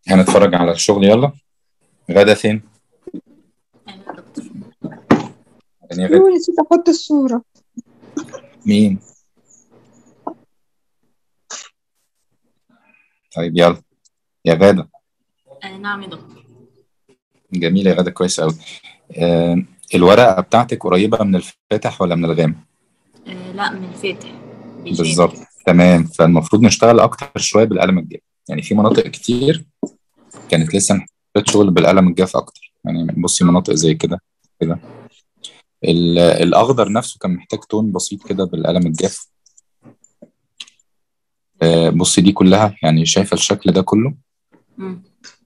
هنتفرج على الشغل يلا غدا فين؟ يعني غدا يو نسيت احط الصورة مين؟ طيب يلا يا غادة آه نعم يا دكتور جميلة يا غادة كويس أوي آه الورقة بتاعتك قريبة من الفاتح ولا من الغامق؟ آه لا من الفاتح بيشاف. بالظبط تمام فالمفروض نشتغل أكتر شوية بالقلم الجاف يعني في مناطق كتير كانت لسه محتاجة شغل بالقلم الجاف أكتر يعني بصي مناطق زي كده كده ال- الأخضر نفسه كان محتاج تون بسيط كده بالقلم الجاف آه، بصي دي كلها يعني شايفة الشكل ده كله مم.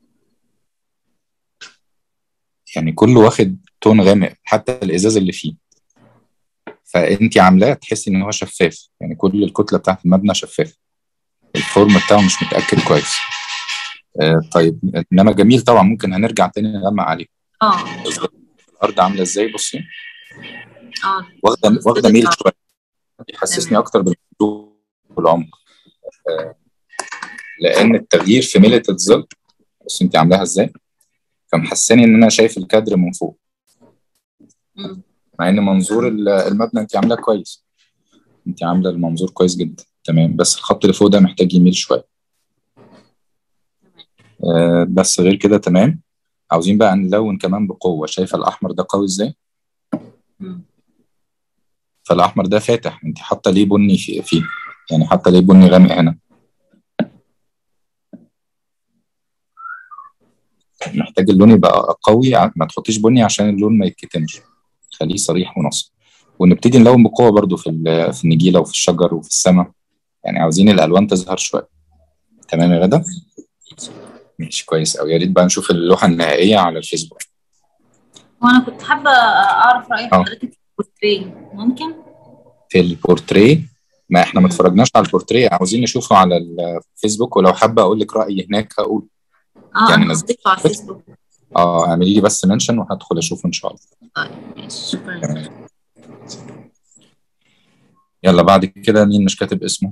يعني كله واخد تون غامق حتى الازاز اللي فيه فانت عاملاه تحسي ان هو شفاف يعني كل الكتله بتاعت المبنى شفافه الفورم بتاعه مش متاكد كويس آه طيب انما جميل طبعا ممكن هنرجع تاني نغمق عليه اه الارض عامله ازاي بصي اه واخده واخده ميل آه. شويه بيحسسني تمام. اكتر بالهدوء والعمق آه لان التغيير في ميلة الظل بصي انت عاملاها ازاي فمحساني ان انا شايف الكادر من فوق مم. مع ان منظور ال- المبنى انت عاملاه كويس انت عامله المنظور كويس جدا تمام بس الخط اللي فوق ده محتاج يميل شويه آه بس غير كده تمام عاوزين بقى نلون كمان بقوه شايفه الاحمر ده قوي ازاي مم. فالاحمر ده فاتح انت حاطه ليه بني في- فيه يعني حاطه ليه بني غامق هنا محتاج اللون يبقى قوي ع- ما تحطيش بني عشان اللون ما يتكتمش خليه صريح ونص ونبتدي نلون بقوه برضو في ال- في النجيله وفي الشجر وفي السماء يعني عاوزين الالوان تظهر شويه تمام يا غدا ماشي كويس قوي يا ريت بقى نشوف اللوحه النهائيه على الفيسبوك وانا كنت حابه اعرف راي آه. حضرتك في البورتريه ممكن في البورتريه ما احنا ما مم. اتفرجناش على البورتريه عاوزين نشوفه على الفيسبوك ولو حابه اقول لك رايي هناك هقول اه يعني انا نزل- حطيته على الفيسبوك اه اعملي لي بس منشن وهدخل اشوفه ان شاء الله طيب ماشي شكرا يلا بعد كده مين مش كاتب اسمه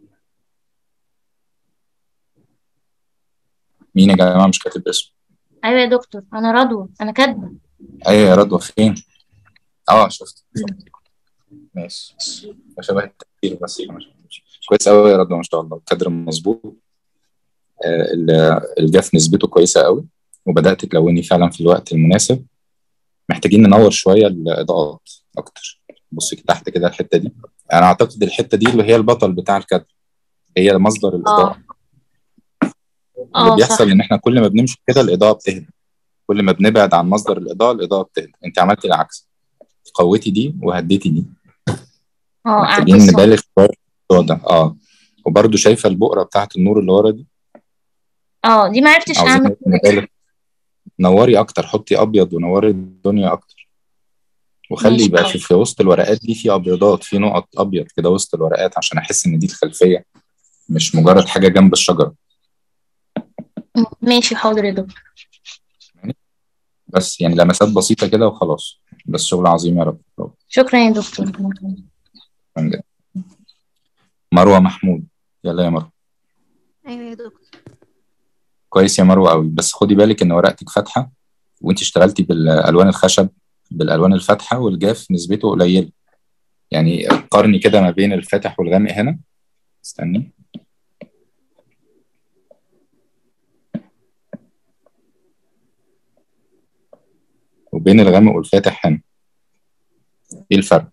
مين يا جماعه مش كاتب اسمه ايوه يا دكتور انا رضوى انا كاتبه ايوه يا رضوى فين اه شفت ماشي شبه التفكير بس كويس قوي يا رضوى ما شاء الله الكادر مظبوط آه، ال- الجاف نسبته كويسه قوي وبدات تلوني فعلا في الوقت المناسب محتاجين ننور شويه الاضاءات اكتر بصي تحت كده الحته دي انا اعتقد الحته دي اللي هي البطل بتاع الكادر هي مصدر الاضاءه اللي اه صح بيحصل ان احنا كل ما بنمشي كده الاضاءه بتهدى كل ما بنبعد عن مصدر الاضاءه الاضاءه بتهدى انت عملتي العكس قوتي دي وهديتي دي اه محتاجين اعكسهم نبالغ شويه في الموضوع ده اه وبرده شايفه البقره بتاعت النور اللي ورا دي اه دي ما عرفتش عاوزين اعمل نبالغ نوري اكتر حطي ابيض ونوري الدنيا اكتر وخلي ماشي يبقى حاضر. في, في وسط الورقات دي في ابيضات في نقط ابيض كده وسط الورقات عشان احس ان دي الخلفيه مش مجرد حاجه جنب الشجره ماشي حاضر يا دكتور بس يعني لمسات بسيطه كده وخلاص بس شغل عظيم يا رب شكرا يا دكتور شكراً جداً. مروه محمود يلا يا مروه ايوه يا دكتور كويس يا مروه قوي بس خدي بالك ان ورقتك فاتحه وانت اشتغلتي بالالوان الخشب بالالوان الفاتحه والجاف نسبته قليله يعني قارني كده ما بين الفاتح والغامق هنا استني وبين الغامق والفاتح هنا ايه الفرق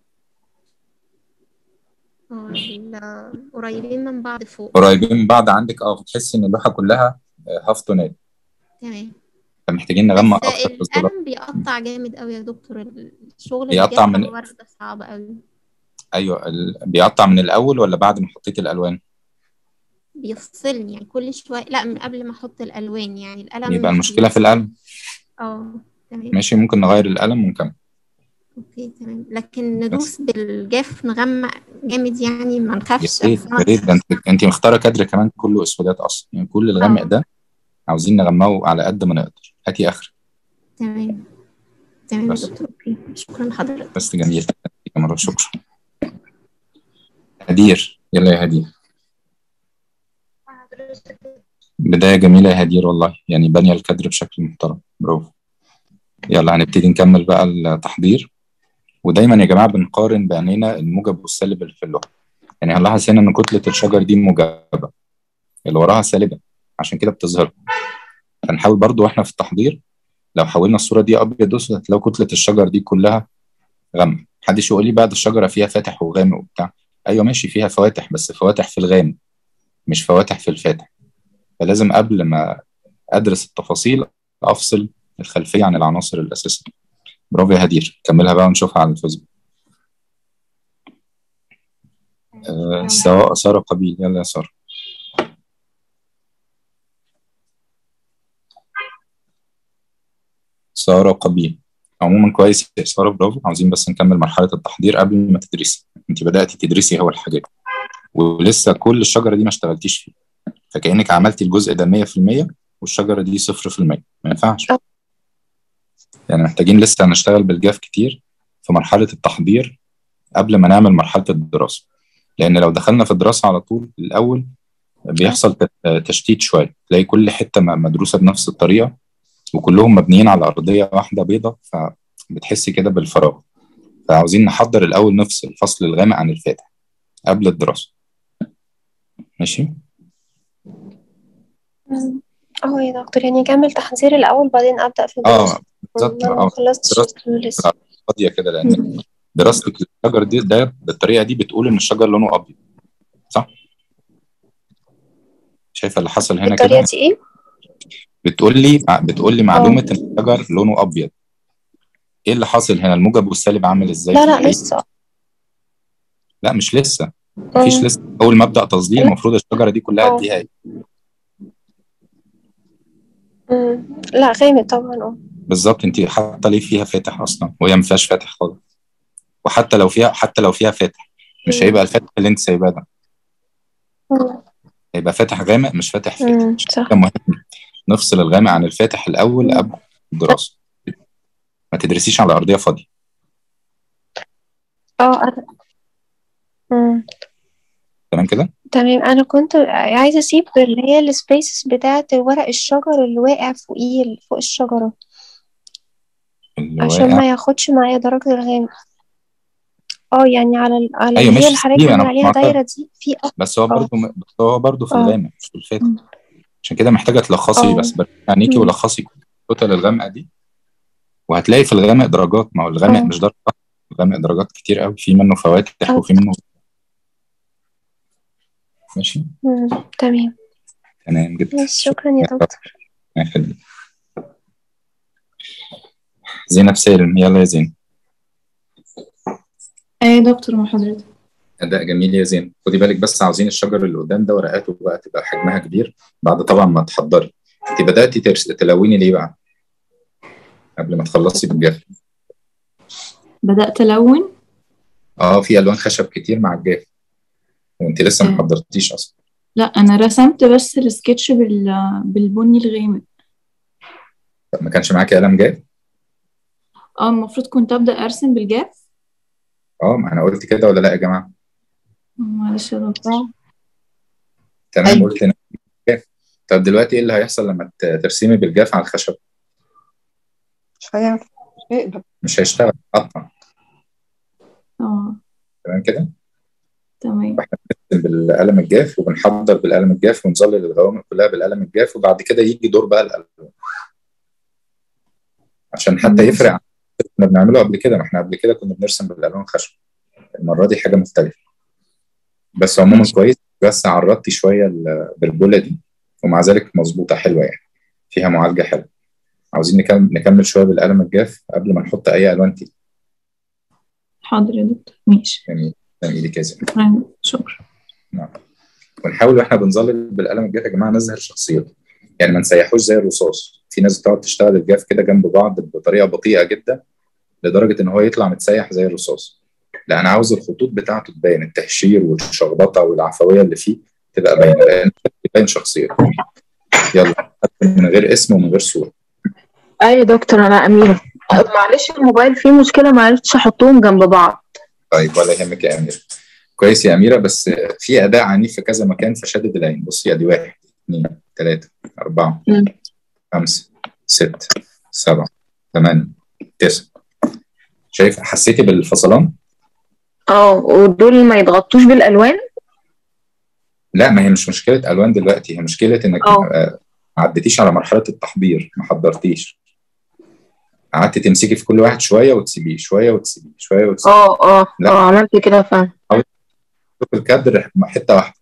اه ال- قريبين من بعض فوق قريبين من بعض عندك اه بتحسي ان اللوحه كلها آه، هاف تونات تمام فمحتاجين نغمق بس اكتر في الظلال القلم بيقطع جامد قوي يا دكتور الشغل بيقطع الجاف من- على الورق ده صعب قوي ايوه ال... بيقطع من الاول ولا بعد ما حطيت الالوان بيفصلني يعني كل شويه لا من قبل ما احط الالوان يعني القلم يبقى مش المشكله في القلم اه تمام ماشي ممكن نغير القلم ونكمل اوكي تمام لكن ندوس بالجاف نغمق جامد يعني ما يا نخافش ريت يا ريت ده انت انت مختاره كادر كمان كله اسودات اصلا يعني كل الغامق آه. ده عاوزين نغمقه على قد ما نقدر هاتي اخر تمام تمام يا بس. دكتور اوكي شكرا لحضرتك بس جميل يا مرة شكرا هدير يلا يا هدير بداية جميلة يا هدير والله يعني بانية الكادر بشكل محترم برافو يلا هنبتدي نكمل بقى التحضير ودايما يا جماعة بنقارن بعينينا الموجب والسالب اللي في اللوحة يعني هنلاحظ هنا إن كتلة الشجر دي موجبة اللي وراها سالبة عشان كده بتظهر هنحاول برضو واحنا في التحضير لو حولنا الصورة دي أبيض وأسود هتلاقوا كتلة الشجر دي كلها غامق محدش يقول لي بعد الشجرة فيها فاتح وغامق وبتاع أيوة ماشي فيها فواتح بس فواتح في الغامق مش فواتح في الفاتح فلازم قبل ما أدرس التفاصيل أفصل الخلفية عن العناصر الأساسية برافو يا هدير كملها بقى ونشوفها على الفيسبوك آه، سواء سارة قبيل يلا يا سارة سارة قبيل عموما كويس يا سارة برافو عاوزين بس نكمل مرحلة التحضير قبل ما تدرسي انت بدأتي تدرسي أول حاجات ولسه كل الشجرة دي ما اشتغلتيش فيها فكأنك عملتي الجزء ده 100% والشجرة دي 0% ما ينفعش أه. يعني محتاجين لسه نشتغل بالجاف كتير في مرحلة التحضير قبل ما نعمل مرحلة الدراسة لأن لو دخلنا في الدراسة على طول الأول بيحصل ت- تشتيت شوية تلاقي كل حتة م- مدروسة بنفس الطريقة وكلهم مبنيين على أرضية واحدة بيضة فبتحسي كده بالفراغ فعاوزين نحضر الأول نفصل الفصل الغامق عن الفاتح قبل الدراسة ماشي اه يا دكتور يعني اكمل تحضير الاول بعدين ابدا في الدراسه اه بالظبط انا اه ما خلصتش دراسة لسه فاضية كده لأن دراستك للشجر دي ده بالطريقة دي بتقول إن الشجر لونه أبيض صح؟ شايفة اللي حصل هنا الطريقه كده دي ايه بتقول لي بتقول لي معلومة إن الشجر لونه أبيض إيه اللي حاصل هنا الموجب والسالب عامل إزاي؟ لا في لا الحقيقة؟ لسه لا مش لسه مفيش مم. لسه أول ما أبدأ تصدير لا. المفروض الشجرة دي كلها اه. قد إيه مم. لا غامق طبعا اه بالظبط أنت حاطة ليه فيها فاتح أصلا وهي ما فيهاش فاتح خالص وحتى لو فيها حتى لو فيها فاتح مش مم. هيبقى الفاتح اللي أنت سايباه ده مم. هيبقى فاتح غامق مش فاتح فاتح مم. عشان صح كده مهم نفصل الغامق عن الفاتح الأول قبل الدراسة ما تدرسيش على أرضية فاضية اه أنا مم. تمام كده؟ تمام انا كنت عايزه اسيب اللي هي السبيسز بتاعه ورق الشجر اللي واقع فوقيه فوق الشجره اللي عشان واقع ما ياخدش معايا درجه الغامق اه يعني على ال- على أيوه اللي هي ماشي اللي حضرتك سيبيه أنا عامل عليها معترض دايره دي في اه بس هو اه برضه بس هو برضه في اه الغامق مش في الفاتح مم. عشان كده محتاجة تلخصي اه بس بركي عينيكي مم. ولخصي الكتل الغامقة دي وهتلاقي في الغامق درجات ما هو الغامق اه مش درجة واحدة، الغامق درجات كتير قوي في منه فواتح اه وفي منه ماشي مم. تمام تمام جدا ماشي شكرا يا شكرا دكتور يا خالد زينب سالم يلا يا زين ايه دكتور مع حضرتك أداء جميل يا زين خدي بالك بس عاوزين الشجر اللي قدام ده ورقاته بقى تبقى حجمها كبير بعد طبعا ما تحضري انت بدأتي ترس... تلوني ليه بقى قبل ما تخلصي بالجاف بدأت ألون اه في ألوان خشب كتير مع الجاف وانت لسه ما آه. حضرتيش اصلا لا أنا رسمت بس السكتش بال... بالبني الغامق طب ما كانش معاكي قلم جاف اه المفروض كنت أبدأ أرسم بالجاف اه ما انا قلت كده ولا لا يا جماعه معلش يا دكتور تمام أيوة. قلت أنا بالجاف طب دلوقتي ايه اللي هيحصل لما ت- ترسمي بالجاف على الخشب مش هيعرف مش هيقدر مش هيشتغل قطع اه تمام كده تمام بنرسم بالقلم الجاف وبنحضر بالقلم الجاف ونظلل الغوامق كلها بالقلم الجاف وبعد كده يجي دور بقى الالوان عشان حتى ماشي. يفرق عن اللي كنا بنعمله قبل كده ما احنا قبل كده كنا بنرسم بالالوان خشب المره دي حاجه مختلفه بس عموما ماشي. كويس بس عرضتي شويه ال- بالبوله دي ومع ذلك مظبوطه حلوه يعني فيها معالجه حلوه عاوزين نكمل نكمل شويه بالقلم الجاف قبل ما نحط اي الوان تاني حاضر يا دكتور ماشي يعني يعني ايدي كذا شكرا شكرا نعم ونحاول واحنا بنظلل بالقلم الجاف يا جماعه نظهر شخصيته يعني ما نسيحوش زي الرصاص في ناس بتقعد تشتغل الجاف كده جنب بعض بطريقه بطيئه جدا لدرجه ان هو يطلع متسيح زي الرصاص لا انا عاوز الخطوط بتاعته تبين التهشير والشخبطه والعفويه اللي فيه تبقى باينه لان تبين شخصيته يلا من غير اسم ومن غير صوره اي يا دكتور انا اميره معلش الموبايل فيه مشكله ما عرفتش احطهم جنب بعض طيب ولا يهمك يا اميره كويس يا اميره بس في اداء عنيف في كذا مكان فشدد العين بصي ادي واحد اثنين ثلاثة أربعة مم. خمسة ستة سبعة ثمانية تسعة شايف حسيتي بالفصلان؟ اه ودول ما يتغطوش بالالوان لا ما هي مش مشكلة ألوان دلوقتي هي مشكلة إنك اه. آه، ما عدتيش على مرحلة التحضير ما حضرتيش قعدت تمسكي في كل واحد شوية وتسيبيه شوية وتسيبيه شوية وتسيبيه اه اه لا. اه عملت كده فعلا شوف الكادر حتة واحدة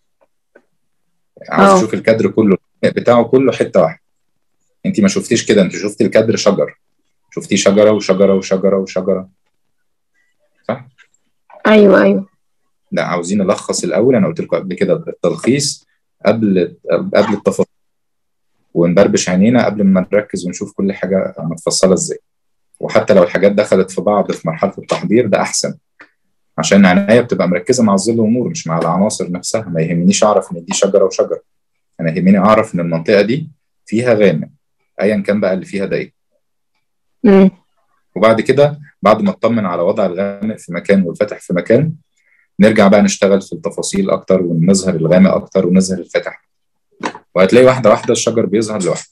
عاوز اه. تشوف الكادر كله بتاعه كله حتة واحدة انت ما شفتيش كده انت شفتي الكادر شجر شفتيه شجرة وشجرة وشجرة وشجرة صح؟ ايوه ايوه لا عاوزين نلخص الأول أنا قلت لكم قبل كده التلخيص قبل قبل التفاصيل ونبربش عينينا قبل ما نركز ونشوف كل حاجة متفصلة ازاي وحتى لو الحاجات دخلت في بعض في مرحلة التحضير ده أحسن عشان عناية بتبقى مركزة مع الظل والنور مش مع العناصر نفسها ما يهمنيش أعرف إن دي شجرة وشجرة أنا يهمني أعرف إن المنطقة دي فيها غامق أيا كان بقى اللي فيها ده إيه مم. وبعد كده بعد ما اطمن على وضع الغامق في مكان والفاتح في مكان نرجع بقى نشتغل في التفاصيل اكتر ونظهر الغامق اكتر ونظهر الفاتح وهتلاقي واحده واحده الشجر بيظهر لوحده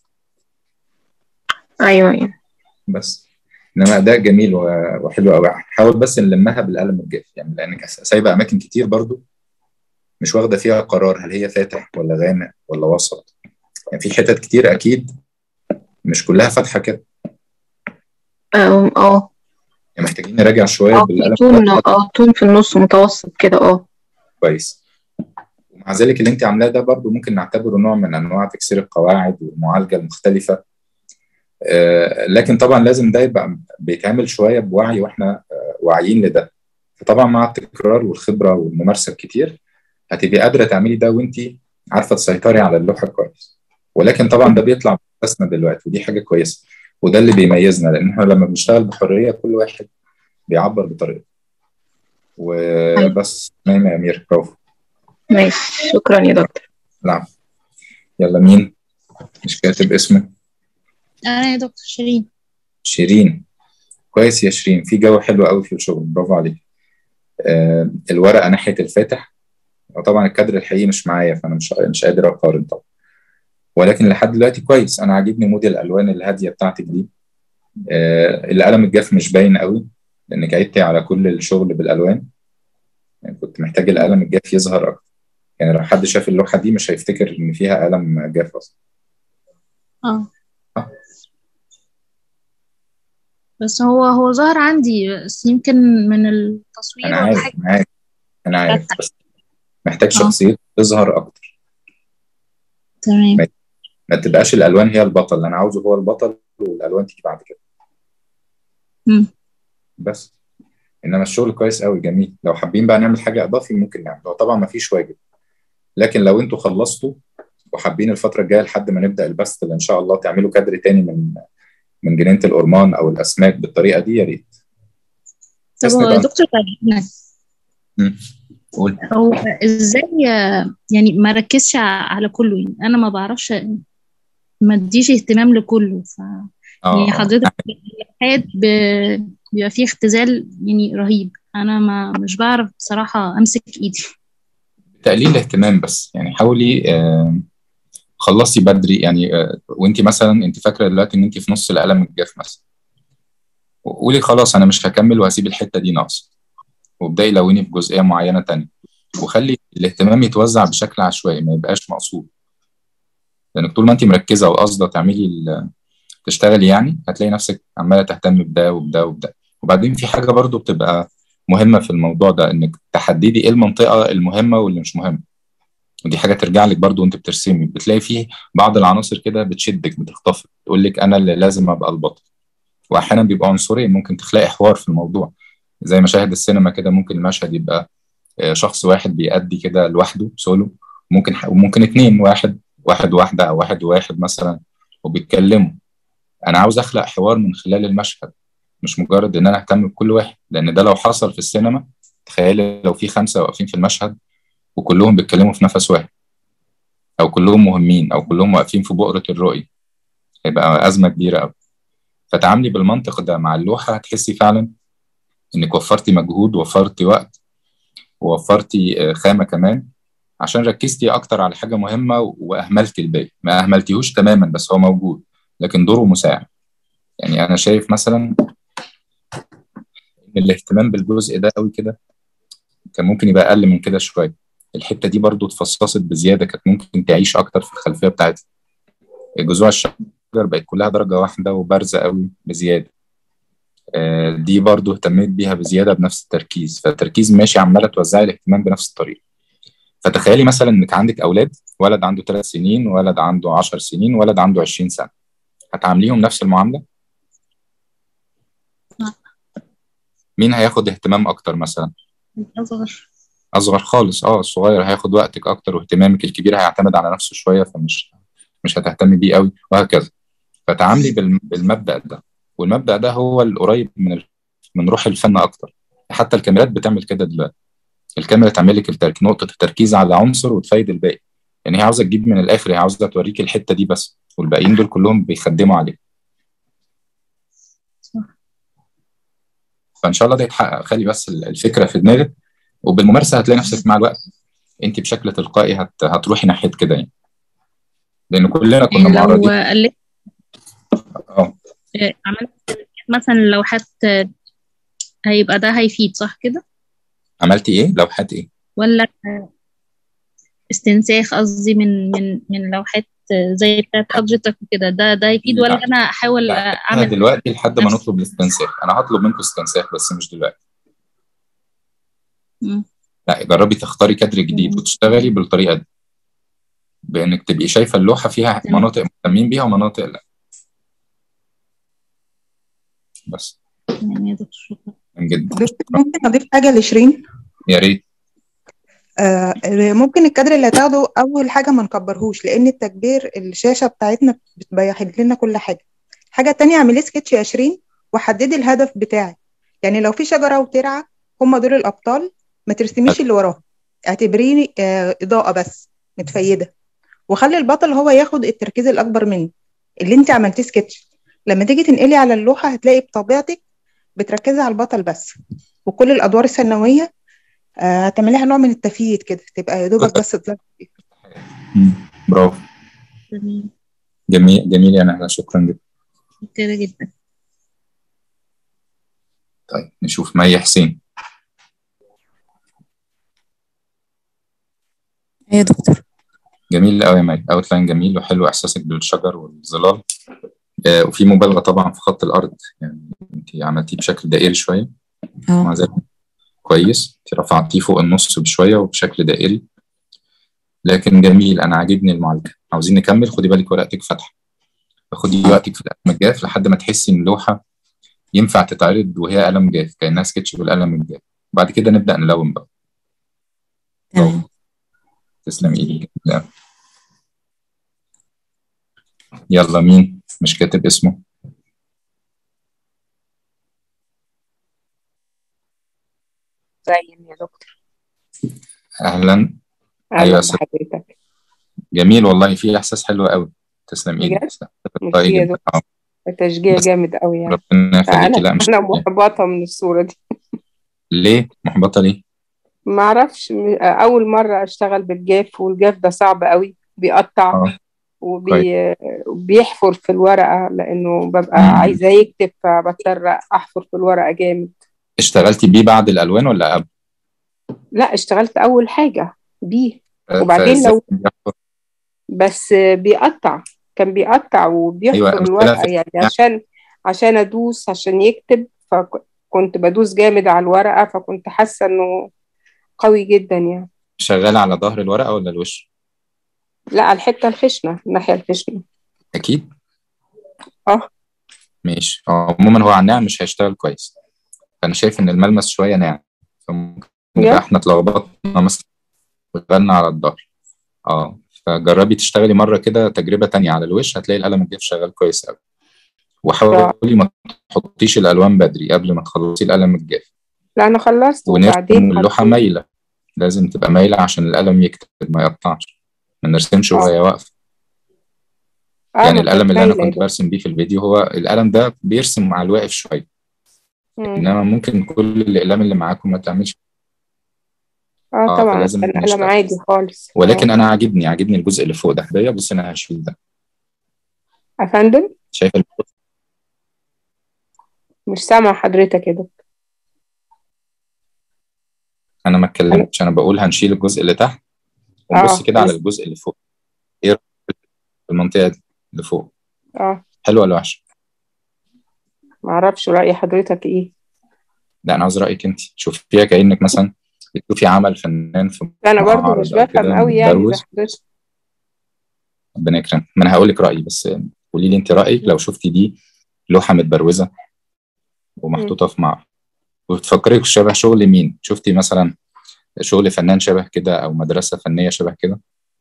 ايوه ايوه بس انما اداء جميل و- وحلو قوي حاول بس نلمها بالقلم الجاف يعني لانك سايبه اماكن كتير برضو مش واخده فيها قرار هل هي فاتح ولا غامق ولا وسط يعني في حتت كتير اكيد مش كلها فاتحه كده اه اه يعني محتاجين نراجع شويه اه في بالقلم تون اه تون في النص متوسط كده اه كويس ومع ذلك اللي انت عاملاه ده برضو ممكن نعتبره نوع من انواع تكسير القواعد والمعالجه المختلفه آه، لكن طبعا لازم ده يبقى بيتعمل شويه بوعي واحنا آه، واعيين لده فطبعا مع التكرار والخبره والممارسه الكتير هتبقي قادره تعملي ده وانت عارفه تسيطري على اللوحه كويس ولكن طبعا ده بيطلع بسنا دلوقتي ودي حاجه كويسه وده اللي بيميزنا لان احنا لما بنشتغل بحريه كل واحد بيعبر بطريقته وبس نايمه يا امير برافو ماشي شكرا يا دكتور نعم يلا مين مش كاتب اسمك انا يا دكتور شيرين شيرين كويس يا شيرين في جو حلو قوي في الشغل برافو عليك آه الورقه ناحيه الفاتح وطبعا الكادر الحقيقي مش معايا فانا مش مش قادر اقارن طبعا ولكن لحد دلوقتي كويس انا عاجبني مود الالوان الهاديه بتاعتك دي آه القلم الجاف مش باين قوي لانك عدتي على كل الشغل بالالوان يعني كنت محتاج القلم الجاف يظهر اكتر يعني لو حد شاف اللوحه دي مش هيفتكر ان فيها قلم جاف اصلا اه آه. بس هو هو ظهر عندي بس يمكن من التصوير انا ولا عارف حاجة انا عارف انا عارف فتح. بس محتاج آه. شخصيته تظهر اكتر تمام ما تبقاش الالوان هي البطل اللي انا عاوزه هو البطل والالوان تيجي بعد كده مم. بس انما الشغل كويس قوي جميل لو حابين بقى نعمل حاجه اضافي ممكن نعمل هو طبعا ما فيش واجب لكن لو انتوا خلصتوا وحابين الفتره الجايه لحد ما نبدا البث اللي ان شاء الله تعملوا كادر تاني من من جنينه الأورمان او الاسماك بالطريقه دي يا ريت طب بس هو نبقى- دكتور بعد مم. قول هو ازاي آه، يعني ما ركزش ع- على كله يعني انا ما بعرفش ما اديش اهتمام لكله ف اه يعني آه. حضرتك اللوحات ب- بيبقى فيه اختزال يعني رهيب انا ما مش بعرف بصراحة امسك ايدي تقليل اهتمام بس يعني حاولي آه، خلصي بدري يعني آه، وانت مثلا انت فاكره دلوقتي ان انت في نص القلم الجاف مثلا قولي خلاص انا مش هكمل وهسيب الحته دي ناقصه وابداي لوني في جزئيه معينه تانية وخلي الاهتمام يتوزع بشكل عشوائي ما يبقاش مقصود لانك طول ما انت مركزه وقاصده تعملي ال- تشتغلي يعني هتلاقي نفسك عماله تهتمي بده وبده وبده وبعدين في حاجه برضو بتبقى مهمه في الموضوع ده انك تحددي ايه المنطقه المهمه واللي مش مهمه ودي حاجه ترجع لك برضو وانت بترسمي بتلاقي فيه بعض العناصر كده بتشدك بتخطفك تقول لك انا اللي لازم ابقى البطل واحيانا بيبقى عنصرين ممكن تخلقي حوار في الموضوع زي مشاهد السينما كده ممكن المشهد يبقى آه، شخص واحد بيأدي كده لوحده سولو ممكن وممكن اتنين واحد واحد واحدة أو واحد واحد مثلا وبيتكلموا أنا عاوز أخلق حوار من خلال المشهد مش مجرد إن أنا أهتم بكل واحد لأن ده لو حصل في السينما تخيلي لو في خمسة واقفين في المشهد وكلهم بيتكلموا في نفس واحد أو كلهم مهمين أو كلهم واقفين في بؤرة الرؤية هيبقى أزمة كبيرة أوي فتعاملي بالمنطق ده مع اللوحة هتحسي فعلا إنك وفرتي مجهود ووفرتي وقت ووفرتي آه، خامة كمان عشان ركزتي اكتر على حاجه مهمه واهملتي الباقي ما اهملتيهوش تماما بس هو موجود لكن دوره مساعد يعني انا شايف مثلا ان الاهتمام بالجزء ده قوي كده كان ممكن يبقى اقل من كده شويه الحته دي برضو اتفصصت بزياده كانت ممكن تعيش اكتر في الخلفيه بتاعتها جذوع الشجر بقت كلها درجه واحده وبارزه قوي بزياده آه، دي برضو اهتميت بيها بزياده بنفس التركيز فالتركيز ماشي عماله توزعي الاهتمام بنفس الطريقه فتخيلي مثلا انك عندك اولاد ولد عنده ثلاث سنين ولد عنده 10 سنين ولد عنده 20 سنه هتعامليهم نفس المعامله لا. مين هياخد اهتمام اكتر مثلا أصغر اصغر خالص اه الصغير هياخد وقتك اكتر واهتمامك الكبير هيعتمد على نفسه شويه فمش مش هتهتمي بيه قوي وهكذا فتعاملي بالم- بالمبدا ده والمبدا ده هو القريب من ال- من روح الفن اكتر حتى الكاميرات بتعمل كده دلوقتي الكاميرا تعمل لك الترك... نقطه التركيز على عنصر وتفيد الباقي يعني هي عاوزه تجيب من الاخر هي عاوزه توريك الحته دي بس والباقيين دول كلهم بيخدموا عليه صح. فان شاء الله ده يتحقق خلي بس ال- الفكره في دماغك وبالممارسه هتلاقي نفسك مع الوقت انت بشكل تلقائي هت... هتروحي ناحيه كده يعني لان كلنا كنا يعني لو معرضين قلت اه عملت مثلا لوحات آه، هيبقى ده هيفيد صح كده عملتي ايه لوحات ايه ولا آه، استنساخ قصدي من من من لوحات آه، زي بتاعت حضرتك وكده ده ده يفيد ولا لا. انا احاول لا آه، أنا اعمل دلوقتي لحد ما نفس- نطلب الاستنساخ انا هطلب منكم استنساخ بس مش دلوقتي مم. لا جربي تختاري كادر جديد مم. وتشتغلي بالطريقه دي بانك تبقي شايفه اللوحه فيها تمام. مناطق مهتمين بيها ومناطق لا بس تمام يا دكتور شكرا جدا دكتور ممكن اضيف حاجه لشيرين يا ريت آه ممكن الكادر اللي هتاخده اول حاجه ما نكبرهوش لان التكبير الشاشه بتاعتنا بتبين لنا كل حاجه حاجه تانية اعملي سكتش 20 وحددي الهدف بتاعك يعني لو في شجره وترعه هم دول الابطال ما ترسميش اللي وراهم اعتبريني آه اضاءه بس متفيده وخلي البطل هو ياخد التركيز الاكبر مني اللي انت عملتيه سكتش لما تيجي تنقلي على اللوحه هتلاقي بطبيعتك بتركزي على البطل بس وكل الادوار الثانويه آه، هتعمليها نوع من التفييد كده تبقى يا دوبك بس تطلع مم. برافو تمام جميل جميل يا نهله شكرا جدا كده جدا طيب نشوف مي حسين يا دكتور جميل قوي يا مي اوتلاين جميل وحلو احساسك بالشجر والظلال آه وفي مبالغه طبعا في خط الارض يعني انت عملتيه بشكل دائري شويه مع اه ذلك كويس انت رفعتيه فوق النص بشويه وبشكل دائري لكن جميل انا عاجبني المعالجه عاوزين نكمل خدي بالك ورقتك فاتحه خدي وقتك في القلم الجاف لحد ما تحسي ان اللوحه ينفع تتعرض وهي قلم جاف كانها سكتش بالقلم الجاف بعد كده نبدا نلون بقى تمام تسلم ايدك لا. يلا مين مش كاتب اسمه زين يا دكتور اهلا اهلا ايوه سلام. بحضرتك جميل والله في احساس حلو قوي تسلم ايدك بجد؟ تسلم. ميرسي يا جدا. دكتور. آه، تشجيع بس- جامد قوي يعني ربنا يخليكي انا لا مش انا محبطه من الصوره دي ليه محبطه ليه ما اعرفش م- اول مره اشتغل بالجاف والجاف ده صعب قوي بيقطع اه وبي... وبيحفر في الورقه لانه ببقى مم. عايزه يكتب فبضطر احفر في الورقه جامد اشتغلتي بيه بعد الالوان ولا قبل لا اشتغلت اول حاجه بيه آه، وبعدين فإزاي لو بيحفر؟ بس بيقطع كان بيقطع وبيحفر ايوه المشكله الورقه في يعني عشان عشان ادوس عشان يكتب فكنت بدوس جامد على الورقه فكنت حاسه انه قوي جدا يعني شغاله على ظهر الورقه ولا الوش لا على الحته الخشنه الناحيه الخشنه اكيد اه ماشي اه عموما هو على الناعم مش هيشتغل كويس فانا شايف ان الملمس شويه ناعم فممكن يبقى بجد؟ احنا اتلخبطنا مثلا واشتغلنا على الظهر اه فجربي تشتغلي مره كده تجربه تانية على الوش هتلاقي القلم الجاف شغال كويس قوي وحاولي ما تحطيش الالوان بدري قبل ما تخلصي القلم الجاف لا انا خلصت ونرسم وبعدين اللوحه حطيت- مايله لازم تبقى مايله عشان القلم يكتب ما يقطعش ما نرسمش آه. وهي واقفه آه، يعني ما القلم كانت اللي انا مايلة كنت برسم بيه في الفيديو هو القلم ده بيرسم مع الواقف شويه مم. انما ممكن كل الاقلام اللي معاكم ما تعملش اه اه طبعا فلازم كان قلم نشتغل عادي خالص ولكن اه انا عاجبني عاجبني الجزء اللي فوق ده ده بص انا هشيل ده افندم شايف ال- مش سامع حضرتك كده انا ما اتكلمتش انا بقول هنشيل الجزء اللي تحت ونبص اه كده على لسه الجزء اللي فوق ايه رأيك في المنطقه دي اللي فوق اه حلوه ولا وحشه معرفش رأي حضرتك ايه لا انا عاوز رايك انت شوفيها كانك مثلا بتشوفي عمل فنان في انا برضو مش معرض او بفهم كده قوي يعني زي متبروز حضرتك ربنا يكرمك ما انا هقول لك رايي بس قولي لي انت رايك لو شفتي دي لوحه متبروزه مم. ومحطوطه في معرض وتفكري شبه شغل مين شفتي مثلا شغل فنان شبه كده او مدرسه فنيه شبه كده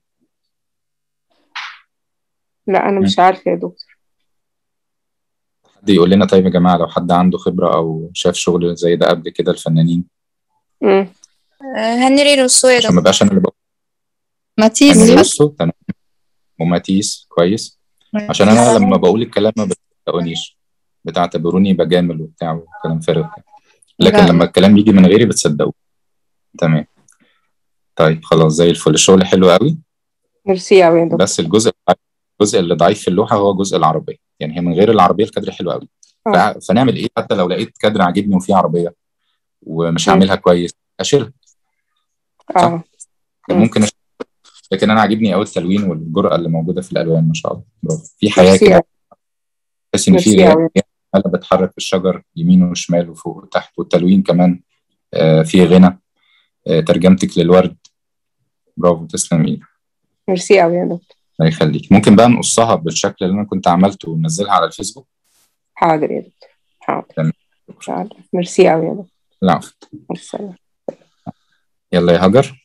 لا انا مم. مش عارفة يا دكتور حد يقول لنا طيب يا جماعه لو حد عنده خبره او شاف شغل زي ده قبل كده الفنانين مم. هنري روسو يا عشان ما دكتور بقاش انا اللي بقول ماتيس هنري حد روسو تمام وماتيس كويس عشان انا لما بقول الكلام ما بتصدقونيش بتعتبروني بجامل وبتاع وكلام فارغ لكن لا لما الكلام يجي من غيري بتصدقوه تمام طيب خلاص زي الفل الشغل حلو قوي ميرسي قوي يا دكتور بس الجزء الجزء اللي ضعيف في اللوحه هو جزء العربيه يعني هي من غير العربيه الكادر حلو قوي اه ف- فنعمل ايه حتى لو لقيت كادر عاجبني وفيه عربيه ومش مم. هعملها كويس اشيلها صح اه كان مم. ممكن أشيلها. لكن انا عاجبني قوي التلوين والجرأه اللي موجوده في الالوان ما شاء الله برافو في حياه ميرسي كده قوي تحس ان في ميرسي غياب قوي عماله بتحرك في الشجر يمين وشمال وفوق وتحت والتلوين كمان آه، فيه غنى آه، ترجمتك للورد برافو تسلم ايدك ميرسي قوي يا دكتور الله يخليك ممكن بقى نقصها بالشكل اللي انا كنت عملته وننزلها على الفيسبوك حاضر يا دكتور حاضر تمام حاضر ميرسي قوي يا دكتور العفو مع السلامة يلا يا هاجر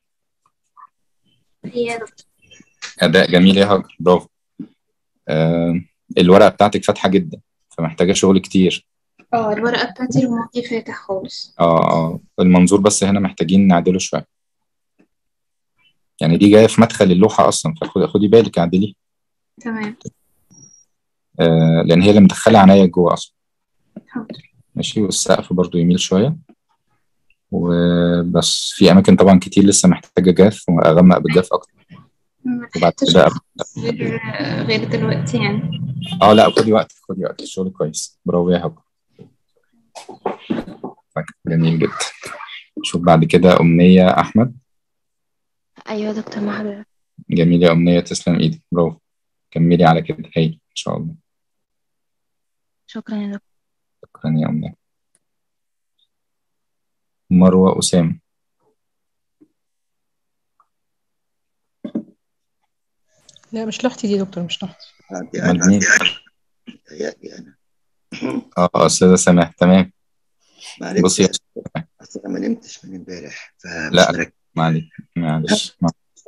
يا دكتور اداء جميل يا هاجر برافو آه الورقه بتاعتك فاتحه جدا فمحتاجه شغل كتير اه الورقة بتاعتي الماضي فاتح خالص اه اه المنظور بس هنا محتاجين نعدله شويه يعني دي جايه في مدخل اللوحه اصلا فخدي خدي بالك اعدليه تمام آه لان هي اللي مدخله عينيا جوه اصلا حاضر ماشي والسقف برضو يميل شويه وبس في اماكن طبعا كتير لسه محتاجه جاف واغمق بالجاف اكتر ما وبعد لحقتش كده أخلص غير غير دلوقتي يعني اه لا خدي وقتك خدي وقتك الشغل كويس برافو يا هبه طيب، جميل جدا شوف بعد كده أمنية أحمد ايوه يا دكتور مع حضرتك جميل يا أمنية تسلم إيدك برافو كملي على كده هاي إن شاء الله شكرا يا دكتور شكرا يا أمنية مروة أسامة لا مش لوحتي دي يا دكتور مش لوحتي عندي أمال أنا مين؟ تهيألي أنا اه أستاذة سماح تمام معلش بصي يا أصل أنا ما نمتش من امبارح فمش لا مركز معلش معلش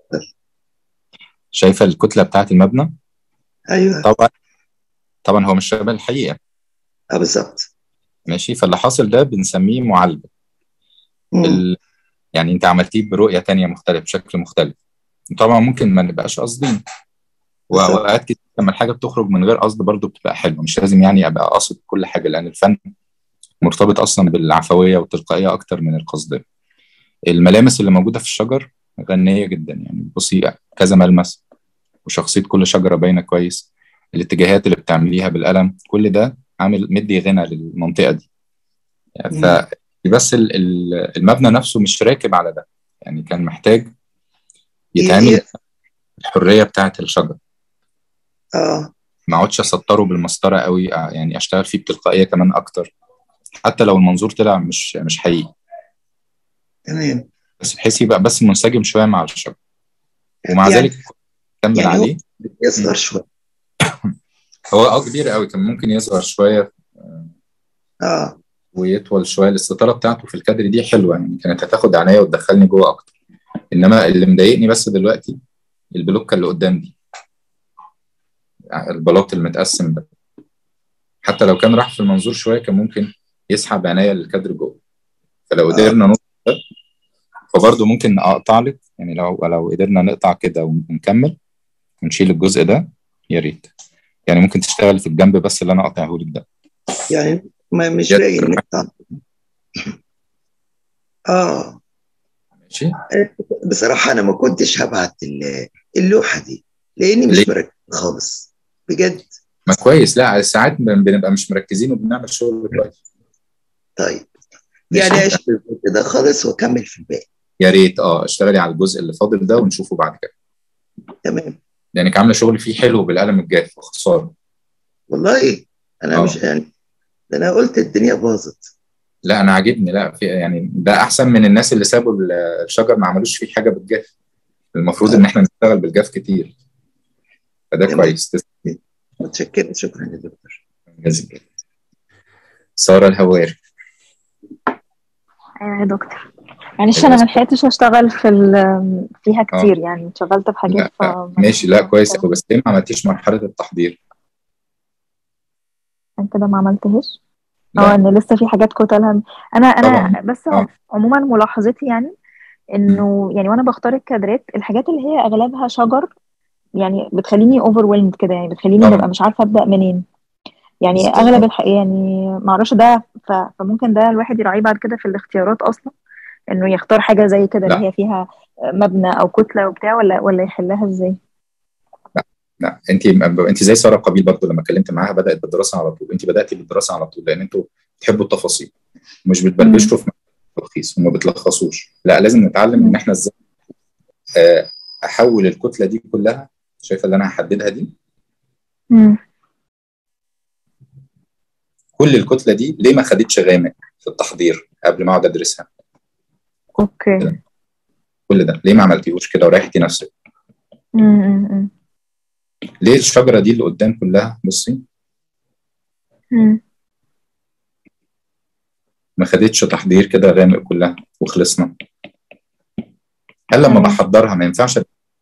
شايفة الكتلة بتاعت المبنى؟ أيوه طبعا طبعا هو مش شبه الحقيقة أه بالظبط ماشي فاللي حاصل ده بنسميه معالجة مم. ال... يعني انت عملتيه برؤية تانية مختلف بشكل مختلف طبعا ممكن ما نبقاش قاصدين بالظبط واوقات كتير لما الحاجة بتخرج من غير قصد برضو بتبقى حلوة مش لازم يعني ابقى قاصد كل حاجة لان الفن مرتبط اصلا بالعفوية والتلقائية اكتر من القصدية الملامس اللي موجودة في الشجر غنية جدا يعني بصي كذا ملمس وشخصية كل شجرة باينة كويس الاتجاهات اللي بتعمليها بالقلم كل ده عامل مدي غنى للمنطقة دي مم. ف بس ال- ال- المبنى نفسه مش راكب على ده يعني كان محتاج إيه يتعمل إيه الحرية بتاعة الشجر أه ما اقعدش اسطره بالمسطرة قوي آه، يعني اشتغل فيه بتلقائية كمان اكتر حتى لو المنظور طلع مش مش حقيقي تمام بس بحيث يبقى بس منسجم شوية مع الشجر ومع يعني ذلك كمل يعني هو عليه يصغر شوية هو اه كبير قوي كان ممكن يصغر شوية أه ويطول شويه الاستطاله بتاعته في الكادر دي حلوه يعني كانت هتاخد عينيا وتدخلني جوه اكتر انما اللي مضايقني بس دلوقتي البلوكه اللي قدام دي البلاط المتقسم ده حتى لو كان راح في المنظور شويه كان ممكن يسحب عينيا للكادر جوه فلو أه قدرنا نقطع ده فبرضه ممكن اقطع لك يعني لو لو قدرنا نقطع كده ونكمل ونشيل الجزء ده يا ريت يعني ممكن تشتغل في الجنب بس اللي انا قاطعه لك ده يعني ما مش يد باين نقطع أه ماشي بصراحة أنا ما كنتش هبعت ال- اللوحة دي لأني ليه؟ مش مركز خالص بجد ما كويس لا ساعات بن- بنبقى مش مركزين وبنعمل شغل كويس طيب ماشي. يعني أشتغل الجزء ده خالص وأكمل في الباقي يا ريت اه اشتغلي على الجزء اللي فاضل ده ونشوفه بعد كده تمام لانك عامله شغل فيه حلو بالقلم الجاف خساره والله أنا آه. مش يعني ده أنا قلت الدنيا باظت لا انا عاجبني لا في يعني ده احسن من الناس اللي سابوا ال- الشجر ما عملوش فيه حاجه بالجاف المفروض ان احنا نشتغل بالجاف كتير فده تمام. كويس تسلم. متشكر شكرا يا دكتور جزيلا ساره الهواري ايوه يا دكتور معلش انا ما لحقتش اشتغل في ال- فيها كتير يعني اتشغلت في حاجات لا ف ماشي لا كويس قوي بس ليه ما عملتيش مرحله التحضير عشان كده ما عملتهاش لا. اه ان لسه في حاجات كتلها انا انا طبعاً. بس آه. عموما ملاحظتي يعني انه يعني وانا بختار الكادرات الحاجات اللي هي اغلبها شجر يعني بتخليني اوفر كده يعني بتخليني طبعاً. ببقى مش عارفه ابدا منين يعني بالظبط. اغلب الح... يعني ما اعرفش ده ف... فممكن ده الواحد يراعيه بعد كده في الاختيارات اصلا انه يختار حاجه زي كده لا. اللي هي فيها مبنى او كتله وبتاع ولا ولا يحلها ازاي لا انت انت زي ساره قبيل برضو لما اتكلمت معاها بدات بالدراسه على طول انت بداتي بالدراسه على طول لان انتوا بتحبوا التفاصيل مش بتبلبشوا في التلخيص وما بتلخصوش لا لازم نتعلم ان احنا ازاي آه، احول الكتله دي كلها شايفه اللي انا هحددها دي مم. كل الكتله دي ليه ما خدتش غامق في التحضير قبل ما اقعد ادرسها اوكي كل ده ليه ما عملتيهوش كده وريحتي نفسك مم، مم، مم. ليه الشجره دي اللي قدام كلها بصي مم. ما خدتش تحضير كده غامق كلها وخلصنا هل لما تمام. بحضرها ما ينفعش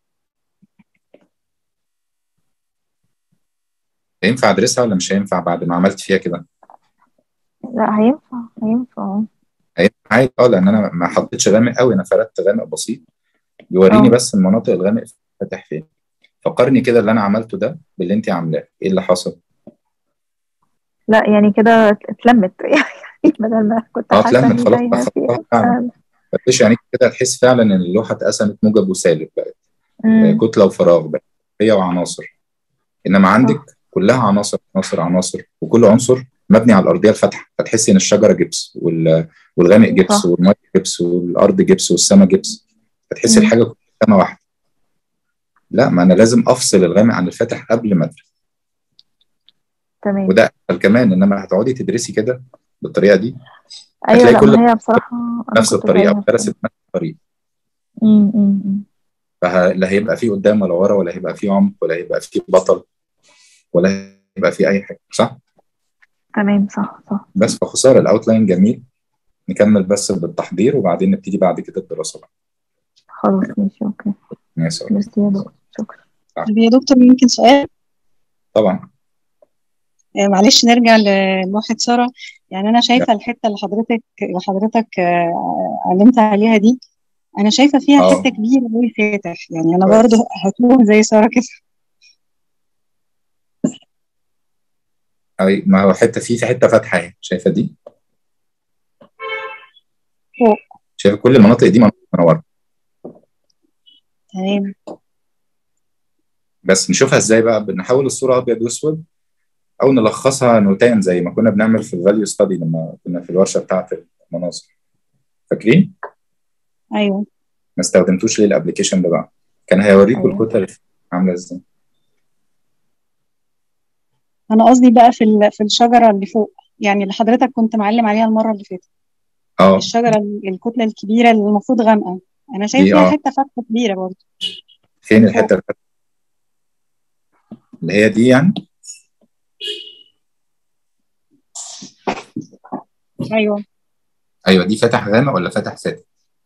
ينفع ادرسها ولا مش هينفع بعد ما عملت فيها كده لا هينفع هينفع هينفع عادي اه لان انا ما حطيتش غامق قوي انا فردت غامق بسيط يوريني اه. بس المناطق الغامق فاتح فين فقارني كده اللي انا عملته ده باللي انت عاملاه ايه اللي حصل لا يعني كده اتلمت يعني بدل ما كنت اه حاسه اتلمت اني خلاص تايهه فيها خلاص فعلا فتش يعني كده تحس فعلا ان اللوحه اتقسمت موجب وسالب بقت آه، مم. كتله وفراغ بقت هي وعناصر انما عندك كلها عناصر عناصر عناصر وكل عنصر مبني على الارضيه الفاتحه فتحسي ان الشجره جبس وال- والغامق جبس صح. والميه جبس والارض جبس والسماء جبس فتحسي مم. الحاجه كلها سما واحده لا ما انا لازم افصل الغامق عن الفاتح قبل ما ادرس تمام وده أسهل كمان انما هتقعدي تدرسي كده بالطريقه دي ايوه هتلاقي لا كل ما هي بصراحه انا نفس كنت الطريقه تايهه ودرست نفس الطريقه مم، مم، مم. فلا هيبقى فيه قدام ولا ورا ولا هيبقى فيه عمق ولا هيبقى فيه بطل ولا هيبقى فيه اي حاجه صح؟ تمام صح صح بس فخساره الاوتلاين جميل نكمل بس بالتحضير وبعدين نبتدي بعد كده الدراسه بقى خلاص ماشي اوكي ماشي ميرسي يا دكتور شكرا طب يا دكتور ممكن سؤال طبعا آه، معلش نرجع للوحة سارة يعني أنا شايفة الحتة اللي حضرتك اللي حضرتك آه، علمت عليها دي أنا شايفة فيها اه حتة كبيرة أوي فاتح يعني أنا كويس برضو هتوه زي سارة كده أي ما هو حته فيه في حته فاتحه اهي شايفه دي فوق شايفه كل المناطق دي مناطق منوره تمام بس نشوفها ازاي بقى بنحول الصوره ابيض واسود او نلخصها نوتان زي ما كنا بنعمل في الفاليو ستادي لما كنا في الورشه بتاعه المناظر فاكرين أيوه ما استخدمتوش ليه الابلكيشن ده بقى كان هيوريكم ايوه الكتل عامله ازاي أنا قصدي بقى في ال- في الشجرة اللي فوق يعني اللي حضرتك كنت معلم عليها المرة اللي فاتت اه الشجرة ال- الكتلة الكبيرة اللي المفروض غامقة أنا شايف دي فيها اه حتة فتحة كبيرة برضو فين من الحته فوق الفاتحه اللي هي دي يعني أيوه ايوه دي فاتح غامق ولا فاتح فاتح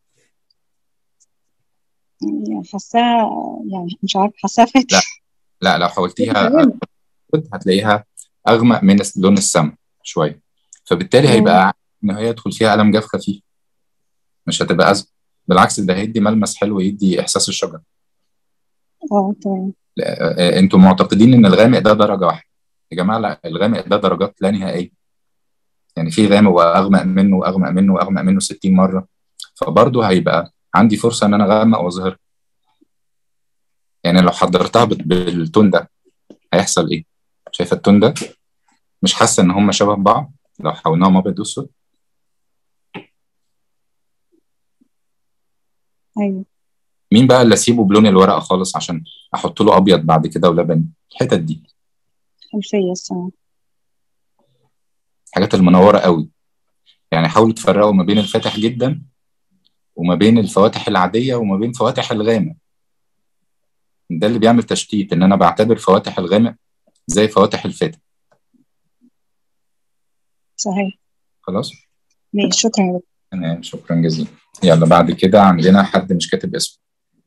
يعني حاساها يعني مش عارف حاساها لا فاتح لا لو حولتيها غامق أسود هتلاقيها اغمق من لون السما شويه فبالتالي مم. هيبقى ان هي يدخل فيها قلم جاف خفيف مش هتبقى ازمه بالعكس ده هيدي ملمس حلو يدي احساس الشجر اه تمام آه، آه، انتوا معتقدين ان الغامق ده درجه واحده يا جماعه لا الغامق ده درجات لا نهائيه يعني في غامق واغمق منه واغمق منه واغمق منه 60 مره فبرضه هيبقى عندي فرصه ان انا اغمق واظهر يعني لو حضرتها بال- بالتون ده هيحصل ايه شايفه التون ده مش حاسه ان هم شبه بعض لو حولناهم ابيض واسود ايوه مين بقى اللي اسيبه بلون الورقه خالص عشان احط له ابيض بعد كده ولبني الحتت دي خلفية السنة الحاجات المنوره قوي يعني حاولوا تفرقوا ما بين الفاتح جدا وما بين الفواتح العاديه وما بين فواتح الغامق ده اللي بيعمل تشتيت ان انا بعتبر فواتح الغامق زي فواتح الفاتح صحيح خلاص ماشي شكرا يا دكتور تمام شكرا جزيلا يلا بعد كده عندنا حد مش كاتب اسمه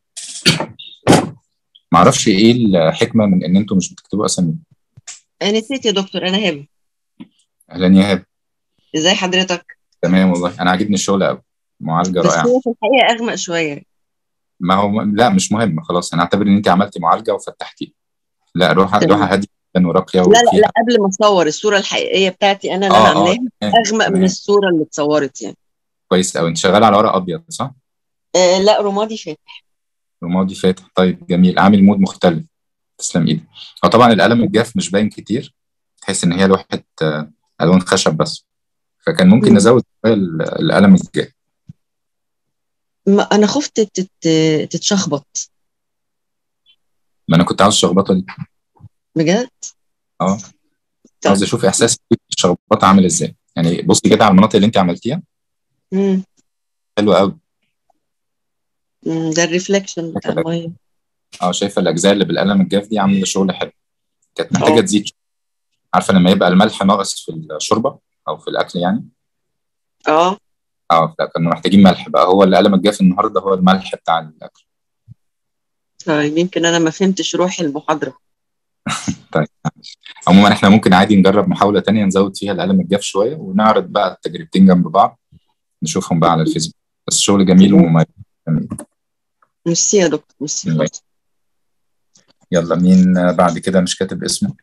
معرفش ايه الحكمه من ان انتوا مش بتكتبوا اسامي انا نسيت يا دكتور انا هبه اهلا يا هاب ازاي حضرتك تمام والله انا عاجبني الشغل قوي معالجه بس رائعه هو في الحقيقه اغمق شويه ما هو لا مش مهم خلاص هنعتبر ان انت عملتي معالجه وفتحتي لا روحه تمام. روحه هاديه جدا وراقيه لا لا وفيها لا قبل ما اصور الصوره الحقيقيه بتاعتي انا اللي آه، انا آه، عاملاها تمام، اغمق من تمام. الصوره اللي اتصورت يعني كويس قوي انت شغال على ورق ابيض صح؟ آه لا رمادي فاتح رمادي فاتح طيب جميل عامل مود مختلف تسلم ايدك هو طبعا القلم الجاف مش باين كتير تحس ان هي لوحه آه، الوان خشب بس فكان ممكن مم. نزود شوية ال- القلم الجاف ما انا خفت تت- تتشخبط ما انا كنت عاوز الشخبطه دي بجد اه عاوز اشوف احساس الشخبطه عامل ازاي يعني بصي كده على المناطق اللي انت عملتيها مم. حلوه قوي مم. ده الريفلكشن بتاع الميه اه شايفه الاجزاء اللي بالقلم الجاف دي عامله شغل حلو كانت محتاجه اه. تزيد شوية. عارفه لما يبقى الملح ناقص في الشوربه او في الاكل يعني اه اه لا كنا محتاجين ملح بقى هو القلم الجاف النهارده هو الملح بتاع الاكل طيب يمكن انا ما فهمتش روح المحاضره طيب معلش. عموما احنا ممكن عادي نجرب محاوله تانية نزود فيها القلم الجاف شويه ونعرض بقى التجربتين جنب بعض نشوفهم بقى على الفيسبوك بس شغل جميل ومميز جميل. ميرسي يا دكتور ميرسي الله يسلمك. يلا مين بعد كده مش كاتب اسمه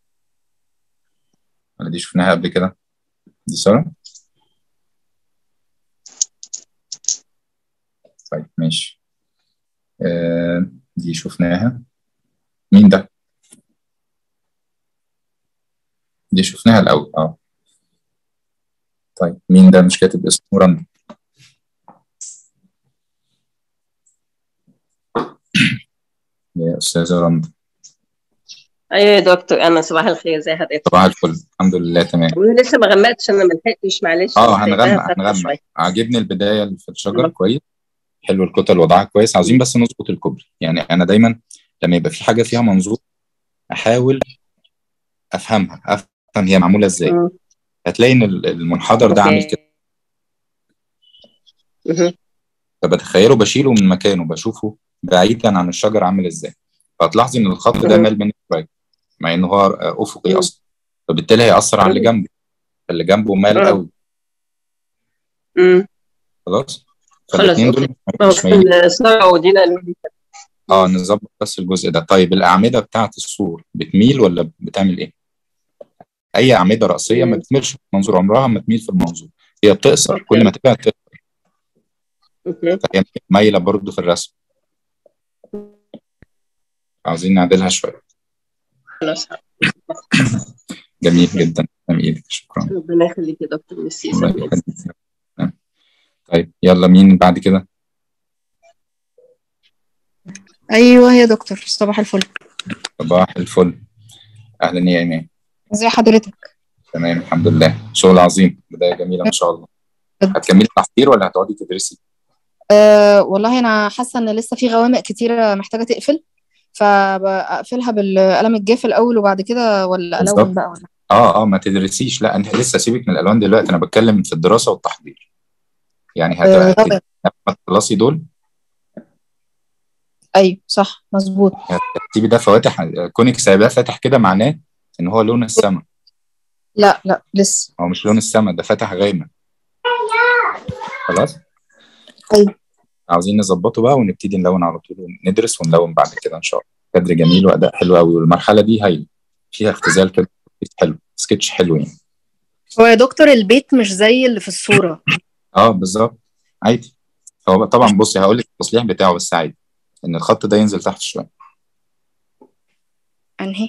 ولا دي شفناها قبل كده دي سارة طيب ماشي آه دي شفناها مين ده دي شفناها الأول اه طيب مين ده مش كاتب اسمه رندا يا أستاذة رندا ايوه يا دكتور انا صباح الخير زي حضرتك صباح الفل الحمد لله تمام وانا لسه ما غمقتش انا ما لحقتش معلش اه سايباها هنغمق فترة هنغمق شوية. عاجبني البدايه اللي في الشجر كويس حلو الكتل وضعها كويس عاوزين بس نظبط الكوبري يعني انا دايما لما يبقى في حاجه فيها منظور احاول افهمها افهم هي معموله ازاي هتلاقي ان ال- المنحدر ده عامل كده فبتخيله بشيله من مكانه بشوفه بعيدا عن الشجر عامل ازاي فهتلاحظي ان الخط ده مم. مال منك شويه مع ان هو افقي اصلا فبالتالي هيأثر على اللي جنبه اللي جنبه مال مم. قوي امم خلاص خلاص فالاثنين دول اوكي مش مايلين ممكن ساره ودينا قالوا لي اه نظبط بس الجزء ده طيب الأعمدة بتاعة السور بتميل ولا بتعمل إيه؟ أي أعمدة رأسية ما بتميلش في المنظور عمرها ما تميل في المنظور هي بتقصر كل ما تبقى تقصر اوكي فهي مايلة برضو في الرسم عاوزين نعدلها شوية خلاص جميل جدا تسلم إيدك شكرا ربنا يخليك يا دكتور ميرسي الله سلام. يخليك تمام. طيب يلا مين بعد كده؟ ايوه يا دكتور صباح الفل صباح الفل أهلا يا إيمان ازي حضرتك تمام الحمد لله شغل عظيم بداية جميلة ما شاء الله هتكملي تحضير ولا هتقعدي تدرسي؟ أه والله انا حاسه ان لسه في غوامق كتيره محتاجه تقفل فبقفلها بالقلم الجاف الاول وبعد كده ولا الون بالظبط. بقى ولا اه اه ما تدرسيش لا انت لسه سيبك من الالوان دلوقتي انا بتكلم في الدراسه والتحضير يعني آه، هتبقى طبعا. لما تخلصي دول ايوه صح مظبوط هتسيبي ده فواتح كونك سايباه فاتح كده معناه ان هو لون السما لا لا لسه هو مش لون السما ده فاتح غامق خلاص ايوه عاوزين نظبطه بقى ونبتدي نلون على طول وندرس ونلون بعد كده ان شاء الله كادر جميل واداء حلو قوي والمرحله دي هايله فيها اختزال كده حلو سكتش حلو يعني هو يا دكتور البيت مش زي اللي في الصوره اه بالظبط عادي هو طبعا بصي هقول لك التصليح بتاعه بس عادي ان الخط ده ينزل تحت شويه انهي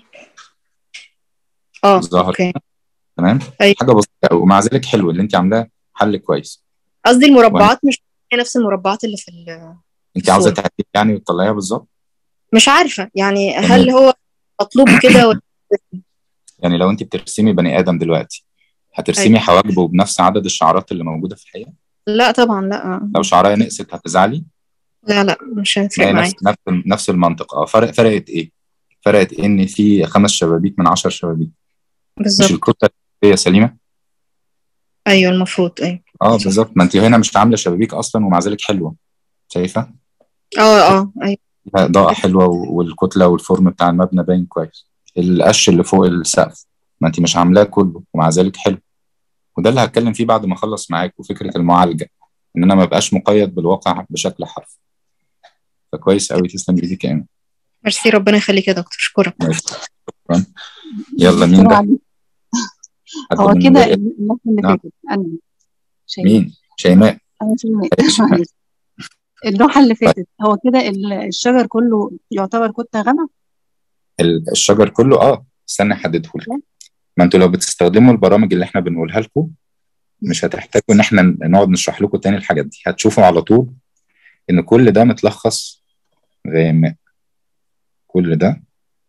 اه ظاهر اوكي تمام أيوة. حاجه بسيطه قوي ومع ذلك حلو اللي انت عاملاه حل كويس قصدي المربعات مش هي نفس المربعات اللي في ال... انت عاوزه الصورة. تعديل يعني وتطلعيها بالظبط مش عارفه يعني هل هو مطلوب كده ولا يعني لو انت بترسمي بني ادم دلوقتي هترسمي أيوة. حواجبه بنفس عدد الشعرات اللي موجوده في الحقيقه لا طبعا لا لو شعرها نقصت هتزعلي لا لا مش ما هيفرق هي معايا نفس نفس نفس المنطق اه فرق فرقت ايه؟ فرقت إيه ان في خمس شبابيك من عشر شبابيك مش بالظبط الكتله هي سليمه؟ ايوه المفروض ايوه اه بالظبط ما انت هنا مش عامله شبابيك اصلا ومع ذلك حلوه شايفه؟ اه اه ايوه فيها اضاءه حلوه والكتله والفورم بتاع المبنى باين كويس القش اللي فوق السقف ما انت مش عاملاه كله ومع ذلك حلو وده اللي هتكلم فيه بعد ما اخلص معاك وفكره المعالجه ان انا ما بقاش مقيد بالواقع بشكل حرفي فكويس قوي تسلم ايديك يا ايمن ميرسي ربنا يخليك يا دكتور اشكرك ماشي شكرا يلا مين دكتور ده؟ علي حد هو من كده غير- اللوحة اللي نعم. فاتت أنا شيماء مين؟ شيماء أنا شيماء أيوة شيماء. معلش. اللوحة اللي فاتت هو كده ال- الشجر كله يعتبر كتلة غامقة ال- الشجر كله اه استنى احدده لك ما انتوا لو بتستخدموا البرامج اللي احنا بنقولها لكم مش هتحتاجوا ان احنا نقعد نشرح لكم تاني الحاجات دي هتشوفوا على طول ان كل ده متلخص غامق كل ده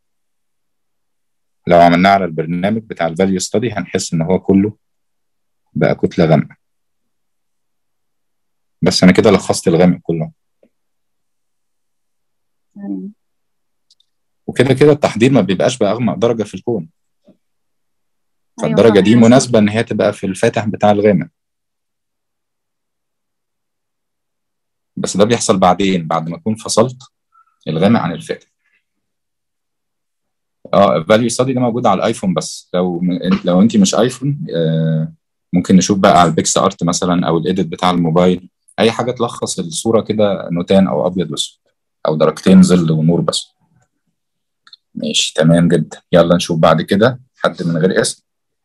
لو عملناه على البرنامج بتاع الفاليو ستادي هنحس ان هو كله بقى كتلة غامقة بس انا كده لخصت الغامق كله تمام. وكده كده التحضير ما بيبقاش بأغمق درجة في الكون أيوة فالدرجة دي صح. مناسبة ان هي تبقى في الفاتح بتاع الغامق بس ده بيحصل بعدين بعد ما اكون فصلت الغامق عن الفاتح اه الفاليو ستادي ده موجود على الايفون بس لو لو انت مش ايفون آه ممكن نشوف بقى على البيكس ارت مثلا او الايديت بتاع الموبايل اي حاجه تلخص الصوره كده نوتان او ابيض واسود او درجتين ظل ونور بس ماشي تمام جدا يلا نشوف بعد كده حد من غير اسم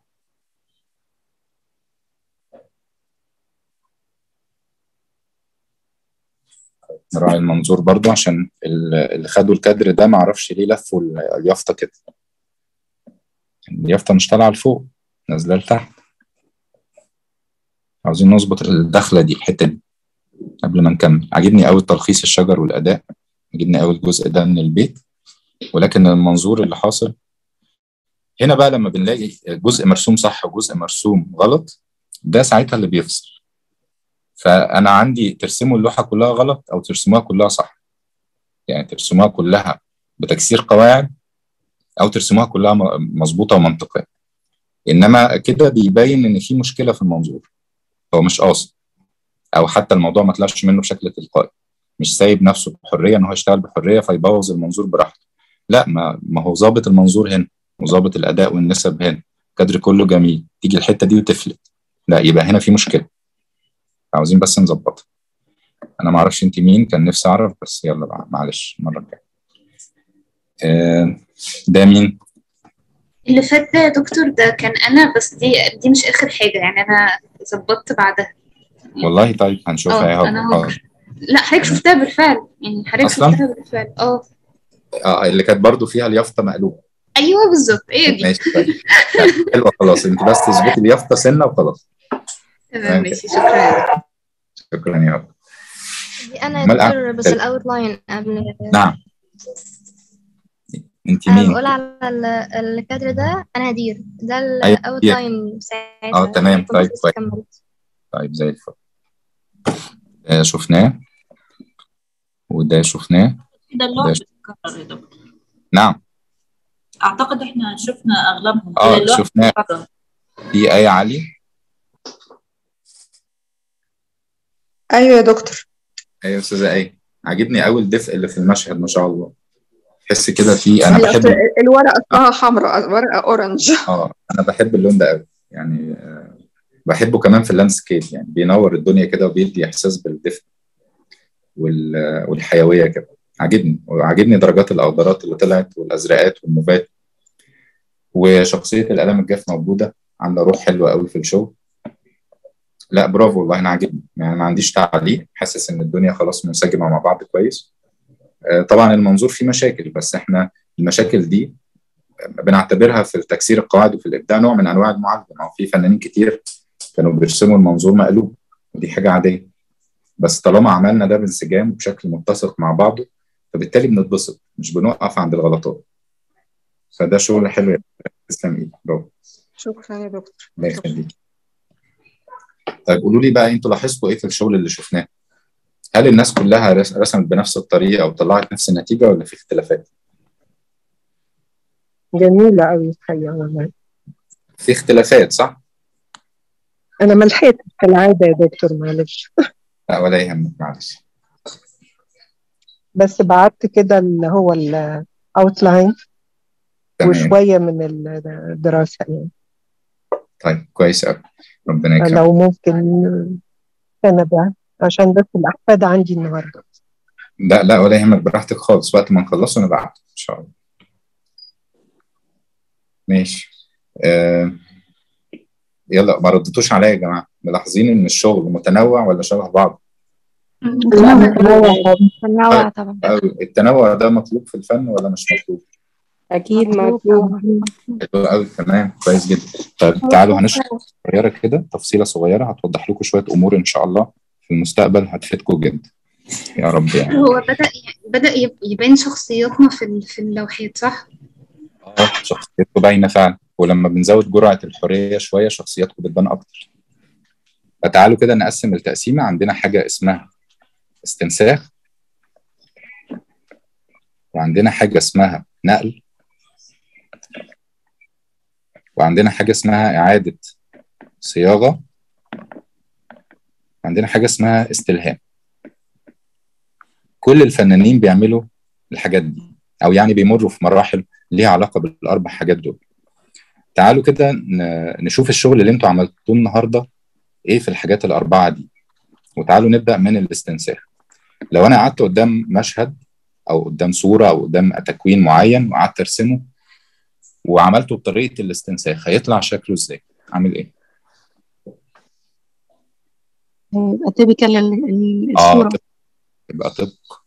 نراعي المنظور برضو عشان ال- اللي خدوا الكادر ده معرفش ليه لفوا ال- اليافطة كده اليافطة مش طالعة لفوق نازلة لتحت عاوزين نظبط الدخلة دي الحتة دي قبل ما نكمل عاجبني قوي تلخيص الشجر والأداء عاجبني قوي الجزء ده من البيت ولكن المنظور اللي حاصل هنا بقى لما بنلاقي جزء مرسوم صح وجزء مرسوم غلط ده ساعتها اللي بيفصل فانا عندي ترسموا اللوحه كلها غلط او ترسموها كلها صح يعني ترسموها كلها بتكسير قواعد او ترسموها كلها م- مظبوطه ومنطقيه انما كده بيبين ان في مشكله في المنظور هو مش قاصد او حتى الموضوع ما طلعش منه بشكل تلقائي مش سايب نفسه بحريه ان هو يشتغل بحريه فيبوظ المنظور براحته لا ما ما هو ظابط المنظور هنا وظابط الاداء والنسب هنا الكادر كله جميل تيجي الحته دي وتفلت لا يبقى هنا في مشكله عاوزين بس نظبطها انا ما اعرفش انت مين كان نفسي اعرف بس يلا بقى معلش المره الجايه آه، ده مين اللي فات ده يا دكتور ده كان انا بس دي دي مش اخر حاجه يعني انا ظبطت بعدها والله طيب هنشوفها اه اهو انا هو آه. لا حضرتك شفتها بالفعل يعني حضرتك أصلاً؟ شفتها بالفعل اه اه اللي كانت برضو فيها اليافطه مقلوبه ايوه بالظبط هي دي ماشي طيب لا، حلوه خلاص انت بس تظبطي اليافطه سنه وخلاص تمام ماشي شكرا شكرا يا رب دي انا أمال يا دكتور أعمل بس إيه؟ الاوت لاين قبل نعم انت انا مين بقول على ال- الكادر ده انا هدير ده أيوة، الاوت هدير. لاين ساعتها اه تمام كنت طيب لسه كويس كملت طيب زي الفل ده شفناه وده شفناه ده ده اللوحة ش... بتتكرر يا دكتور نعم أعتقد إحنا شفنا أغلبهم اه اللوحة شفناه بتتكرر. في آية علي ايوه يا دكتور ايوه يا استاذه ايه عاجبني قوي الدفء اللي في المشهد ما شاء الله تحس كده في انا هي بحب أصل الورقة اسمها حمراء ورقة أورنج اه انا بحب اللون ده قوي يعني آه، بحبه كمان في اللاندسكيب يعني بينور الدنيا كده وبيدي احساس بالدفء وال- والحيويه كده عاجبني وعاجبني درجات الاخضرات اللي طلعت والازرقات والموفات وشخصيه القلم الجاف موجوده عامله روح حلوه قوي في الشغل لا برافو والله انا عاجبني يعني ما عنديش تعليق حاسس ان الدنيا خلاص منسجمه مع بعض كويس آه، طبعا المنظور فيه مشاكل بس احنا المشاكل دي بنعتبرها في تكسير القواعد وفي الابداع نوع من انواع المعالجه ما هو في فنانين كتير كانوا بيرسموا المنظور مقلوب ودي حاجه عاديه بس طالما عملنا ده بانسجام وبشكل متسق مع بعضه فبالتالي بنتبسط مش بنوقف عند الغلطات فده شغل حلو يا تسلم ايدك برافو شكرا يا دكتور الله يخليك طيب قولوا لي بقى انتوا لاحظتوا ايه في الشغل اللي شفناه؟ هل الناس كلها رس- رسمت بنفس الطريقه وطلعت نفس النتيجه ولا في اختلافات؟ جميلة أوي الحقيقة والله في اختلافات صح؟ أنا ما لحقتش كالعادة يا دكتور معلش لا ولا يهمك معلش بس بعت كده اللي هو الأوتلاين تمام وشوية من الدراسة يعني طيب كويس قوي ربنا يكرمك لو ممكن سنة عشان بس الأحفاد عندي النهاردة لا لا ولا يهمك براحتك خالص وقت ما نخلصه نبعت ان شاء الله ماشي آه. يلا ما ردتوش عليا يا جماعه ملاحظين ان الشغل متنوع ولا شبه بعض؟ لا متنوع متنوع طبعا أو التنوع ده مطلوب في الفن ولا مش مطلوب؟ اكيد مطلوب حلو قوي تمام كويس جدا طيب تعالوا هنشرح صغيره كده تفصيله صغيره هتوضح لكم شويه امور ان شاء الله في المستقبل هتفيدكم جدا يا رب يعني هو بدأ بدأ يب- يبان شخصياتنا في ال- في اللوحات صح؟ اه شخصيتكم باينه فعلا ولما بنزود جرعه الحريه شويه شخصياتكم بتبان اكتر فتعالوا كده نقسم التقسيمه عندنا حاجه اسمها استنساخ وعندنا حاجه اسمها نقل وعندنا حاجه اسمها اعاده صياغه عندنا حاجه اسمها استلهام كل الفنانين بيعملوا الحاجات دي او يعني بيمروا في مراحل ليها علاقه بالاربع حاجات دول تعالوا كده ن- نشوف الشغل اللي انتوا عملتوه النهارده ايه في الحاجات الاربعه دي وتعالوا نبدا من الاستنساخ لو انا قعدت قدام مشهد او قدام صوره او قدام تكوين معين وقعدت ارسمه وعملته بطريقه الاستنساخ هيطلع شكله ازاي عامل ايه يبقى تبقى ال- ال- اه الصورة طب- يبقى طبق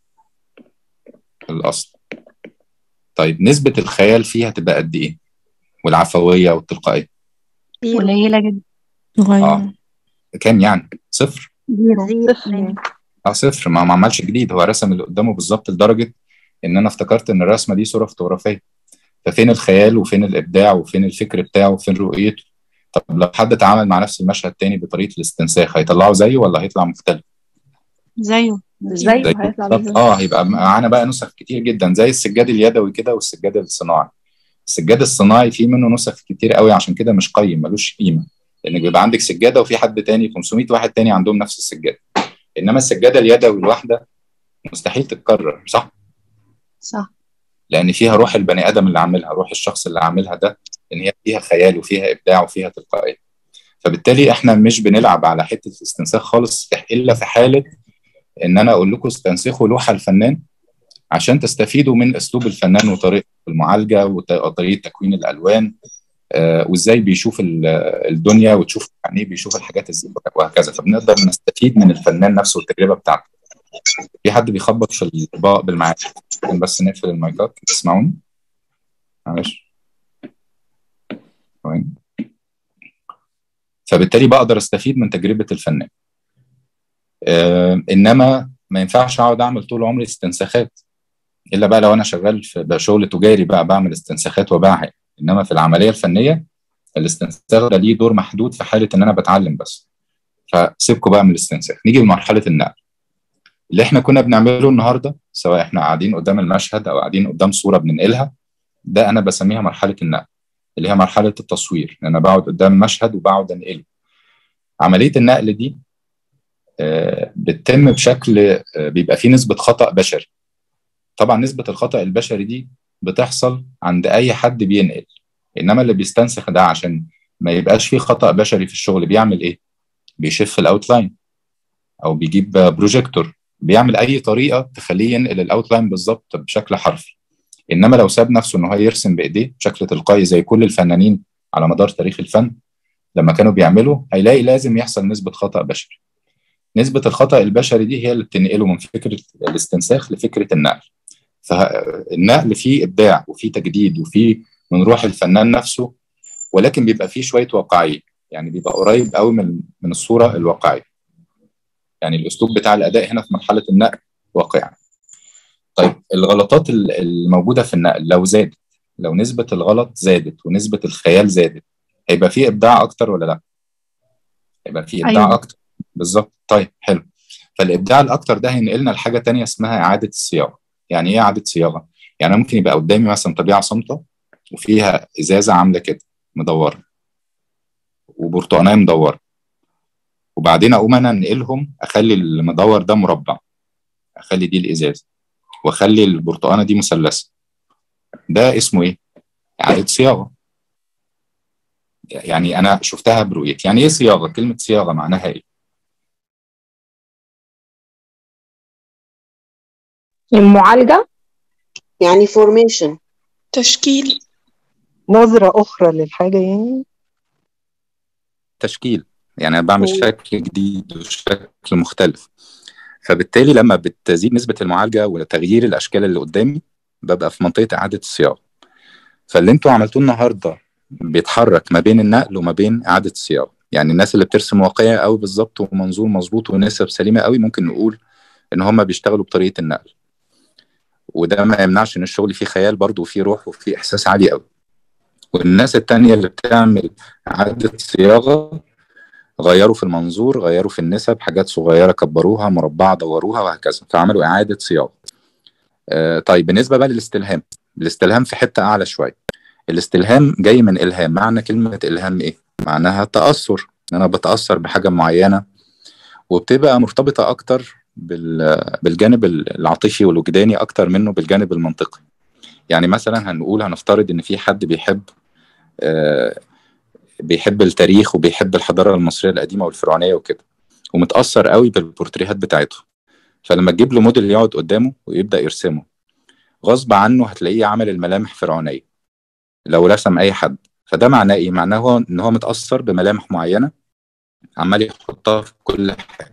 الاصل طيب نسبه الخيال فيها تبقى قد ايه والعفويه والتلقائيه قليلة جدا اه كام يعني صفر زيرو اه صفر ما ما عملش جديد هو رسم اللي قدامه بالظبط لدرجه ان انا افتكرت ان الرسمه دي صوره فوتوغرافيه ففين الخيال وفين الابداع وفين الفكر بتاعه وفين رؤيته طب لو حد اتعامل مع نفس المشهد تاني بطريقه الاستنساخ هيطلعه زيه ولا هيطلع مختلف؟ زيه زيه بالظبط. اه هيبقى معانا بقى نسخ كتير جدا زي السجاد اليدوي كده والسجاد الصناعي السجاد الصناعي فيه منه نسخ كتير قوي عشان كده مش قيم ملوش قيمه لان بيبقى عندك سجاده وفي حد تاني 500 واحد تاني عندهم نفس السجاده انما السجاده اليدوي الواحده مستحيل تتكرر صح صح لان فيها روح البني ادم اللي عاملها روح الشخص اللي عاملها ده ان هي فيها خيال وفيها ابداع وفيها تلقائيه فبالتالي احنا مش بنلعب على حته الاستنساخ خالص الا في حاله ان انا اقول لكم استنسخوا لوحه الفنان عشان تستفيدوا من اسلوب الفنان وطريقه المعالجه وط- وطريقه تكوين الالوان آه، وازاي بيشوف ال- الدنيا وتشوف يعني ايه بيشوف الحاجات ازاي وهكذا فبنقدر نستفيد من الفنان نفسه والتجربه بتاعته في حد بيخبط في الاطباق بالمعادن ممكن بس نقفل المايكات تسمعوني معلش ثواني. فبالتالي بقدر استفيد من تجربه الفنان آه، انما ما ينفعش اقعد اعمل طول عمري استنساخات الا بقى لو انا شغال في بقى شغل تجاري بقى بعمل استنساخات وباعها انما في العمليه الفنيه الاستنساخ ده ليه دور محدود في حاله ان انا بتعلم بس فسيبكوا بقى من الاستنساخ نيجي لمرحله النقل اللي احنا كنا بنعمله النهارده سواء احنا قاعدين قدام المشهد او قاعدين قدام صوره بننقلها ده انا بسميها مرحله النقل اللي هي مرحله التصوير ان انا بقعد قدام مشهد وبقعد انقله عمليه النقل دي آه، بتتم بشكل آه، بيبقى فيه نسبه خطا بشري طبعا نسبه الخطا البشري دي بتحصل عند اي حد بينقل انما اللي بيستنسخ ده عشان ما يبقاش فيه خطا بشري في الشغل بيعمل ايه بيشف الاوتلاين او بيجيب بروجيكتور بيعمل اي طريقه تخليه ينقل الاوتلاين بالظبط بشكل حرفي انما لو ساب نفسه ان هو يرسم بايديه بشكل تلقائي زي كل الفنانين على مدار تاريخ الفن لما كانوا بيعملوا هيلاقي لازم يحصل نسبه خطا بشري نسبه الخطا البشري دي هي اللي بتنقله من فكره الاستنساخ لفكره النقل فالنقل فيه ابداع وفيه تجديد وفيه من روح الفنان نفسه ولكن بيبقى فيه شويه واقعيه يعني بيبقى قريب قوي من من الصوره الواقعيه يعني الاسلوب بتاع الاداء هنا في مرحله النقل واقعي طيب الغلطات ال- الموجوده في النقل لو زادت لو نسبه الغلط زادت ونسبه الخيال زادت هيبقى فيه ابداع اكتر ولا لا هيبقى فيه ابداع أيوة. اكتر بالظبط طيب حلو فالابداع الاكتر ده هينقلنا لحاجه تانية اسمها اعاده الصياغه يعني ايه اعاده صياغه يعني أنا ممكن يبقى قدامي مثلا طبيعه صامته وفيها ازازه عامله كده مدوره وبرتقانيه مدوره وبعدين اقوم انا انقلهم اخلي المدور ده مربع اخلي دي الازازه واخلي البرتقانه دي مثلثه ده اسمه ايه اعاده صياغه يعني انا شفتها برؤيتي يعني ايه صياغه كلمه صياغه معناها ايه المعالجة يعني فورميشن تشكيل نظرة أخرى للحاجة يعني تشكيل يعني انا بعمل مم. شكل جديد وشكل مختلف فبالتالي لما بتزيد نسبة المعالجة وتغيير الأشكال اللي قدامي ببقى في منطقة إعادة الصياغة فاللي انتوا عملتوه النهاردة بيتحرك ما بين النقل وما بين إعادة الصياغة يعني الناس اللي بترسم واقعية قوي بالظبط ومنظور مظبوط ونسب سليمة قوي ممكن نقول إن هم بيشتغلوا بطريقة النقل وده ما يمنعش إن الشغل فيه خيال برضه وفيه روح وفيه إحساس عالي قوي والناس التانية اللي بتعمل إعادة صياغة غيروا في المنظور غيروا في النسب حاجات صغيرة كبروها مربعة دوروها وهكذا فعملوا إعادة صياغة آه طيب بالنسبة بقى للاستلهام الاستلهام في حتة أعلى شوية الاستلهام جاي من إلهام معنى كلمة إلهام إيه؟ معناها تأثر إن أنا بتأثر بحاجة معينة وبتبقى مرتبطة أكتر بال- بالجانب العاطفي والوجداني أكتر منه بالجانب المنطقي يعني مثلا هنقول هنفترض إن في حد بيحب آه بيحب التاريخ وبيحب الحضاره المصريه القديمه والفرعونيه وكده ومتاثر قوي بالبورتريهات بتاعتهم فلما تجيب له موديل يقعد قدامه ويبدا يرسمه غصب عنه هتلاقيه عمل الملامح فرعونيه لو رسم اي حد فده معناه ايه معناه هو ان هو متاثر بملامح معينه عمال يحطها في كل حاجه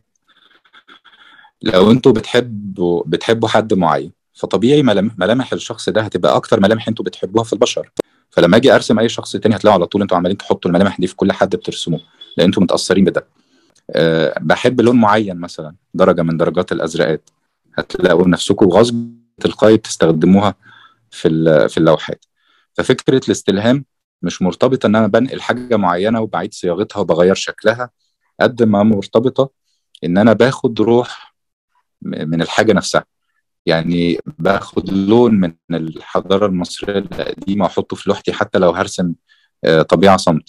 لو انتوا بتحبوا بتحبوا حد معين فطبيعي ملامح, ملامح الشخص ده هتبقى اكتر ملامح انتوا بتحبوها في البشر فلما اجي ارسم اي شخص تاني هتلاقوا على طول انتوا عمالين تحطوا الملامح دي في كل حد بترسموه لان انتوا متاثرين بده أه بحب لون معين مثلا درجه من درجات الازرقات هتلاقوا نفسكم غصب تلقائي بتستخدموها في ال- في اللوحات ففكره الاستلهام مش مرتبطه ان انا بنقل حاجه معينه وبعيد صياغتها وبغير شكلها قد ما مرتبطه ان انا باخد روح م- من الحاجه نفسها يعني باخد لون من الحضاره المصريه القديمه واحطه في لوحتي حتى لو هرسم آه، طبيعه صمت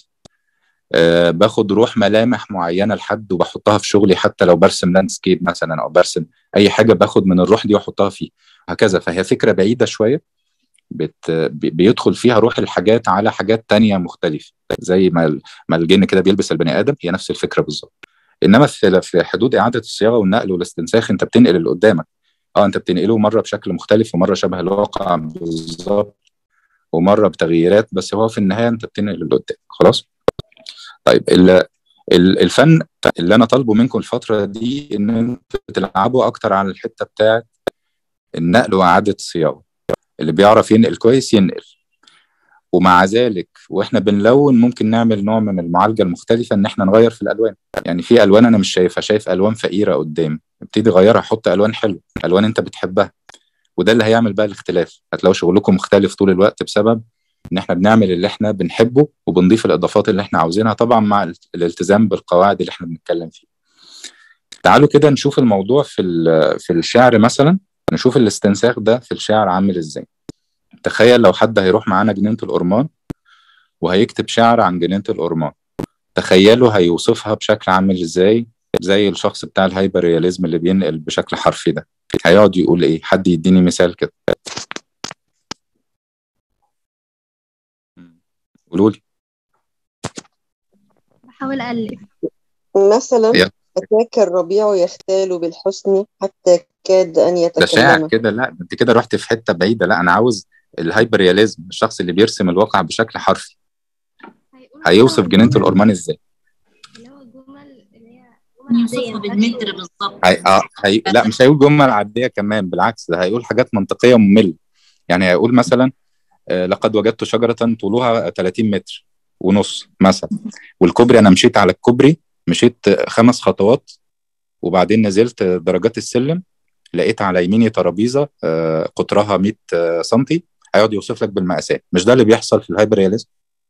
آه، باخد روح ملامح معينه لحد وبحطها في شغلي حتى لو برسم لاندسكيب مثلا او برسم اي حاجه باخد من الروح دي واحطها فيه هكذا فهي فكره بعيده شويه بت بي- بيدخل فيها روح الحاجات على حاجات تانية مختلفة زي ما ال- ما الجن كده بيلبس البني آدم هي نفس الفكرة بالظبط إنما في في حدود إعادة الصياغة والنقل والاستنساخ أنت بتنقل اللي قدامك اه أنت بتنقله مرة بشكل مختلف ومرة شبه الواقع بالظبط ومرة بتغييرات بس هو في النهاية أنت بتنقل اللي قدامك خلاص طيب ال- ال- الفن اللي أنا طالبه منكم الفترة دي إن أنتوا تلعبوا أكتر على الحتة بتاعت النقل وإعادة الصياغة اللي بيعرف ينقل كويس ينقل ومع ذلك واحنا بنلون ممكن نعمل نوع من المعالجه المختلفه ان احنا نغير في الالوان يعني في الوان انا مش شايفها شايف الوان فقيره قدامي ابتدي غيرها حط الوان حلوه الوان انت بتحبها وده اللي هيعمل بقى الاختلاف هتلاقوا شغلكم مختلف طول الوقت بسبب ان احنا بنعمل اللي احنا بنحبه وبنضيف الاضافات اللي احنا عاوزينها طبعا مع ال- الالتزام بالقواعد اللي احنا بنتكلم فيها تعالوا كده نشوف الموضوع في ال- في الشعر مثلا نشوف الاستنساخ ده في الشعر عامل ازاي تخيل لو حد هيروح معانا جنينة الأورمان وهيكتب شعر عن جنينة الأورمان تخيلوا هيوصفها بشكل عامل ازاي زي الشخص بتاع الهايبر رياليزم اللي بينقل بشكل حرفي ده هيقعد يقول ايه حد يديني مثال كده قولوا لي بحاول ألف مثلا يلا. أتاك الربيع يختال بالحسن حتى كاد أن ده شاعر يتكلم كده لا انت كده رحت في حتة بعيدة لا انا عاوز الهايبر رياليزم الشخص اللي بيرسم الواقع بشكل حرفي هيوصف جنينة الأورمان ازاي يوصفها بالمتر بالظبط هي... آه هي... لا مش هيقول جمل عاديه كمان بالعكس ده هيقول حاجات منطقيه وممله يعني هيقول مثلا آه، لقد وجدت شجره طولها 30 متر ونص مثلا والكوبري انا مشيت على الكوبري مشيت خمس خطوات وبعدين نزلت درجات السلم لقيت على يميني ترابيزه آه، قطرها 100 آه، سنتي هيقعد يوصف لك بالمقاسات مش ده اللي بيحصل في الهايبر رياليزم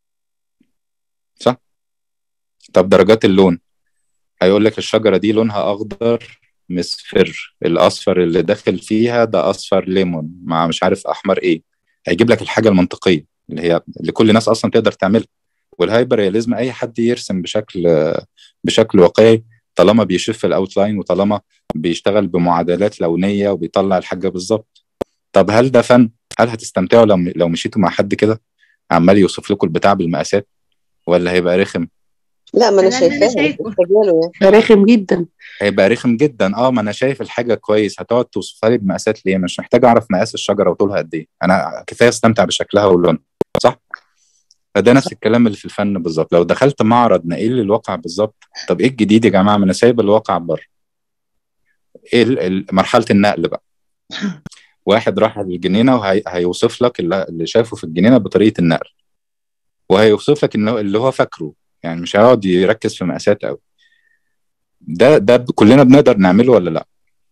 صح طب درجات اللون هيقول لك الشجره دي لونها اخضر مصفر الاصفر اللي داخل فيها ده اصفر ليمون مع مش عارف احمر ايه هيجيب لك الحاجه المنطقيه اللي هي اللي كل الناس اصلا تقدر تعملها والهايبر رياليزم اي حد يرسم بشكل بشكل واقعي طالما بيشوف الاوتلاين وطالما بيشتغل بمعادلات لونيه وبيطلع الحاجه بالظبط طب هل ده فن هل هتستمتعوا لو لو مشيتوا مع حد كده عمال يوصف لكم البتاع بالمقاسات ولا هيبقى رخم لا ما انا ده اللي أنا شايفاها شايفه. مستجاله يعني رخم جدا هيبقى رخم جدا اه ما انا شايف الحاجه كويس هتقعد توصفها لي بمقاسات ليه مش محتاج اعرف مقاس الشجره وطولها قد ايه انا كفايه استمتع بشكلها ولونها صح فده نفس الكلام اللي في الفن بالظبط لو دخلت معرض نقل لي الواقع بالظبط طب ايه الجديد يا جماعه ما انا سايب الواقع بره ايه ال- ال- مرحله النقل بقى واحد راح الجنينه وهيوصف لك اللي اللي شافه في الجنينه بطريقه النقل وهيوصف لك انه اللي هو فاكره يعني مش هيقعد يركز في مقاسات قوي ده ده ب- كلنا بنقدر نعمله ولا لا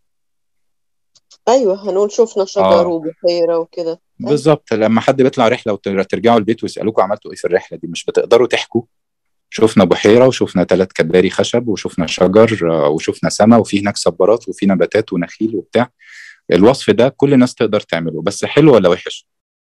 ايوه هنقول شفنا شجر آه. وبحيره وكده بالظبط لما حد بيطلع رحله وترجعوا البيت ويسالوكوا عملتوا ايه في الرحله دي مش بتقدروا تحكوا شفنا بحيره وشفنا ثلاث كباري خشب وشفنا شجر آه، وشفنا سماء وفي هناك صبارات وفي نباتات ونخيل وبتاع الوصف ده كل الناس تقدر تعمله بس حلو ولا وحش؟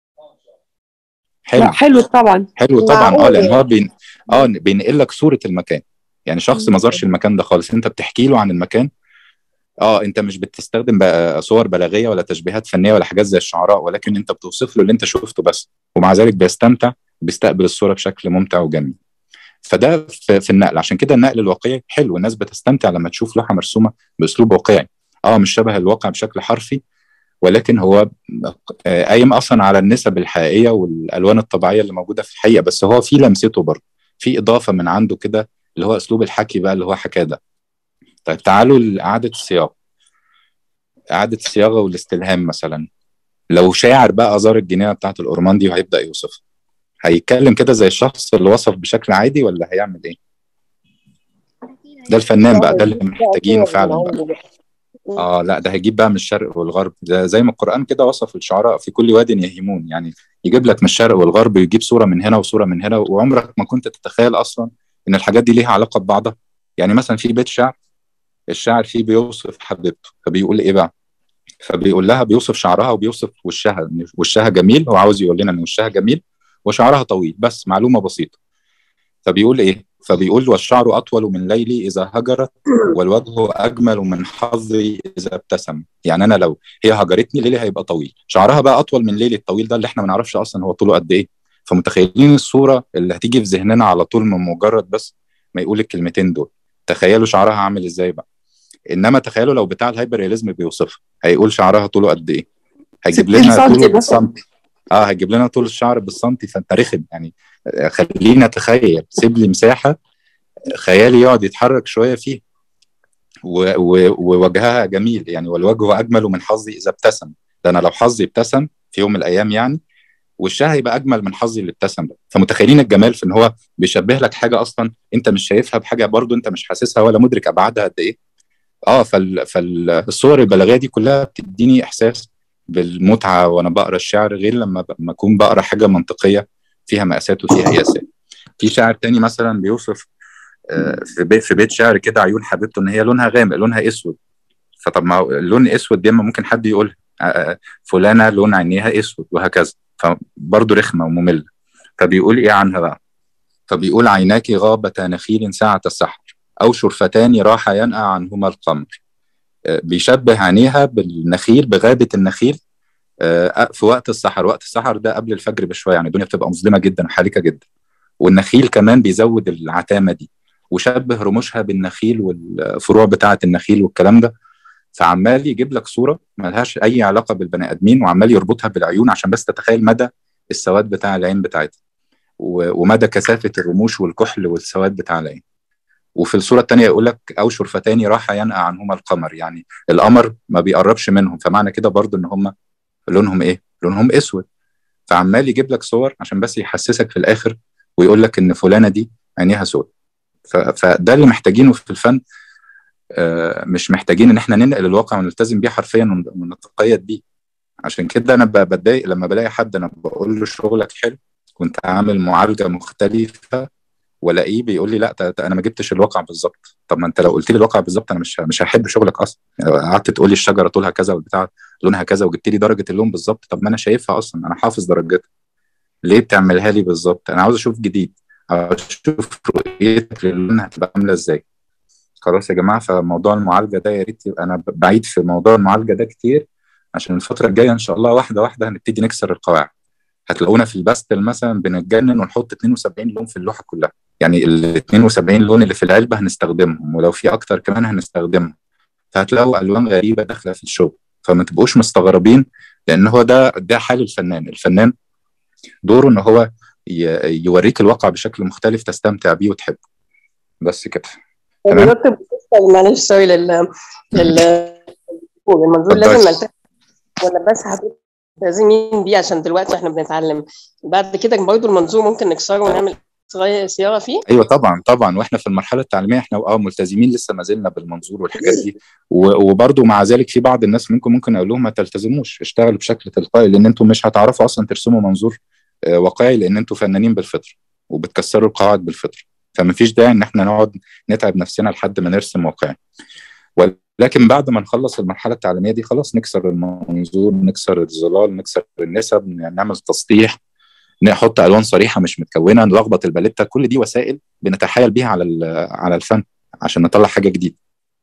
حلو لا حلو طبعا حلو طبعا اه معقول لان يعني. هو بين اه بينقل لك صوره المكان يعني شخص ما زارش المكان ده خالص انت بتحكي له عن المكان اه انت مش بتستخدم بقى صور بلاغيه ولا تشبيهات فنيه ولا حاجات زي الشعراء ولكن انت بتوصف له اللي انت شفته بس ومع ذلك بيستمتع بيستقبل الصوره بشكل ممتع وجميل فده في, في النقل عشان كده النقل الواقعي حلو الناس بتستمتع لما تشوف لوحه مرسومه باسلوب واقعي اه مش شبه الواقع بشكل حرفي ولكن هو آه، قايم اصلا على النسب الحقيقيه والالوان الطبيعيه اللي موجوده في الحقيقه بس هو في لمسته برضه في اضافه من عنده كده اللي هو اسلوب الحكي بقى اللي هو حكاه ده طيب تعالوا لاعاده السياق اعاده الصياغه والاستلهام مثلا لو شاعر بقى زار الجنينه بتاعت الاورماندي وهيبدا يوصفها هيتكلم كده زي الشخص اللي وصف بشكل عادي ولا هيعمل ايه ده الفنان بقى ده اللي محتاجينه فعلا بقى اه لا ده هيجيب بقى من الشرق والغرب ده زي ما القرآن كده وصف الشعراء في كل واد يهيمون يعني يجيب لك من الشرق والغرب ويجيب صورة من هنا وصورة من هنا وعمرك ما كنت تتخيل أصلا إن الحاجات دي ليها علاقة ببعضها يعني مثلا في بيت شعر الشاعر فيه بيوصف حبيبته فبيقول إيه بقى فبيقول لها بيوصف شعرها وبيوصف وشها إن وشها جميل هو عاوز يقول لنا إن وشها جميل وشعرها طويل بس معلومة بسيطة فبيقول إيه فبيقول والشعر أطول من ليلي إذا هجرت والوجه أجمل من حظي إذا ابتسم يعني أنا لو هي هجرتني ليلي هيبقى طويل شعرها بقى أطول من ليلي الطويل ده اللي إحنا ما نعرفش أصلا هو طوله قد إيه فمتخيلين الصورة اللي هتيجي في ذهننا على طول من مجرد بس ما يقول الكلمتين دول تخيلوا شعرها عامل إزاي بقى إنما تخيلوا لو بتاع الهايبر رياليزم بيوصفها هيقول شعرها طوله قد إيه هيجيب 60 لنا سنتي طوله مثلا. بالسنتي اه هيجيب لنا طول الشعر بالسنتي فانت رخم يعني آه، خلينا اتخيل سيب لي مساحه خيالي يقعد يتحرك شويه فيه و- و- ووجهها جميل يعني والوجه اجمل من حظي اذا ابتسم ده انا لو حظي ابتسم في يوم من الايام يعني وشها هيبقى اجمل من حظي اللي ابتسم ده فمتخيلين الجمال في ان هو بيشبه لك حاجه اصلا انت مش شايفها بحاجه برضو انت مش حاسسها ولا مدرك ابعادها قد ايه اه فال فالصور البلاغيه دي كلها بتديني احساس بالمتعه وانا بقرا الشعر غير لما ب- ما اكون بقرا حاجه منطقيه فيها مقاسات وفيها قياسات في شاعر تاني مثلا بيوصف آه، في بيت في بيت شعر كده عيون حبيبته ان هي لونها غامق لونها اسود فطب ما هو اللون اسود دي ما ممكن حد يقول آه، آه، فلانه لون عينيها اسود وهكذا فبرضه رخمه وممله فبيقول ايه عنها بقى فبيقول عيناك غابة نخيل ساعة السحر أو شرفتان راح ينأى عنهما القمر آه، بيشبه عينيها بالنخيل بغابة النخيل آه، في وقت السحر وقت السحر ده قبل الفجر بشوية يعني الدنيا بتبقى مظلمة جدا وحالكة جدا والنخيل كمان بيزود العتامة دي وشبه رموشها بالنخيل والفروع بتاعة النخيل والكلام ده فعمال يجيب لك صورة ملهاش أي علاقة بالبني آدمين وعمال يربطها بالعيون عشان بس تتخيل مدى السواد بتاع العين بتاعتها و- ومدى كثافة الرموش والكحل والسواد بتاع العين وفي الصوره الثانيه يقول لك او شرفتان راح ينأى عنهما القمر يعني القمر ما بيقربش منهم فمعنى كده برضو ان هم لونهم ايه لونهم اسود فعمال يجيب لك صور عشان بس يحسسك في الاخر ويقول لك ان فلانه دي عينيها سود ف- فده اللي محتاجينه في الفن آه، مش محتاجين ان احنا ننقل الواقع ونلتزم بيه حرفيا ون- ونتقيد بيه عشان كده انا ب- بتضايق لما بلاقي حد انا بقول له شغلك حلو كنت عامل معالجه مختلفه والاقيه بيقول لي لا ت- ت- انا ما جبتش الواقع بالظبط طب ما انت لو قلت لي الواقع بالظبط انا مش مش هحب شغلك اصلا يعني لو قعدت تقول لي الشجره طولها كذا والبتاع لونها كذا وجبت لي درجه اللون بالظبط طب ما انا شايفها اصلا انا حافظ درجتها ليه بتعملها لي بالظبط انا عاوز اشوف جديد عاوز اشوف رؤيتك للون هتبقى عامله ازاي خلاص يا جماعه فموضوع المعالجه ده يا ريت يبقى انا بعيد في موضوع المعالجه ده كتير عشان الفتره الجايه ان شاء الله واحده واحده هنبتدي نكسر القواعد هتلاقونا في الباستل مثلا بنتجنن ونحط 72 لون في اللوحه كلها يعني ال 72 لون اللي في العلبه هنستخدمهم ولو في اكتر كمان هنستخدمهم فهتلاقوا الوان غريبه داخله في الشغل فما تبقوش مستغربين لان هو ده ده حال الفنان الفنان دوره ان هو ي- يوريك الواقع بشكل مختلف تستمتع بيه وتحبه بس كده يا تمام دكتور بالنسبة- معلش سوري لل لل المنظور اتفضلي. لازم نلتزم ولا بس حضرتك ملتزمين بيه عشان دلوقتي احنا بنتعلم بعد كده برضه المنظور ممكن نكسره ونعمل صغير صياغه فيه ايوه طبعا طبعا واحنا في المرحله التعليميه احنا اه ملتزمين لسه ما زلنا بالمنظور والحاجات دي و- وبرضه مع ذلك في بعض الناس منكم ممكن اقول لهم ما تلتزموش اشتغلوا بشكل تلقائي لان انتم مش هتعرفوا اصلا ترسموا منظور آه، واقعي لان انتم فنانين بالفطره وبتكسروا القواعد بالفطره فما فيش داعي ان احنا نقعد نتعب نفسنا لحد ما نرسم واقعي ولكن بعد ما نخلص المرحله التعليميه دي خلاص نكسر المنظور نكسر الظلال نكسر النسب نعمل تسطيح نحط الوان صريحه مش متكونه نلخبط الباليتا كل دي وسائل بنتحايل بيها على ال- على الفن عشان نطلع حاجه جديده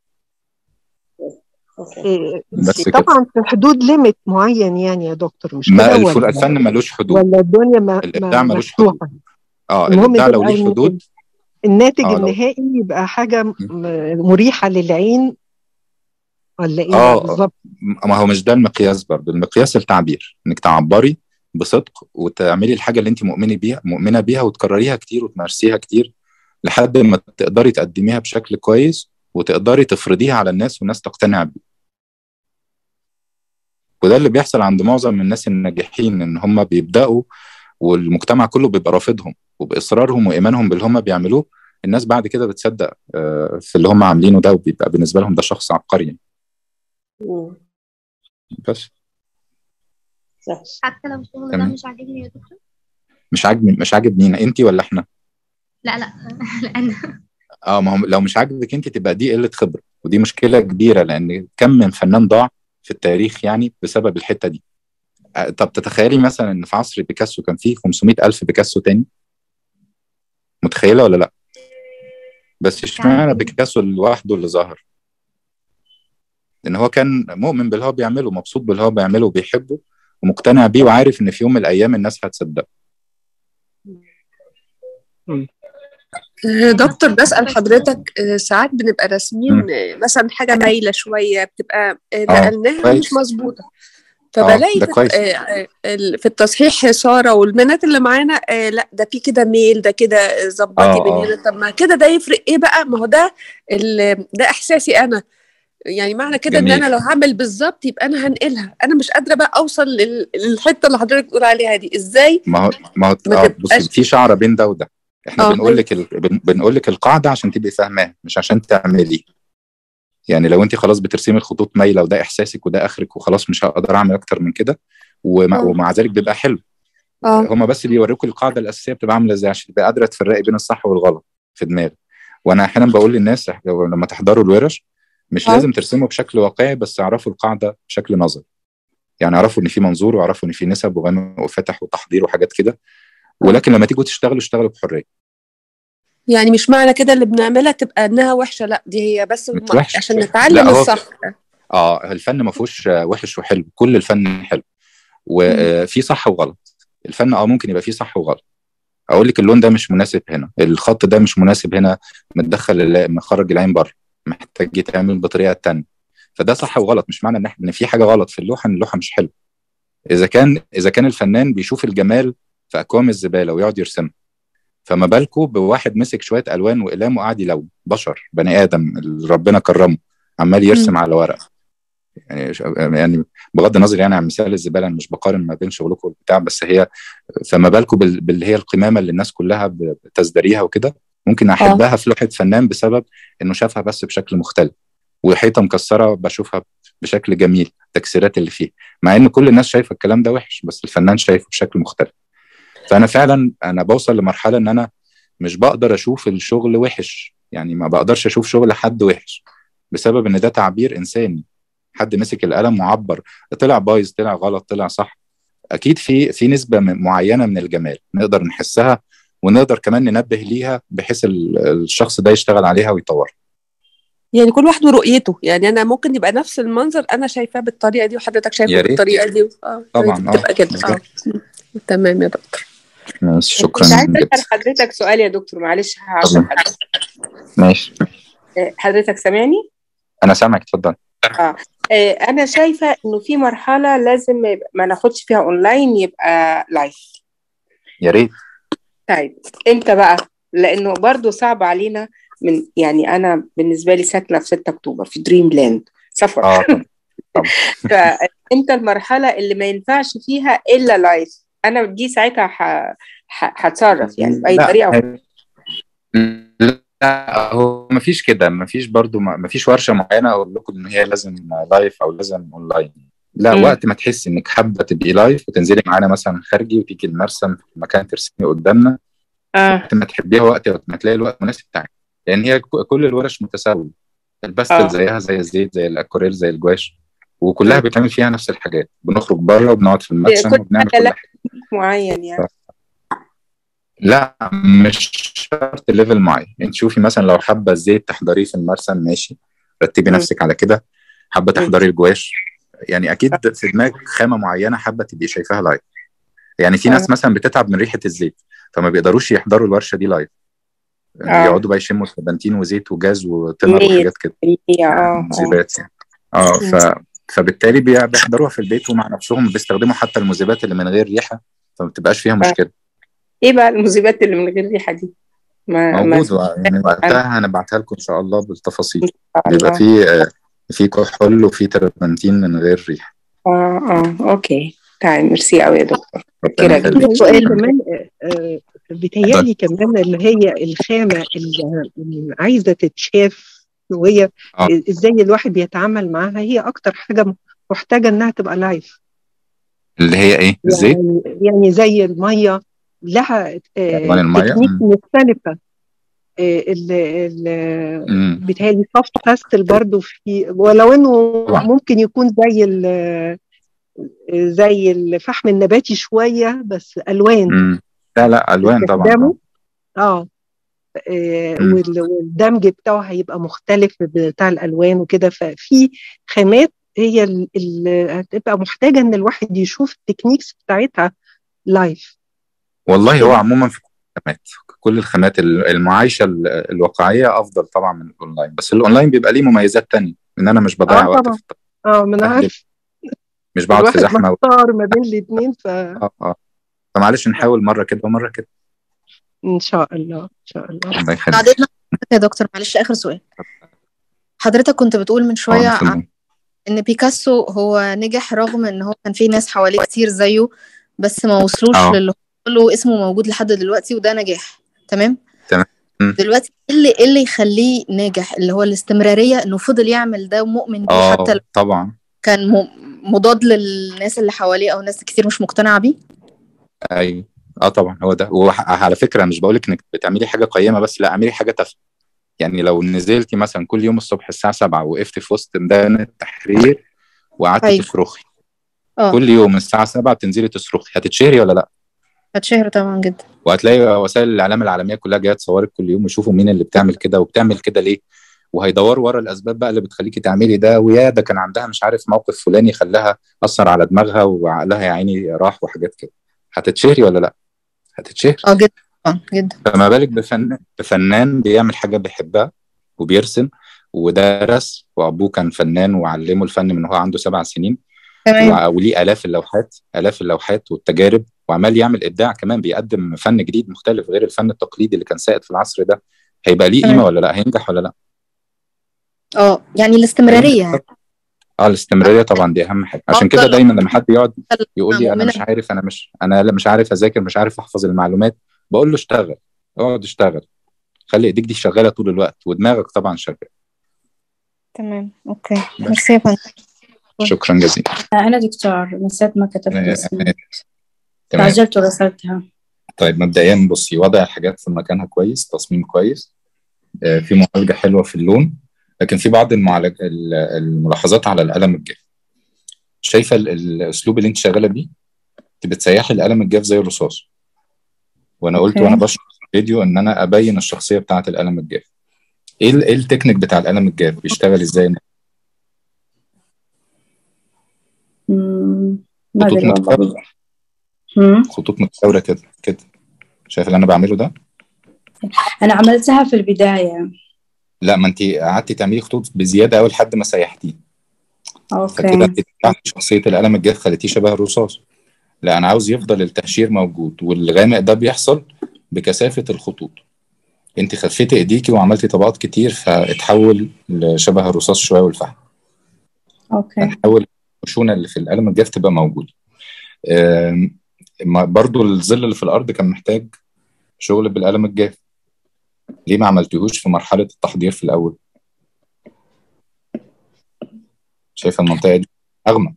إيه، بس كده طبعا في حدود ليميت معين يعني يا دكتور مش ما كده الف- ولا الفن ملوش حدود ولا الدنيا ما الابداع ما ملوش حدود مفتوحه اه المهم الابداع لو تبقى ليه الن- حدود الناتج اه لو النهائي يبقى حاجه م- مريحه للعين ولا ايه اه بالظبط ما هو مش ده المقياس برضه المقياس التعبير انك تعبري بصدق وتعملي الحاجه اللي انت مؤمنه بيها مؤمنه بيها وتكرريها كتير وتمارسيها كتير لحد ما تقدري تقدميها بشكل كويس وتقدري تفرضيها على الناس والناس تقتنع بيه وده اللي بيحصل عند معظم الناس الناجحين ان هم بيبداوا والمجتمع كله بيبقى رافضهم وباصرارهم وايمانهم باللي هم بيعملوه الناس بعد كده بتصدق آه، في اللي هم عاملينه ده وبيبقى بالنسبه لهم ده شخص عبقري يعني. مم. بس حتى لو الشغل ده تمام. مش عاجبني يا دكتور مش عاجب مش عاجب مين انت ولا احنا لا لا لان اه ما هو لو مش عاجبك انت تبقى دي قله خبره ودي مشكله كبيره لان كم من فنان ضاع في التاريخ يعني بسبب الحته دي آه، طب تتخيلي مثلا ان في عصر بيكاسو كان فيه 500 الف بيكاسو تاني متخيله ولا لا بس اشمعنى بيكاسو لوحده اللي ظهر لان هو كان مؤمن باللي هو بيعمله مبسوط باللي هو بيعمله وبيحبه ومقتنع بيه وعارف ان في يوم من الايام الناس هتصدقه آه، دكتور بسأل حضرتك آه، ساعات بنبقى راسمين مم. آه، مثلا حاجة مايلة شوية بتبقى آه، اه نقلناها كويس مش مظبوطة اه فبلاقي ده في كويس آه، آه، ال- في التصحيح سارة والبنات اللي معانا آه، لا ده في كده ميل ده كده ظبطي اه من اه هنا طب ما كده ده يفرق ايه بقى ما هو ده ال- ده احساسي انا يعني معنى كده ان جميل انا لو هعمل بالظبط يبقى انا هنقلها انا مش قادره بقى اوصل لل- للحته اللي حضرتك بتقول عليها دي ازاي ما هو ما هو ما اه تبقاش بصي في شعره بين ده وده احنا اه بنقول لك ال... بن... بنقول لك القاعده عشان تبقي فاهماها مش عشان تعملي يعني لو انت خلاص بترسمي الخطوط مايله وده احساسك وده اخرك وخلاص مش هقدر اعمل اكتر من كده ومع, اه ومع ذلك بيبقى حلو اه هما بس بيوروكوا القاعده الاساسيه بتبقى عامله ازاي عشان تبقى قادره تفرقي بين الصح والغلط في دماغك وانا احيانا بقول للناس إح- لما تحضروا الورش مش اه لازم ترسموا بشكل واقعي بس اعرفوا القاعده بشكل نظري يعني اعرفوا ان في منظور واعرفوا ان في نسب وغنى وفتح وتحضير وحاجات كده اه ولكن لما تيجوا تشتغلوا اشتغلوا بحريه يعني مش معنى كده اللي بنعملها تبقى انها وحشه لا دي هي بس مش م- وحش عشان لا نتعلم هو الصح اه الفن ما فيهوش آه، وحش وحلو كل الفن حلو مم. وفي صح وغلط الفن اه ممكن يبقى فيه صح وغلط اقول لك اللون ده مش مناسب هنا الخط ده مش مناسب هنا متدخل ال- مخرج العين بره محتاج يتعمل بطريقه تانية فده صح وغلط مش معنى ان إحنا- ان في حاجه غلط في اللوحه ان اللوحه مش حلوه اذا كان اذا كان الفنان بيشوف الجمال في اكوام الزباله ويقعد يرسمها فما بالكم بواحد مسك شويه الوان واقلام وقعد يلون بشر بني ادم اللي ربنا كرمه عمال يرسم على ورق يعني ش- يعني بغض النظر يعني عن مثال الزباله أنا مش بقارن ما بين شغلكم والبتاع بس هي فما بالكم بال- باللي هي القمامه اللي الناس كلها ب- بتزدريها وكده ممكن احبها في لوحه فنان بسبب انه شافها بس بشكل مختلف وحيطه مكسره بشوفها بشكل جميل التكسيرات اللي فيه مع ان كل الناس شايفه الكلام ده وحش بس الفنان شايفه بشكل مختلف فانا فعلا انا بوصل لمرحله ان انا مش بقدر اشوف الشغل وحش يعني ما بقدرش اشوف شغل حد وحش بسبب ان ده تعبير انساني حد مسك القلم وعبر طلع بايظ طلع غلط طلع صح اكيد في في نسبه م- معينه من الجمال نقدر نحسها ونقدر كمان ننبه ليها بحيث ال- الشخص ده يشتغل عليها ويطورها يعني كل واحد ورؤيته يعني انا ممكن يبقى نفس المنظر انا شايفاه بالطريقه دي وحضرتك يا شايفه ريت. بالطريقه دي اه طبعا اه تبقى كده اه بالظبط. تمام يا دكتور ماشي شكرا كنت عايزه جدا اسال حضرتك سؤال يا دكتور معلش عشان حضرتك ماشي آه، حضرتك سامعني؟ انا سامعك اتفضل اه آه، انا شايفه انه في مرحله لازم يبقى ما ناخدش فيها اونلاين يبقى لايف يا ريت طيب امتى بقى لانه برضو صعب علينا من يعني انا بالنسبه لي ساكنه في 6 اكتوبر في دريم لاند سفر اه طبعا فانت المرحله اللي ما ينفعش فيها الا لايف انا دي ساعتها ح- ح- هتصرف يعني باي لا طريقه لا هو ما فيش كده ما فيش برضو ما فيش ورشه معينه اقول لكم ان هي لازم لايف او لازم اونلاين لا مم. وقت ما تحس انك حابه تبقي لايف وتنزلي معانا مثلا خارجي وتيجي المرسم في مكان ترسمي قدامنا اه وقت ما تحبيها وقت ما تلاقي الوقت مناسب بتاعك لان هي ك- كل الورش متساويه الباستل آه. زيها زي الزيت زي الاكوريل زي الجواش وكلها بيتعمل فيها نفس الحاجات بنخرج بره وبنقعد في المرسم كل وبنعمل حاجه كل لها حاجه تكنيك معين يعني لا مش شرط ليفل معين انت شوفي مثلا لو حابه الزيت تحضريه في المرسم ماشي رتبي مم. نفسك على كده حابه مم. تحضري الجواش يعني اكيد في دماغك خامه معينه حابه تبقي شايفاها لايف يعني في آه. ناس مثلا بتتعب من ريحه الزيت فما بيقدروش يحضروا الورشه دي لايف يعني آه. يقعدوا بقى يشموا سبنتين وزيت وجاز وتنر كمية وحاجات كده كمية اه اه مذيبات يعني اه ف فبالتالي بي- بيحضروها في البيت ومع نفسهم بيستخدموا حتى المذيبات اللي من غير ريحه فما بتبقاش فيها مشكله ايه بقى المذيبات اللي من غير ريحه دي؟ ما ما موجود يعني وقتها هنبعتها لكم ان شاء الله بالتفاصيل شاء بيبقى الله. في آه، في كحول وفي تربنتين من غير ريحه اه اه اوكي طيب ميرسي قوي يا دكتور ربنا كده يخليك سؤال كمان آه، بيتهيألي كمان اللي هي الخامة اللي اللي عايزة تتشاف وهي آه. ازاي الواحد بيتعامل معاها هي اكتر حاجة محتاجة انها تبقى لايف اللي هي ايه الزيت يعني يعني زي المية لها آه، ألوان المية؟ تكنيك مم. مختلفة آه، ال ال مم. بيتهيألي سوفت باستل برضو في ولو انه طبعا. ممكن يكون زي ال زي الفحم النباتي شوية بس ألوان مم. لا لا الوان طبعا استخدامه اه آه، مم. وال- والدمج بتاعه هيبقى مختلف بتاع الالوان وكده ففي خامات هي ال- ال- هتبقى محتاجه ان الواحد يشوف التكنيكس بتاعتها لايف والله هو عموما في كل الخامات كل الخامات ال- المعايشه ال- الواقعيه افضل طبعا من الاونلاين بس الاونلاين بيبقى ليه مميزات تانية ان انا مش بضيع اه وقت طبعا في اه ما انا أهلي. عارف مش بقعد في الواحد زحمه و... محتار ما بين الاثنين فان اه اه فمعلش نحاول مره كده ومره كده شاء الله ان شاء الله الله يخليك بعدين يا دكتور معلش آخر سؤال حضرتك كنت بتقول من شوية اه عن اتفضل. إن بيكاسو هو نجح رغم إن هو كان في ناس حواليه كتير زيه بس ما وصلوش اه للي هو له اسمه موجود لحد دلوقتي وده نجاح تمام تمام مم. دلوقتي ايه اللي ايه اللي يخليه ناجح اللي هو الاستمرارية انه فضل يعمل ده ومؤمن بيه حتى اه لو طبعا كان م- مضاد للناس اللي حواليه او ناس كتير مش مقتنعة بيه ايوه اه طبعا هو ده وعلى فكره مش بقول لك انك بتعملي حاجه قيمه بس لا اعملي حاجه تافهه يعني لو نزلتي مثلا كل يوم الصبح الساعه 7 وقفتي في وسط ميدان التحرير وقعدتي ايوه تصرخي اه كل يوم الساعه 7 تنزلي تصرخي هتتشهري ولا لا هتشهر طبعا جدا وهتلاقي وسائل الاعلام العالميه كلها جايه تصورك كل يوم ويشوفوا مين اللي بتعمل كده وبتعمل كده ليه وهيدوروا ورا الاسباب بقى اللي بتخليكي تعملي ده ويا ده كان عندها مش عارف موقف فلاني خلاها اثر على دماغها وعقلها يا عيني راح وحاجات كده هتتشهري ولا لا هتتشهري اه جدا طبعا جدا فما بالك بفنان بفنان بيعمل حاجه بيحبها وبيرسم ودرس وابوه كان فنان وعلمه الفن من هو عنده سبع سنين تمام. وع- وليه الاف اللوحات الاف اللوحات والتجارب وعمال يعمل ابداع كمان بيقدم فن جديد مختلف غير الفن التقليدي اللي كان سائد في العصر ده هيبقى ليه تمام. قيمه ولا لا هينجح ولا لا اه يعني الاستمرارية يعني اه الاستمراريه طبعا دي اهم حاجه عشان كده أفضل دايما لما حد يقعد يقول أنا لي انا مؤمنة مش عارف انا مش انا لا مش عارف اذاكر مش عارف احفظ المعلومات بقول له اشتغل اقعد اشتغل خلي ايديك دي شغاله طول الوقت ودماغك طبعا شغال تمام اوكي ميرسي يا فندم شكرا جزيلا أنا دكتور نسيت ما كتبت اسمي تمام تعجلت ورسلتها طيب مبدئيا بصي وضع الحاجات في مكانها كويس تصميم كويس آه، في معالجه حلوه في اللون لكن في بعض المعالج ال- الملاحظات على القلم الجاف شايفه ال- الاسلوب اللي انت شغاله بيه انت بتسيحي القلم الجاف زي الرصاص وانا قلت أوكي. وانا بشرح في الفيديو ان انا ابين الشخصيه بتاعه القلم الجاف ايه ال- ايه التكنيك بتاع القلم الجاف بيشتغل ازاي مم، ما خطوط أدري والله متكامله مم. خطوط متكامله كده كده شايف اللي انا بعمله ده أنا عملتها في البداية لا ما انت قعدتي تعملي خطوط بزياده قوي لحد ما سيحتيه فكده أوكي انت بتاعتي شخصيه القلم الجاف خليتيه شبه الرصاص لا انا عاوز يفضل التهشير موجود والغامق ده بيحصل بكثافه الخطوط انت خفيتي ايديكي وعملتي طبقات كتير فاتحول لشبه الرصاص شويه والفحم أوكي نحاول الخشونه اللي في القلم الجاف تبقى موجوده آم، ما- برضو الظل اللي في الارض كان محتاج شغل بالقلم الجاف ليه ما عملتيهوش في مرحله التحضير في الاول شايفه المنطقه دي اغمق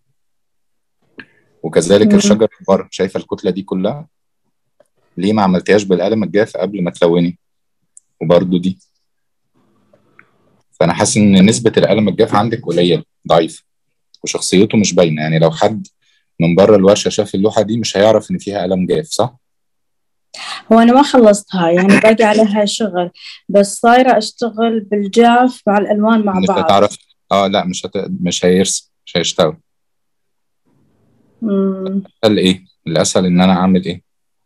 وكذلك مم. الشجر اللي بره شايفه الكتله دي كلها ليه ما عملتيهاش بالقلم الجاف قبل ما تلوني وبرضو دي فانا حاسس ان نسبه القلم الجاف عندك قليله ضعيفه وشخصيته مش باينه يعني لو حد من بره الورشه شاف اللوحه دي مش هيعرف ان فيها قلم جاف صح هو أنا ما خلصتها يعني باقي عليها شغل بس صايرة أشتغل بالجاف مع الألوان مع مش بعض هتعرف اه لا مش هت... مش هيرسم مش هيشتغل مم. قال ايه الاسهل ان انا اعمل ايه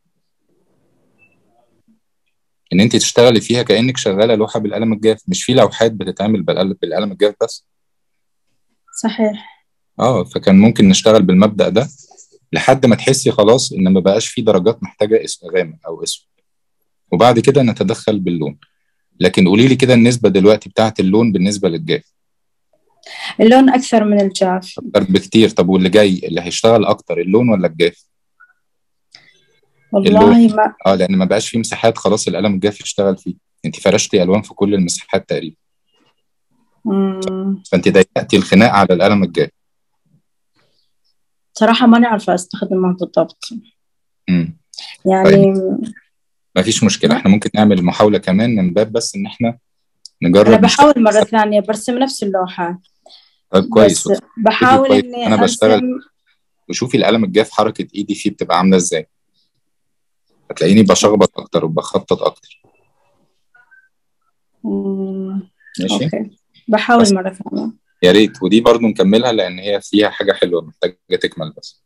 ان انت تشتغلي فيها كانك شغاله لوحه بالقلم الجاف مش في لوحات بتتعمل بالقلم بالقلم الجاف بس صحيح اه فكان ممكن نشتغل بالمبدأ ده لحد ما تحسي خلاص ان ما بقاش في درجات محتاجه اس- غامق او اسود وبعد كده نتدخل باللون لكن قولي لي كده النسبه دلوقتي بتاعه اللون بالنسبه للجاف اللون أكثر من الجاف اكتر بكتير طب واللي جاي اللي هيشتغل اكتر اللون ولا الجاف والله اللون ما اه لان ما بقاش في مساحات خلاص القلم الجاف يشتغل فيه انت فرشتي الوان في كل المساحات تقريبا مم. فانت ضيقتي الخناق على القلم الجاف صراحة ماني عارفة أستخدمها بالضبط امم يعني ما فيش مشكله احنا ممكن نعمل محاوله كمان من باب بس ان احنا نجرب أنا نشتغل بحاول مرة ثانية برسم نفس اللوحة طيب كويس بس بحاول كويس. إني انا بشتغل أرسم وشوفي القلم الجاف حركه ايدي فيه بتبقى عامله ازاي هتلاقيني بشخبط اكتر وبخطط اكتر مم. ماشي أوكي بحاول مرة ثانية يا ريت ودي برضو نكملها لان هي فيها حاجه حلوه محتاجه تكمل بس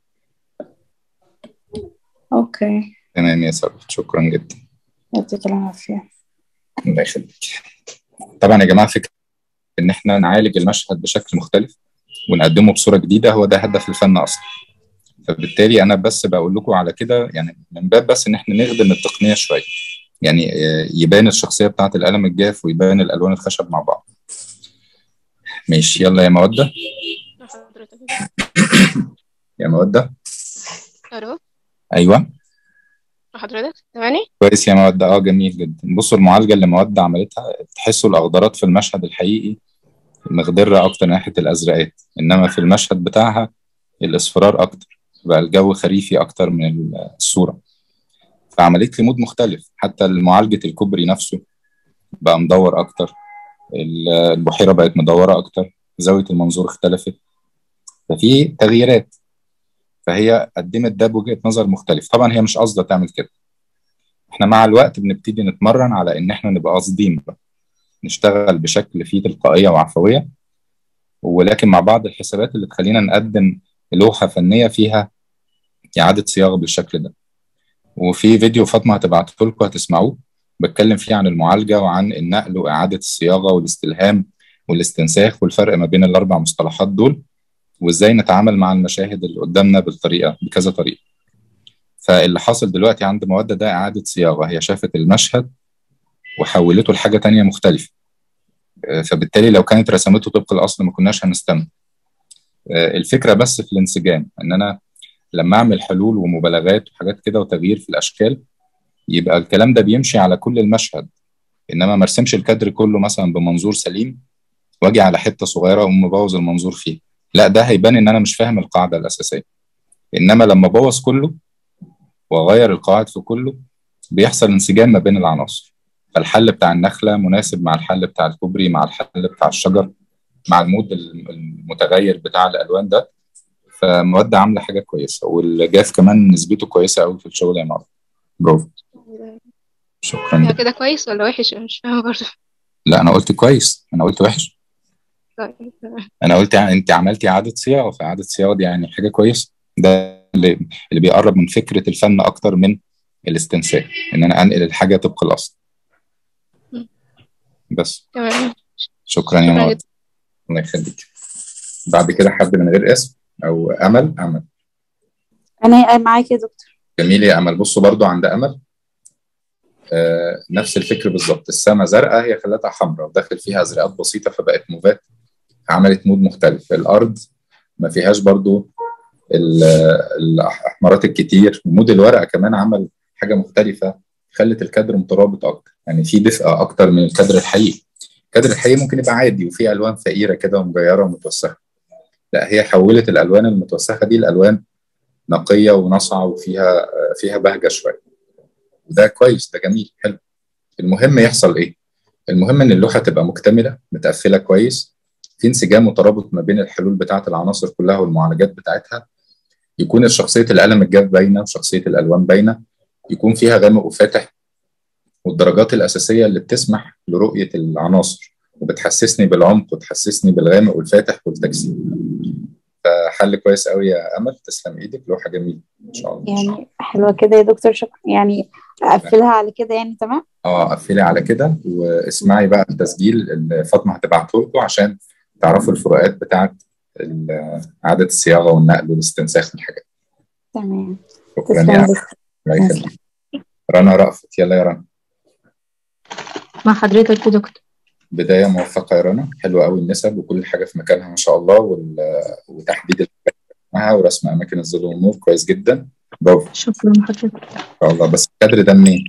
أوكي تمام يا سارة شكرا جدا يعطيك العافية الله يخليك طبعا يا جماعه فكره ان احنا نعالج المشهد بشكل مختلف ونقدمه بصوره جديده هو ده هدف الفن اصلا فبالتالي انا بس بقول لكم على كده يعني من باب بس ان احنا نخدم التقنيه شويه يعني آه، يبان الشخصيه بتاعت القلم الجاف ويبان الالوان الخشب مع بعض ماشي يلا يا موده يا موده الو ايوه حضرتك سامعني كويس يا موده اه جميل جدا بصوا المعالجه اللي موده عملتها تحسوا الاخضرات في المشهد الحقيقي مخضره اكتر ناحيه الازرقات انما في المشهد بتاعها الاصفرار اكتر بقى الجو خريفي اكتر من الصوره فعملت لي مود مختلف حتى معالجه الكوبري نفسه بقى مدور اكتر ال- البحيره بقت مدوره اكتر زاويه المنظور اختلفت ففي تغييرات فهي قدمت ده بوجهه نظر مختلف طبعا هي مش قاصده تعمل كده احنا مع الوقت بنبتدي نتمرن على ان احنا نبقى قاصدين بقى نشتغل بشكل فيه تلقائيه وعفويه ولكن مع بعض الحسابات اللي تخلينا نقدم لوحه فنيه فيها اعاده صياغه بالشكل ده وفي فيديو فاطمه هتبعته لكم هتسمعوه بتكلم فيه عن المعالجه وعن النقل واعاده الصياغه والاستلهام والاستنساخ والفرق ما بين الاربع مصطلحات دول وازاي نتعامل مع المشاهد اللي قدامنا بالطريقه بكذا طريقه فاللي حاصل دلوقتي عند مودة ده إعادة صياغة هي شافت المشهد وحولته لحاجة تانية مختلفة آه، فبالتالي لو كانت رسمته طبق الأصل ما كناش هنستمتع آه، الفكرة بس في الانسجام إن أنا لما أعمل حلول ومبالغات وحاجات كده وتغيير في الأشكال يبقى الكلام ده بيمشي على كل المشهد إنما ما ارسمش الكادر كله مثلا بمنظور سليم واجي على حتة صغيرة وأقوم مبوظ المنظور فيه لا ده هيبان إن أنا مش فاهم القاعدة الأساسية إنما لما أبوظ كله واغير القواعد في كله بيحصل انسجام ما بين العناصر فالحل بتاع النخله مناسب مع الحل بتاع الكوبري مع الحل بتاع الشجر مع المود المتغير بتاع الالوان ده فمواد عامله حاجه كويسه والجاف كمان نسبته كويسه قوي في الشغل يا معروف برافو شكرا هو كده كويس ولا وحش أنا مش فاهمة برضه لا انا قلت كويس انا قلت وحش طيب تمام. انا قلت يعني انت عملتي اعاده صياغه فاعاده صياغه دي يعني حاجه كويسه ده اللي, اللي بيقرب من فكره الفن اكتر من الاستنساخ ان انا انقل الحاجه طبق الاصل بس تمام شكرا يا شكرا معاذ جدا الله يخليك بعد كده حد من غير اسم او امل امل أنا معاك يا دكتور جميل يا امل بصوا برضو عند امل آه نفس الفكر بالظبط السما زرقاء هي خلتها حمراء ودخل فيها ازرقات بسيطه فبقت موفات عملت مود مختلف الارض ما فيهاش برضو ال- الاحمرات الكتير ومود الورقه كمان عمل حاجه مختلفه خلت الكادر مترابط اكتر يعني في دفء اكتر من الكادر الحقيقي الكادر الحقيقي ممكن يبقى عادي وفيه الوان فقيره كده ومجيره ومتوسخه لا هي حولت الالوان المتوسخه دي لالوان نقيه وناصعه وفيها فيها بهجه شويه وده كويس ده جميل حلو المهم يحصل ايه المهم ان اللوحه تبقى مكتمله متقفله كويس في انسجام وترابط ما بين الحلول بتاعه العناصر كلها والمعالجات بتاعتها يكون شخصيه القلم الجاف باينه وشخصيه الالوان باينه يكون فيها غامق وفاتح والدرجات الاساسيه اللي بتسمح لرؤيه العناصر وبتحسسني بالعمق وتحسسني بالغامق والفاتح والتجسيد فحل كويس قوي يا امل تسلم ايدك لوحه جميله ان شاء الله يعني حلوة كده يا دكتور شكرا يعني أقفلها على كده يعني تمام اه قفلي على كده واسمعي بقى التسجيل اللي فاطمه هتبعته لكم عشان تعرفوا الفروقات بتاعت ال- اعاده الصياغه والنقل والاستنساخ والحاجات تمام شكرا تسلم يا يا أمل. دكتور الله يخليك رنا رأفت يلا يا رنا مع حضرتك يا دكتور بدايه موفقه يا رنا حلوه قوي النسب وكل حاجه في مكانها ما شاء الله وال... وتحديد الحاجات معاها ورسم اماكن الظل والنور كويس جدا برافو شكرا حضرتك ان شاء الله بس الكادر ده منين؟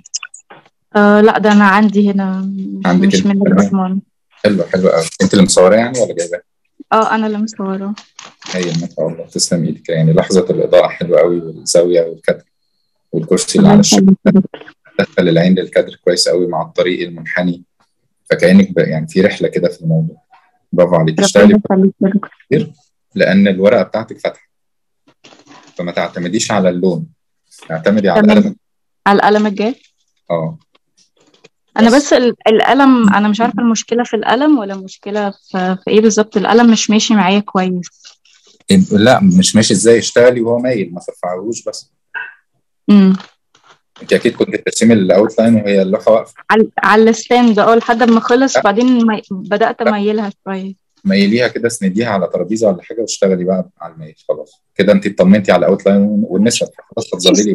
آه لا ده أنا عندي هنا عندك مش انت من كمان الأسمان حلو حلو قوي انت اللي مصوراه يعني ولا جايباه؟ اه أنا اللي مصورة هي ما شاء الله تسلم ايدك يعني لحظه الاضاءه حلوه قوي والزاويه والكادر والكرسي اللي الله على الشمال يخليك دخل العين للكادر كويس قوي مع الطريق المنحني فكأنك ب- يعني في رحله كده في الموضوع برافو عليك اشتغلي ربنا يخليك يا دكتور كتير لان الورقه بتاعتك فاتحه فما تعتمديش على اللون اعتمدي على تمام القلم على القلم الجاف اه انا بس ال- القلم انا مش عارفه المشكله في القلم ولا المشكله في, في ايه بالظبط القلم مش ماشي معايا كويس إن- لا مش ماشي ازاي اشتغلي وهو مايل ما ترفعهوش بس امم انت اكيد كنت بترسمي الاوت لاين وهي اللوحه واقفه على على الستاند اه لحد ما خلص بعدين مي... بدات اميلها شويه ميليها كده اسنديها على ترابيزه ولا حاجه واشتغلي بقى على الميل خلاص كده انت اطمنتي على الاوت لاين والنسب خلاص هتظللي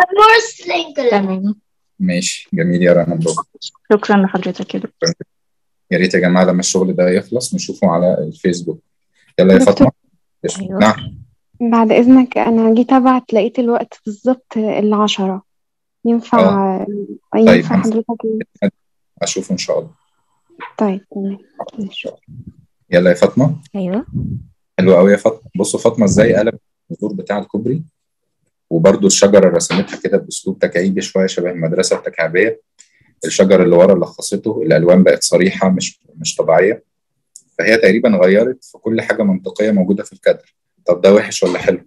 بقى تمام ماشي جميل يا رنا برافو شكرا لحضرتك يا دكتور يا ريت يا جماعه لما الشغل ده يخلص نشوفه على الفيسبوك يلا يا دكتور. فاطمه أيوة. نعم بعد إذنك أنا جيت أبعت لقيت الوقت بالظبط العشرة ينفع طيب ينفع هنس- حضرتك اشوفه ان شاء الله طيب تمام ماشي. يلا يا فاطمه أيوه حلو قوي يا فاطمه بصوا فاطمه ازاي قلب الدور بتاع الكوبري وبرده الشجره رسمتها كده باسلوب تكعيبي شويه شبه المدرسه التكعيبيه الشجر اللي ورا لخصته الالوان بقت صريحه مش مش طبيعيه فهي تقريبا غيرت في كل حاجه منطقيه موجوده في الكادر طب ده وحش ولا حلو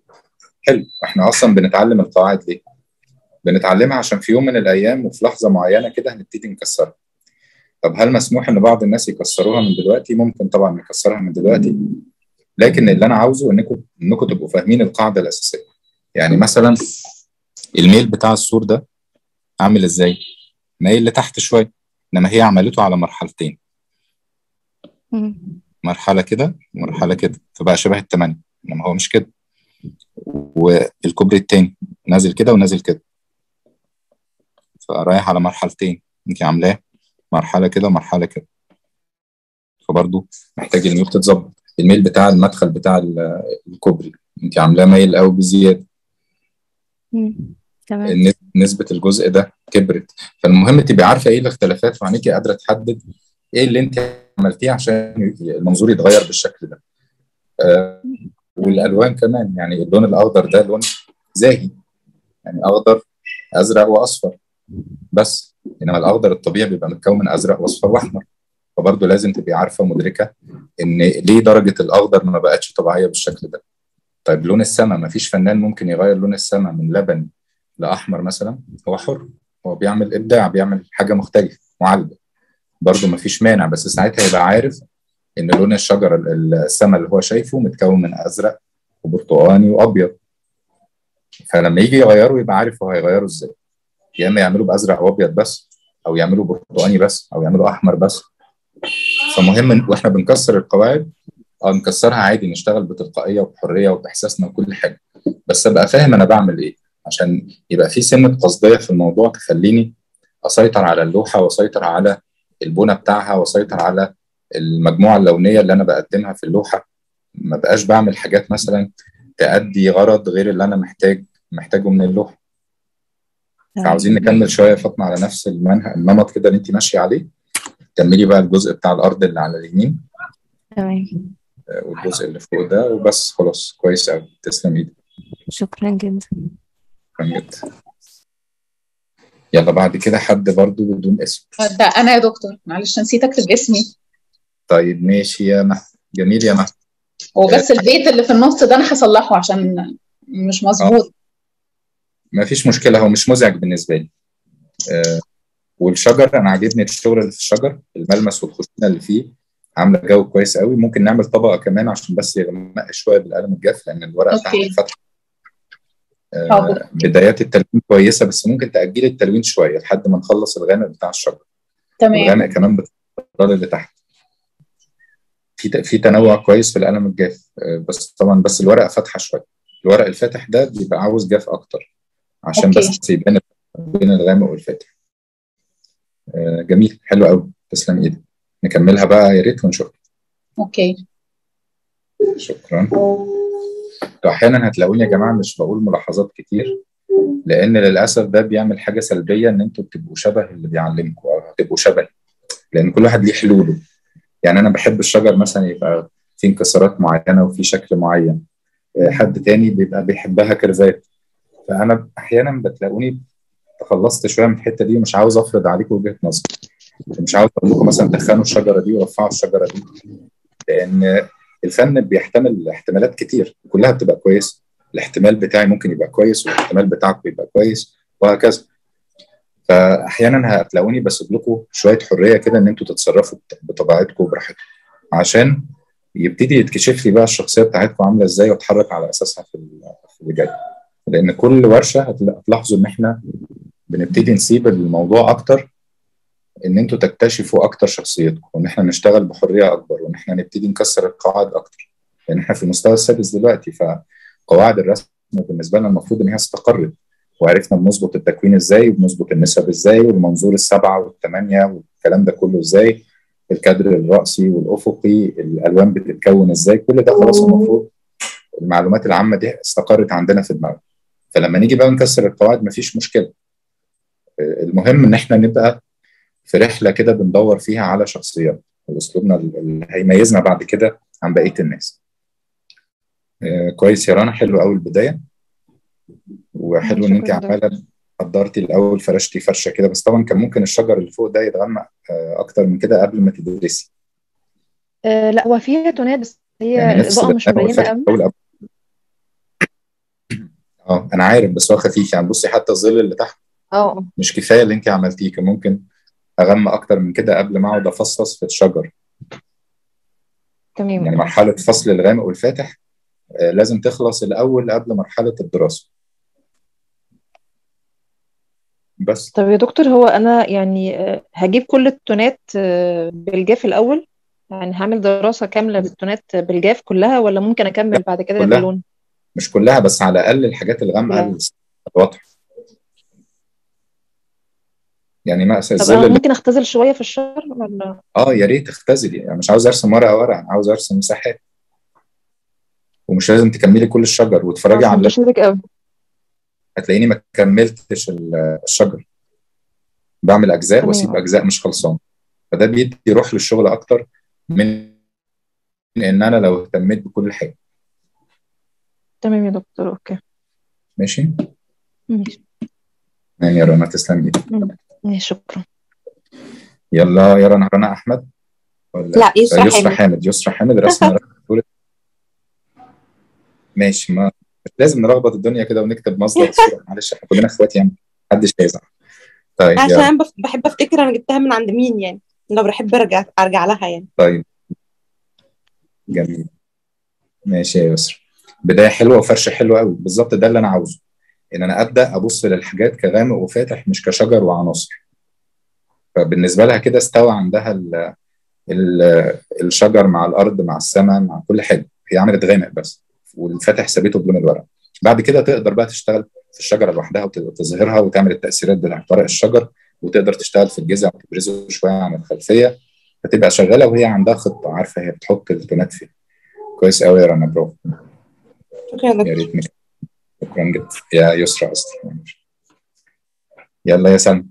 حلو احنا اصلا بنتعلم القواعد ليه بنتعلمها عشان في يوم من الايام وفي لحظه معينه كده هنبتدي نكسرها طب هل مسموح ان بعض الناس يكسروها من دلوقتي ممكن طبعا نكسرها من دلوقتي لكن اللي انا عاوزه انكم انكم تبقوا فاهمين القاعده الاساسيه يعني مثلا الميل بتاع السور ده عامل ازاي مايل لتحت شويه انما هي عملته على مرحلتين مرحله كده ومرحله كده فبقى شبه الثمانيه انما هو مش كده والكوبري التاني نازل كده ونازل كده فرايح على مرحلتين انت عاملاه مرحله كده ومرحله كده فبرضه محتاج الميل تتظبط الميل بتاع المدخل بتاع ال- الكوبري انت عاملاه مايل قوي بزياده تمام النس- نسبة الجزء ده كبرت فالمهم تبقي عارفة ايه الاختلافات وعينيكي قادرة تحدد ايه اللي انت عملتيه عشان المنظور يتغير بالشكل ده آه والالوان كمان يعني اللون الاخضر ده لون زاهي يعني اخضر ازرق واصفر بس انما الاخضر الطبيعي بيبقى متكون من ازرق واصفر واحمر فبرضه لازم تبقي عارفه مدركه ان ليه درجه الاخضر ما بقتش طبيعيه بالشكل ده طيب لون السماء ما فيش فنان ممكن يغير لون السماء من لبني لاحمر مثلا هو حر هو بيعمل ابداع بيعمل حاجه مختلفه معالجه برضه ما فيش مانع بس ساعتها يبقى عارف ان لون الشجره ال- السماء اللي هو شايفه متكون من ازرق وبرتقاني وابيض فلما يجي يغيره يبقى عارف هو هيغيره ازاي يا اما يعملوا بازرق وابيض بس او يعملوا برتقاني بس او يعملوا احمر بس فمهم إن- واحنا بنكسر القواعد اه نكسرها عادي نشتغل بتلقائيه وبحريه وباحساسنا وكل حاجه بس ابقى فاهم انا بعمل ايه عشان يبقى في سنه قصديه في الموضوع تخليني اسيطر على اللوحه واسيطر على البنى بتاعها واسيطر على المجموعه اللونيه اللي انا بقدمها في اللوحه ما بقاش بعمل حاجات مثلا تأدي غرض غير اللي انا محتاج محتاجه من اللوحه فعاوزين نكمل شويه يا فاطمه على نفس المنهج النمط كده اللي انت ماشيه عليه كملي بقى الجزء بتاع الارض اللي على اليمين تمام آه، والجزء اللي فوق ده وبس خلاص كويس قوي تسلم ايدك شكرا جدا شكرا جدا يلا بعد كده حد برضو بدون اسم ده انا يا دكتور معلش نسيت اكتب اسمي طيب ماشي يا مه جميل يا مه هو بس البيت اللي في النص ده انا هصلحه عشان مش مظبوط ما فيش مشكله هو مش مزعج بالنسبه لي آه والشجر انا عاجبني الشغل اللي في الشجر الملمس والخشونه اللي فيه عامله جو كويس قوي ممكن نعمل طبقه كمان عشان بس يغمق شويه بالقلم الجاف لان الورقه بتاعت اوكي الفتح آه حاضر بدايات التلوين كويسه بس ممكن تاجلي التلوين شويه لحد ما نخلص الغامق بتاع الشجر تمام والغامق كمان بالطرال اللي تحت في ت- في تنوع كويس في القلم الجاف آه، بس طبعا بس الورقه فاتحه شويه الورق الفاتح ده بيبقى عاوز جاف اكتر عشان اوكي بس يبان بين الغامق والفاتح آه، جميل حلو قوي تسلم ايدك نكملها بقى يا ريت ونشوف اوكي شكرا احيانا هتلاقوني يا جماعه مش بقول ملاحظات كتير لان للاسف ده بيعمل حاجه سلبيه ان انتوا بتبقوا شبه اللي بيعلمكم او هتبقوا شبه لان كل واحد ليه حلوله يعني انا بحب الشجر مثلا يبقى في انكسارات معينه وفي شكل معين آه، حد تاني بيبقى بيحبها كيرفات فانا احيانا بتلاقوني تخلصت شويه من الحته دي ومش عاوز افرض عليكم وجهه نظر مش عاوز اقول لكم مثلا دخلوا الشجره دي ورفعوا الشجره دي لان الفن بيحتمل احتمالات كتير كلها بتبقى كويسه الاحتمال بتاعي ممكن يبقى كويس والاحتمال بتاعكم يبقى كويس وهكذا فاحيانا هتلاقوني بسيب لكم شويه حريه كده ان انتوا تتصرفوا بط- بطبيعتكم وبراحتكم عشان يبتدي يتكشف لي بقى الشخصيه بتاعتكم عامله ازاي واتحرك على اساسها في ال- في اللي جاي لان كل ورشه هتلا- هتلاحظوا ان احنا بنبتدي نسيب الموضوع اكتر ان انتوا تكتشفوا اكتر شخصيتكم وان احنا نشتغل بحريه اكبر وان احنا نبتدي نكسر القواعد اكتر لان احنا في المستوى السادس دلوقتي فقواعد الرسم بالنسبه لنا المفروض ان هي استقرت وعرفنا بنظبط التكوين ازاي وبنظبط النسب ازاي والمنظور السبعه والثمانيه والكلام ده كله ازاي الكادر الرأسي والأفقي الألوان بتتكون ازاي كل ده خلاص المفروض المعلومات العامة دي استقرت عندنا في دماغنا فلما نيجي بقى نكسر القواعد مفيش مشكلة المهم ان احنا نبقى في رحلة كده بندور فيها على شخصيات واسلوبنا اللي هيميزنا بعد كده عن بقية الناس آه، كويس يا رنا حلو قوي البداية وحلو ان انت شكرا دكتور عماله قدرتي الاول فرشتي فرشه كده بس طبعا كان ممكن الشجر اللي فوق ده يتغمق آه، اكتر من كده قبل ما تدرسي آه لا هو فيها تونات بس هي يعني نفس الإضاءة مش الغامق مبينة والفاتح قوي الاول اه انا عارف بس هو خفيف يعني بصي حتى الظل اللي تحت اه مش كفايه اللي انت عملتيه كان ممكن اغمق اكتر من كده قبل ما اقعد افصص في الشجر تمام يعني مرحله فصل الغامق والفاتح آه، لازم تخلص الاول قبل مرحله الدراسه بس طب يا دكتور هو أنا يعني آه، هجيب كل التونات آه، بالجاف الأول يعني هعمل دراسة كاملة بالتونات بالجاف كلها ولا ممكن أكمل بعد كده كلها باللون مش كلها بس على الاقل الحاجات الغامقه كلها الواضحه يعني مثلا طب الظل أنا اللي ممكن أختزل شوية في الشجر ولا اه يا ريت تختزلي يعني مش عاوز ارسم ورقه ورقه انا عاوز ارسم مساحات ومش لازم تكملي كل الشجر واتفرجي خلاص على متشكرك أوي هتلاقيني ما كملتش ال- الشجر بعمل اجزاء واسيب تمام اجزاء مش خلصان فده بيدي روح للشغل اكتر من ان انا لو اهتميت بكل حاجه تمام يا دكتور أوكي ماشي ماشي يعني يا رنا تسلم ايدك ماشي شكرا يلا يا رنا رنا احمد ولا لا يسرا يسرا حامد حامد يسرا حامد رسم رسم ماشي ما مش لازم نلخبط الدنيا كده ونكتب مصدر الصورة معلش احنا كلنا اخوات يعني محدش هيزعل طيب عشان يلا انا بف- بحب افتكر انا جبتها من عند مين يعني لو بحب ارجع ارجع لها يعني طيب جميل ماشي يا يسرا بداية حلوة وفرش حلو قوي بالظبط ده اللي أنا عاوزه إن أنا أبدأ أبص للحاجات كغامق وفاتح مش كشجر وعناصر فبالنسبة لها كده استوى عندها ال ال الشجر مع الأرض مع السماء مع كل حاجة هي عملت غامق بس والفاتح سابته بلون الورق بعد كده تقدر بقى تشتغل في الشجرة لوحدها وتظهرها وتعمل التأثيرات بتاعت ورق الشجر وتقدر تشتغل في الجذع وتبرزه شوية عن الخلفية فتبقى شغالة وهي عندها خطة عارفة هي بتحط التونات فين كويس قوي يا رنا برافو شكرا يا يا دكتور ريت نك- شكرا جدا يا يسرا قصدي يلا يا سلمى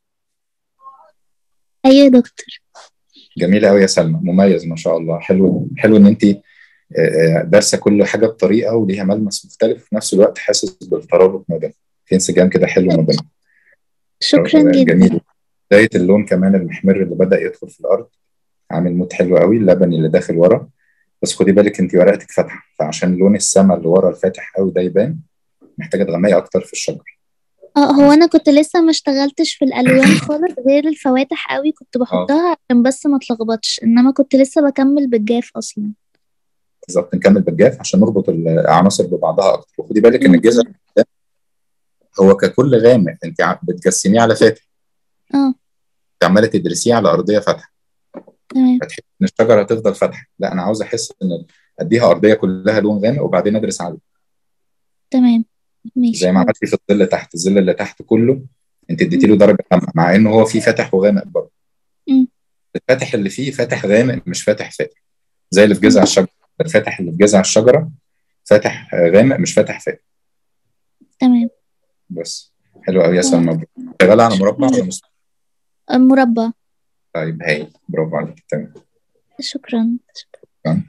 ايوه يا دكتور جميلة قوي يا سلمى مميز ما شاء الله حلو حلو ان انت دارسة كل حاجة بطريقة وليها ملمس مختلف وفي نفس الوقت حاسس بالترابط ما بينهم في انسجام كده حلو ما بينهم شكرا جدا جميل بداية اللون كمان المحمر اللي بدأ يدخل في الأرض عامل مود حلو قوي اللبني اللي داخل ورا بس خدي بالك انت ورقتك فاتحة فعشان لون السما اللي ورا الفاتح قوي ده يبان محتاجة تغمقي أكتر في الشجر اه هو انا كنت لسه ما اشتغلتش في الالوان خالص غير الفواتح قوي كنت بحطها عشان بس ما اتلخبطش انما كنت لسه بكمل بالجاف اصلا بالظبط نكمل بالجاف عشان نربط العناصر ببعضها اكتر وخدي بالك ان الجذع ده هو ككل غامق انت ع- بتجسميه على فاتح اه انت عماله تدرسيه على ارضيه فاتحه تمام فتحس ان الشجره هتفضل فاتحه لا انا عاوز احس ان اديها ارضيه كلها لون غامق وبعدين ادرس عليه تمام ماشي زي ما عملتي في الظل تحت الظل اللي تحت كله انت اديتي له درجه غامقه مع انه هو فيه فاتح وغامق برضه مم. الفاتح اللي فيه فاتح غامق مش فاتح فاتح زي اللي في جذع الشجره الفاتح اللي في جذع الشجره فاتح آه، غامق مش فاتح فاتح تمام بس حلو قوي يا سلمى شغاله على مربع ولا مستطيل؟ مربع طيب هايل برافو عليك تمام شكرا شكراً.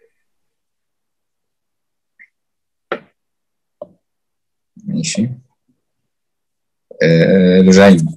ماشي آه لجين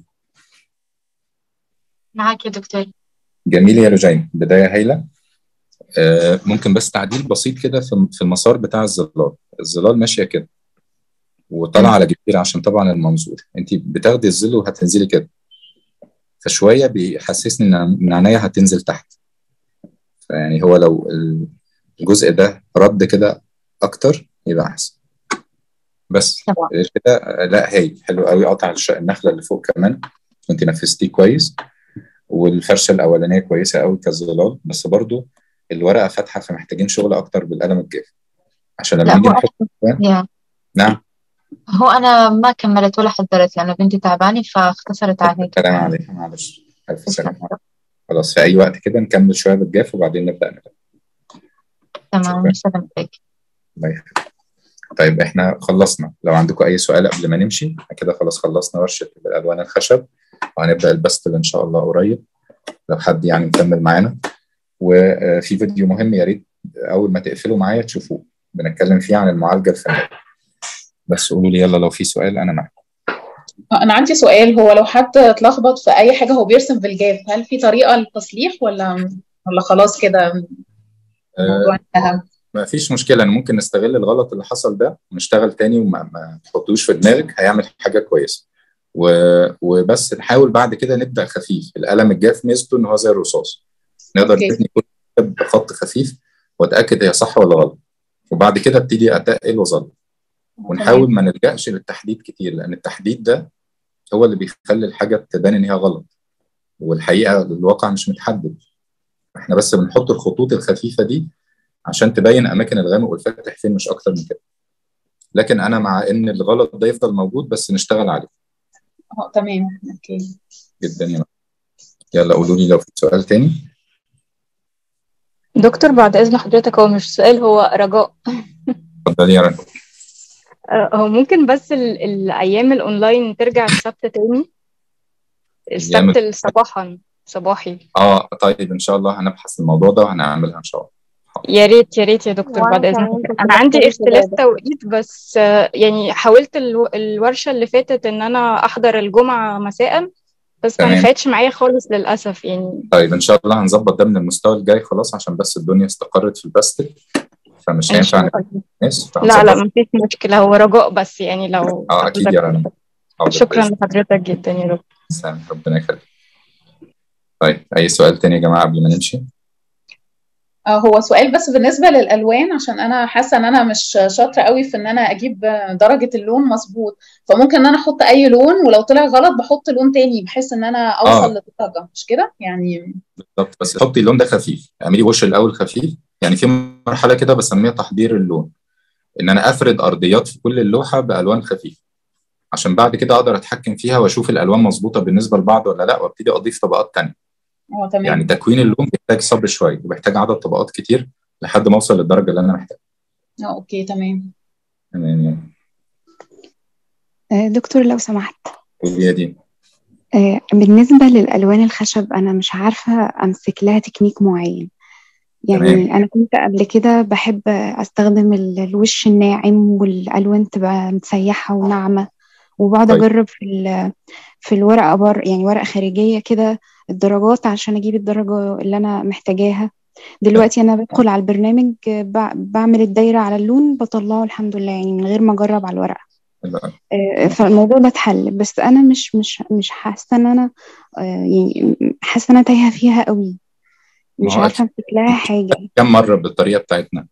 معاك يا دكتور جميل يا لجين بداية هايلة آه ممكن بس تعديل بسيط كده في في المسار بتاع الظلال الظلال ماشية كده وطالعة على جبير عشان طبعا المنظور انت بتاخدي الظل وهتنزلي كده فشوية بيحسسني ان إن عينيا هتنزل تحت فيعني هو لو الجزء ده رد كده اكتر يبقى احسن بس غير كده آه، لا هايل حلو قوي قطع الش- النخله اللي فوق كمان وانت نفذتيه كويس والفرشه الاولانيه كويسه قوي كظلال بس برضو الورقه فاتحه فمحتاجين شغل اكتر بالقلم الجاف عشان لما لا نيجي هو نحط يا نعم هو أنا ما كملت ولا حضرت لأنه بنتي تعبانة فاختصرت عليك سلام عليكم معلش الف سلامه خلاص في اي وقت كده نكمل شويه بالجاف وبعدين نبدا نبدا تمام سلام عليك الله يخليك طيب احنا خلصنا لو عندكم اي سؤال قبل ما نمشي إحنا كده خلاص خلصنا ورشه الالوان الخشب وهنبدا البستل ان شاء الله قريب لو حد يعني مكمل معانا وفي فيديو مهم يا ريت اول ما تقفلوا معايا تشوفوه بنتكلم فيه عن المعالجه الفنيه بس قولوا لي يلا لو في سؤال انا معاكم انا عندي سؤال هو لو حد اتلخبط في اي حاجه هو بيرسم بالجاف هل في طريقه للتصليح ولا ولا خلاص كده الموضوع انتهى ما فيش مشكله انا ممكن نستغل الغلط اللي حصل ده ونشتغل تاني وما ما تحطوش في دماغك هيعمل حاجه كويسه و... وبس نحاول بعد كده نبدا خفيف القلم الجاف ميزته ان هو زي الرصاص نقدر أوكي. نبني كل حاجة بخط خفيف واتاكد هي صح ولا غلط وبعد كده ابتدي اتقل واظل ونحاول ما نلجاش للتحديد كتير لان التحديد ده هو اللي بيخلي الحاجه تبان ان هي غلط والحقيقه الواقع مش متحدد احنا بس بنحط الخطوط الخفيفه دي عشان تبين اماكن الغامق والفاتح فين مش اكتر من كده لكن انا مع ان الغلط ده يفضل موجود بس نشتغل عليه اه تمام اوكي جدا يا مريم. يلا قولوا لي لو في سؤال تاني دكتور بعد إذن حضرتك هو مش سؤال هو رجاء اتفضلي يا رنا آه، هو ممكن بس ال- الأيام الأونلاين ترجع السبت تاني أيام السبت صباحا صباحي اه طيب ان شاء الله هنبحث الموضوع ده وهنعملها ان شاء الله يا ريت يا ريت يا دكتور وأنا بعد إذن كمان حضرتك كنت أنا عندي بحتاج اختلاف كده. توقيت بس آه، يعني حاولت الو- الورشة اللي فاتت إن أنا أحضر الجمعة مساء بس ما تمام. نفعتش معايا خالص للأسف يعني طيب ان شاء الله هنظبط ده من المستوى الجاي خلاص عشان بس الدنيا استقرت في الباستك فمش إن هينفع شاء نبقى الله الناس لا لا فهنظبط مفيش مشكلة هو رجاء بس يعني لو اه اكيد يا رنا حاضر شكرا بإذن لحضرتك جدا يا دكتور الله ربنا يخليك طيب اي سؤال تاني يا جماعه قبل ما نمشي آه، هو سؤال بس بالنسبة للألوان عشان أنا حاسة إن أنا مش شاطرة قوي في إن أنا أجيب درجة اللون مظبوط فممكن إن أنا أحط أي لون ولو طلع غلط بحط لون تاني بحيث إن أنا أوصل آه. للدرجة مش كده؟ يعني بالظبط بس حطي اللون ده خفيف اعملي وش الاول خفيف يعني في مرحله كده بسميها تحضير اللون ان انا افرد ارضيات في كل اللوحه بالوان خفيفه عشان بعد كده اقدر اتحكم فيها واشوف الالوان مظبوطه بالنسبه لبعض ولا لا وابتدي اضيف طبقات تانية اه تمام يعني تكوين اللون بيحتاج صبر شويه وبيحتاج عدد طبقات كتير لحد ما اوصل للدرجه اللي انا محتاجها اه أوكي تمام تمام يعني آه، دكتور لو سمحت قولي يا دي آه، بالنسبة للألوان الخشب أنا مش عارفة أمسك لها تكنيك معين يعني تمام. أنا كنت قبل كده بحب أستخدم ال- الوش الناعم والألوان تبقى مسيحة وناعمة وبقعد طيب. أجرب في ال- في الورقة بر يعني ورقة خارجية كده الدرجات عشان أجيب الدرجة اللي أنا محتاجاها دلوقتي أنا بدخل على البرنامج آه، بع- بعمل الدايرة على اللون بطلعه الحمد لله يعني من غير ما أجرب على الورقة آه، فالموضوع ده اتحل بس انا مش مش مش حاسه ان انا آه، يعني حاسه ان انا تايهه فيها قوي ما مش هو عارفه امسك لها حاجه كم مره بالطريقه بتاعتنا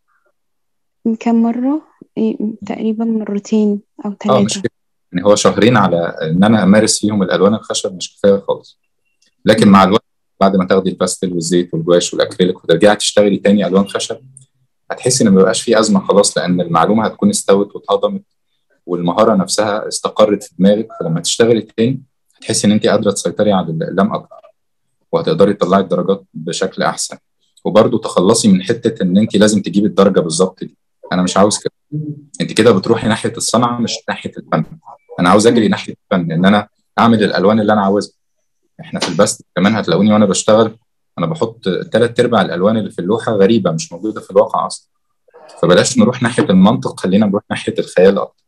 من كام مره إيه، تقريبا مرتين او اه مش ثلاثه كده يعني هو شهرين على ان انا امارس فيهم الالوان الخشب مش كفايه خالص لكن مع الوقت بعد ما تاخدي الباستل والزيت والجواش والاكريليك وترجعي تشتغلي تاني الوان خشب هتحسي ان ما بقاش في ازمه خلاص لان المعلومه هتكون استوت واتهضمت والمهاره نفسها استقرت في دماغك فلما تشتغلي تاني هتحسي ان انت قادره تسيطري على الاقلام اكتر وهتقدري تطلعي الدرجات بشكل احسن وبرضه تخلصي من حته ان انت لازم تجيبي الدرجه بالظبط دي انا مش عاوز كده انت كده بتروحي ناحيه الصنعه مش ناحيه الفن انا عاوز اجري ناحيه الفن ان انا اعمل الالوان اللي انا عاوزها احنا في البست كمان هتلاقوني وانا بشتغل انا بحط ثلاث ارباع الالوان اللي في اللوحه غريبه مش موجوده في الواقع اصلا فبلاش نروح ناحيه المنطق خلينا نروح ناحيه الخيال اكتر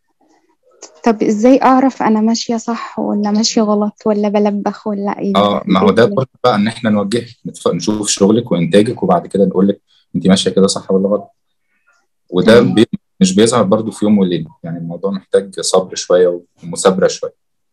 طب ازاي اعرف انا ماشيه صح ولا ماشيه غلط ولا بلبخ ولا ايه اه ما هو ده كله بقى ان احنا نوجهك نتف- نشوف شغلك وانتاجك وبعد كده نقول لك انت ماشيه كده صح ولا غلط وده بي مش بيظهر برضو في يوم وليله يعني الموضوع محتاج صبر شويه ومثابره شويه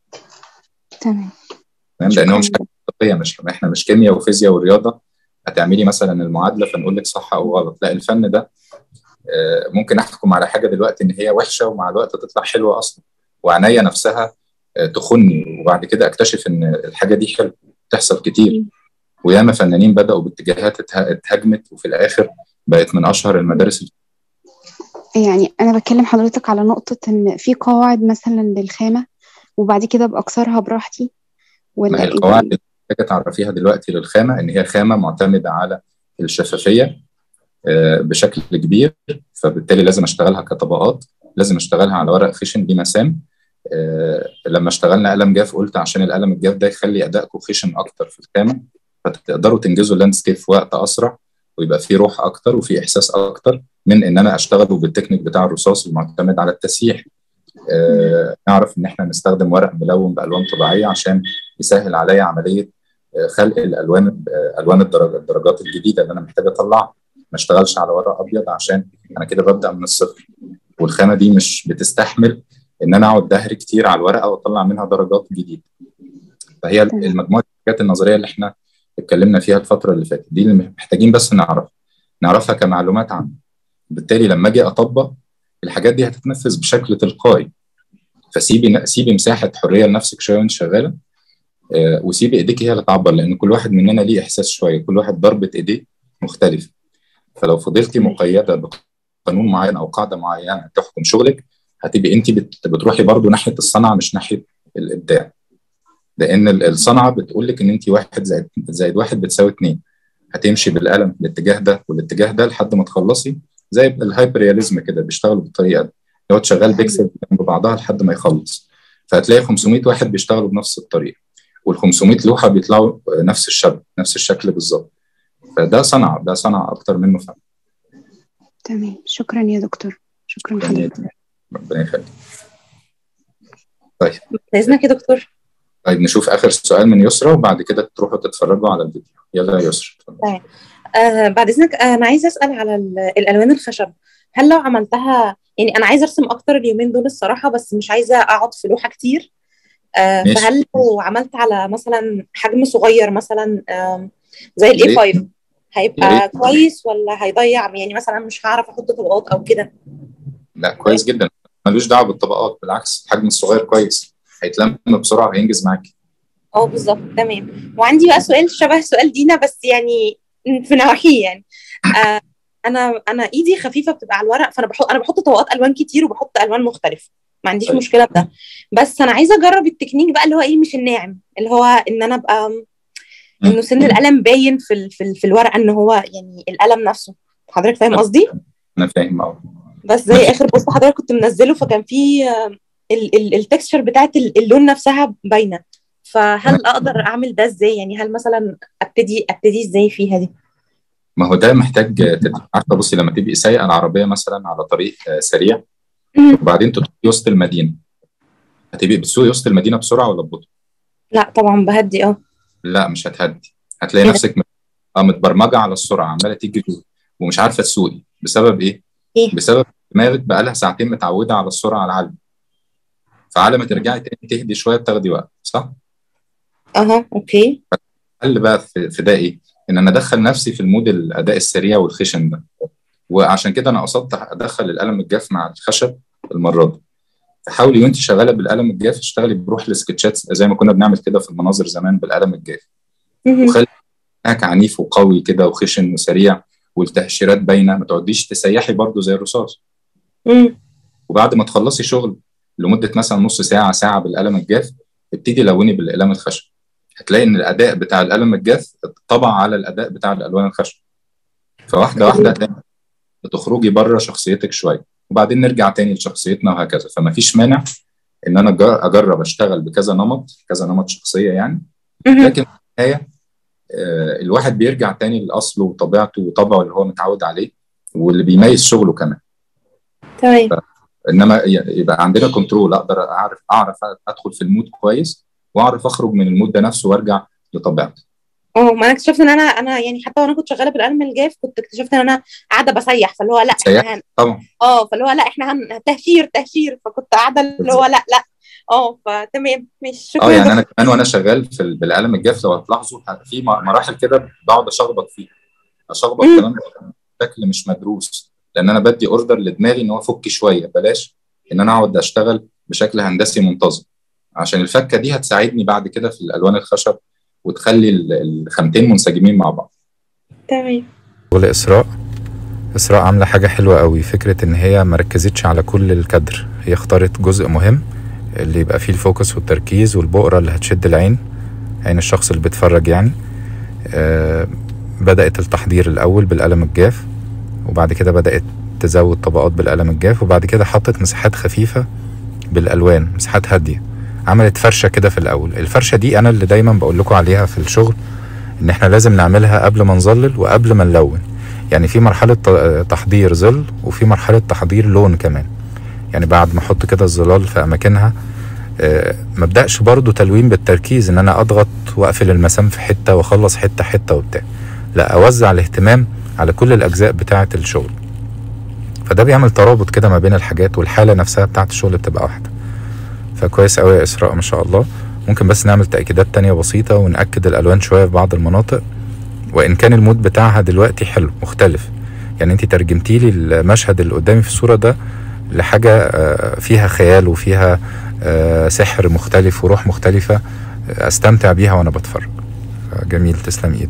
تمام تمام لان هو مش حاجه منطقيه مش احنا مش كيمياء وفيزياء ورياضه هتعملي مثلا المعادله فنقول لك صح او غلط لا الفن ده آه، ممكن احكم على حاجه دلوقتي ان هي وحشه ومع الوقت تطلع حلوه اصلا وعناية نفسها آه، تخني وبعد كده اكتشف ان الحاجه دي حلوه تحصل كتير وياما فنانين بداوا باتجاهات اتها- اتهاجمت وفي الاخر بقت من اشهر المدارس يعني انا بكلم حضرتك على نقطه ان في قواعد مثلا للخامه وبعد كده باكسرها براحتي ما ولا هي ايه القواعد اللي محتاجه تعرفيها دلوقتي للخامه ان هي خامه معتمده على الشفافيه آه، بشكل كبير فبالتالي لازم اشتغلها كطبقات لازم اشتغلها على ورق خشن دي مسام آه، لما اشتغلنا قلم جاف قلت عشان القلم الجاف ده يخلي ادائكم خشن اكتر في الخامه فتقدروا تنجزوا اللاندسكيب في وقت اسرع ويبقى فيه روح اكتر وفي احساس اكتر من ان انا اشتغله بالتكنيك بتاع الرصاص المعتمد على التسييح آه، نعرف ان احنا نستخدم ورق ملون بالوان طبيعيه عشان يسهل عليا عمليه آه، خلق الالوان آه، الوان الدرجات الدرجات الجديده اللي انا محتاج اطلعها ما اشتغلش على ورق ابيض عشان انا كده ببدا من الصفر والخامه دي مش بتستحمل ان انا اقعد دهري كتير على الورقه واطلع منها درجات جديده فهي المجموعه الحاجات النظريه اللي احنا اتكلمنا فيها الفتره اللي فاتت دي اللي محتاجين بس نعرفها نعرفها كمعلومات عامه بالتالي لما اجي اطبق الحاجات دي هتتنفذ بشكل تلقائي فسيبي سيبي مساحه حريه لنفسك شويه وانت شغاله آه، وسيبي ايديك هي اللي تعبر لان كل واحد مننا ليه احساس شويه كل واحد ضربه ايديه مختلفه فلو فضلتي مقيده بقانون معين او قاعده معينه تحكم شغلك هتبقي انت بت- بتروحي برضو ناحيه الصنعه مش ناحيه الابداع لان ال- الصنعه بتقول لك ان انت واحد زائد زائد واحد بتساوي اتنين هتمشي بالقلم الاتجاه ده والاتجاه ده لحد ما تخلصي زي الهايبر رياليزم كده بيشتغلوا بالطريقه دي اللي هو تشغل بيكسل جنب بعضها لحد ما يخلص فهتلاقي 500 واحد بيشتغلوا بنفس الطريقه وال 500 لوحه بيطلعوا نفس الشكل نفس الشكل بالظبط فده صنعه ده صنعه اكتر منه فن تمام شكرا يا دكتور شكرا لحضرتك ربنا يخليك طيب باذنك يا دكتور طيب نشوف اخر سؤال من يسرا وبعد كده تروحوا تتفرجوا على الفيديو يلا يا يسرا اتفضل. تمام آه بعد اذنك آه انا عايزه اسال على ال- الالوان الخشب هل لو عملتها يعني انا عايزه ارسم اكتر اليومين دول الصراحه بس مش عايزه اقعد في لوحه كتير آه ماشي. فهل لو عملت على مثلا حجم صغير مثلا آم، زي الاي يا ريت. 5 يا هيبقى ريت. كويس ولا هيضيع يعني مثلا مش هعرف احط طبقات او كده لا كويس جدا ملوش دعوه بالطبقات بالعكس الحجم الصغير كويس هيتلم بسرعه هينجز معاك اه بالظبط تمام وعندي بقى سؤال شبه سؤال دينا بس يعني في نواحيه يعني آه انا انا ايدي خفيفه بتبقى على الورق فانا بحط انا بحط طبقات الوان كتير وبحط الوان مختلفه ما عنديش طيب. مشكله بده بس انا عايزه اجرب التكنيك بقى اللي هو ايه مش الناعم اللي هو ان انا ابقى انه سن القلم باين في ال في, ال في الورقه ان هو يعني القلم نفسه حضرتك فاهم قصدي انا فاهم اه بس زي اخر بوست حضرتك كنت منزله فكان في التكستشر بتاعت ال- اللون نفسها باينه فهل اقدر اعمل ده ازاي يعني هل مثلا ابتدي ابتدي ازاي فيها دي ما هو ده محتاج تدريب عارفه بصي لما تبقي سايقه العربيه مثلا على طريق آه، سريع وبعدين تدخلي وسط المدينه هتبقي بتسوقي وسط المدينه بسرعه ولا ببطء؟ لا طبعا بهدي اه لا مش هتهدي هتلاقي إيه ده؟ نفسك مت- اه متبرمجه على السرعه عماله تيجي ومش عارفه تسوقي بسبب ايه؟ إيه؟ بسبب دماغك بقى لها ساعتين متعوده على السرعه العاليه فعلى ما ترجعي تاني تهدي شويه بتاخدي وقت صح؟ اها اوكي الحل بقى في في ده ايه؟ ان انا ادخل نفسي في المود الاداء السريع والخشن ده وعشان كده انا قصدت ادخل القلم الجاف مع الخشب المره دي فحاولي وانت شغاله بالقلم الجاف اشتغلي بروح السكتشات زي ما كنا بنعمل كده في المناظر زمان بالقلم الجاف وخلي هناك عنيف وقوي كده وخشن وسريع والتهشيرات باينه ما تقعديش تسيحي برضو زي الرصاص مم. وبعد ما تخلصي شغل لمده مثلا نص ساعه ساعه بالقلم الجاف ابتدي لوني بالاقلام الخشب هتلاقي ان الاداء بتاع القلم الجاف طبع على الاداء بتاع الالوان الخشب فواحده واحده هتلاقي بتخرجي بره شخصيتك شويه وبعدين نرجع تاني لشخصيتنا وهكذا فما فيش مانع ان انا أجر- اجرب اشتغل بكذا نمط كذا نمط شخصيه يعني لكن في النهايه آه، الواحد بيرجع تاني لاصله وطبيعته وطبعه اللي هو متعود عليه واللي بيميز شغله كمان تمام انما ي- يبقى عندنا كنترول اقدر اعرف اعرف ادخل في المود كويس واعرف اخرج من المود ده نفسه وارجع لطبيعتي اه ما انا اكتشفت ان انا انا يعني حتى وانا كنت شغاله بالقلم الجاف كنت اكتشفت ان انا قاعده بسيح فاللي هو لا سيح احنا هن... طبعا اه فاللي هو لا احنا هن... تهشير تهشير فكنت قاعده اللي هو لا لا اه فتمام ماشي شكرا اه يا يعني انا دكتور. كمان وانا شغال في ال- بالقلم الجاف لو هتلاحظوا ه- في م- مراحل كده بقعد اشخبط فيها اشخبط كمان بشكل مش مدروس لان انا بدي اوردر لدماغي ان هو فك شويه بلاش ان انا اقعد اشتغل بشكل هندسي منتظم عشان الفكه دي هتساعدني بعد كده في الالوان الخشب وتخلي ال- الخامتين منسجمين مع بعض تمام شغل اسراء اسراء عامله حاجه حلوه قوي فكره ان هي ما ركزتش على كل الكادر هي اختارت جزء مهم اللي يبقى فيه الفوكس والتركيز والبؤره اللي هتشد العين عين الشخص اللي بيتفرج يعني آه بدات التحضير الاول بالقلم الجاف وبعد كده بدات تزود طبقات بالقلم الجاف وبعد كده حطت مساحات خفيفه بالالوان مساحات هاديه عملت فرشه كده في الاول الفرشه دي انا اللي دايما بقول لكم عليها في الشغل ان احنا لازم نعملها قبل ما نظلل وقبل ما نلون يعني في مرحله ت- تحضير ظل وفي مرحله تحضير لون كمان يعني بعد ما احط كده الظلال في اماكنها آه، ما ابداش برضو تلوين بالتركيز ان انا اضغط واقفل المسام في حته واخلص حته حته وبتاع لا اوزع الاهتمام على كل الاجزاء بتاعه الشغل فده بيعمل ترابط كده ما بين الحاجات والحاله نفسها بتاعه الشغل بتبقى واحده فكويس قوي يا اسراء ما شاء الله ممكن بس نعمل تاكيدات تانية بسيطه ونأكد الالوان شويه في بعض المناطق وان كان المود بتاعها دلوقتي حلو مختلف يعني انت ترجمتي لي المشهد اللي قدامي في الصوره ده لحاجه آه، فيها خيال وفيها آه، سحر مختلف وروح مختلفه استمتع بيها وانا بتفرج جميل تسلم ايدك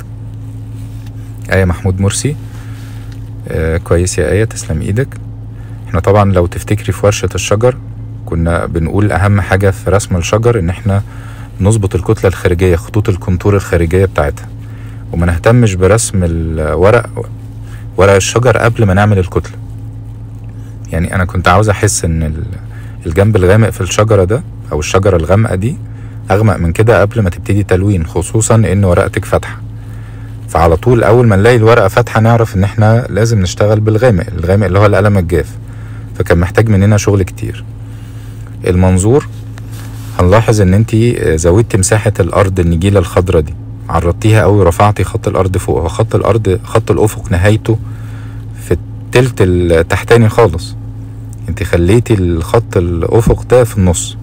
آية محمود مرسي آه كويس يا آية تسلم ايدك احنا طبعا لو تفتكري في ورشة الشجر كنا بنقول اهم حاجة في رسم الشجر ان احنا نظبط الكتلة الخارجية خطوط الكونتور الخارجية بتاعتها وما نهتمش برسم الورق ورق الشجر قبل ما نعمل الكتلة يعني انا كنت عاوز احس ان ال- الجنب الغامق في الشجرة ده او الشجرة الغامقة دي اغمق من كده قبل ما تبتدي تلوين خصوصا ان ورقتك فاتحة فعلى طول اول ما نلاقي الورقة فاتحة نعرف ان احنا لازم نشتغل بالغامق الغامق اللي هو القلم الجاف فكان محتاج مننا شغل كتير المنظور هنلاحظ ان انت زودتي مساحة الارض النجيلة الخضراء دي عرضتيها قوي ورفعتي خط الارض فوق هو خط الارض خط الافق نهايته في التلت التحتاني خالص انت خليتي الخط الافق ده في النص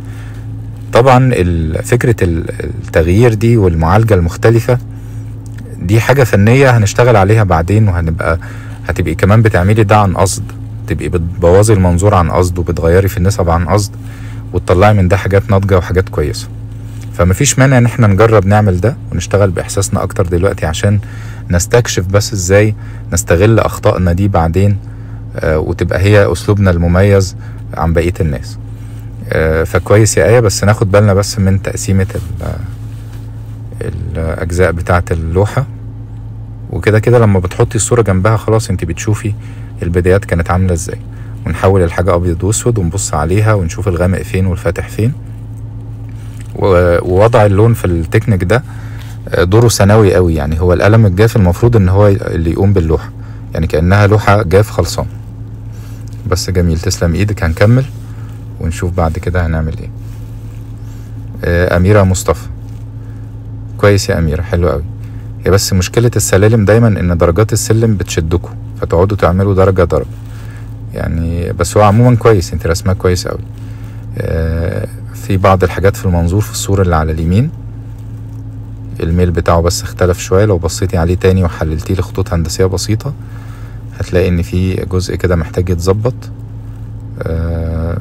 طبعا ال- فكرة ال- التغيير دي والمعالجة المختلفة دي حاجة فنية هنشتغل عليها بعدين وهنبقى هتبقي كمان بتعملي ده عن قصد تبقي بتبوظي المنظور عن قصد وبتغيري في النسب عن قصد وتطلعي من ده حاجات ناضجة وحاجات كويسة فمفيش مانع ان احنا نجرب نعمل ده ونشتغل باحساسنا اكتر دلوقتي عشان نستكشف بس ازاي نستغل اخطائنا دي بعدين آه، وتبقى هي اسلوبنا المميز عن بقية الناس آه، فكويس يا آية بس ناخد بالنا بس من تقسيمة ال- الأجزاء بتاعة اللوحة وكده كده لما بتحطي الصورة جنبها خلاص انت بتشوفي البدايات كانت عاملة ازاي ونحول الحاجة أبيض وأسود ونبص عليها ونشوف الغامق فين والفاتح فين و- ووضع اللون في التكنيك ده آه، دوره ثانوي قوي يعني هو القلم الجاف المفروض ان هو اللي يقوم باللوحة يعني كأنها لوحة جاف خلصان بس جميل تسلم ايدك هنكمل ونشوف بعد كده هنعمل ايه آه، أميرة مصطفى كويس يا أميرة حلو قوي هي بس مشكلة السلالم دايما إن درجات السلم بتشدكوا فتقعدوا تعملوا درجة درجة يعني بس هو عموما كويس انت رسمها كويس قوي آه، في بعض الحاجات في المنظور في الصورة اللي على اليمين الميل بتاعه بس اختلف شوية لو بصيتي عليه تاني وحللتيه لخطوط هندسية بسيطة هتلاقي ان في جزء كده محتاج يتظبط آه،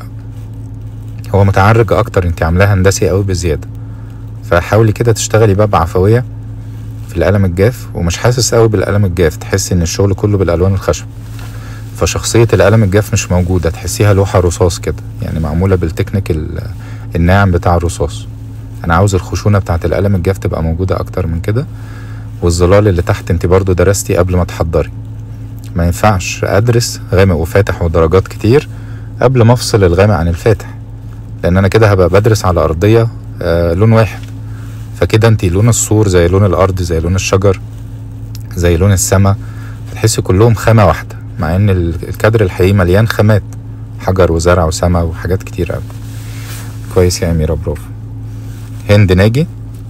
هو متعرج اكتر انت عاملاه هندسي قوي بزيادة فحاولي كده تشتغلي بقى بعفوية في القلم الجاف ومش حاسس قوي بالقلم الجاف تحسي ان الشغل كله بالالوان الخشب فشخصية القلم الجاف مش موجودة تحسيها لوحة رصاص كده يعني معمولة بالتكنيك ال- الناعم بتاع الرصاص انا عاوز الخشونة بتاعت القلم الجاف تبقى موجودة اكتر من كده والظلال اللي تحت انت برضو درستي قبل ما تحضري ما ينفعش ادرس غامق وفاتح ودرجات كتير قبل ما افصل الغامق عن الفاتح لان انا كده هبقى بدرس على ارضية آه لون واحد فكده انت لون السور زي لون الارض زي لون الشجر زي لون السماء تحسي كلهم خامة واحدة مع ان ال- الكادر الحقيقي مليان خامات حجر وزرع وسماء وحاجات كتير قوي كويس يا اميرة برافو هند ناجي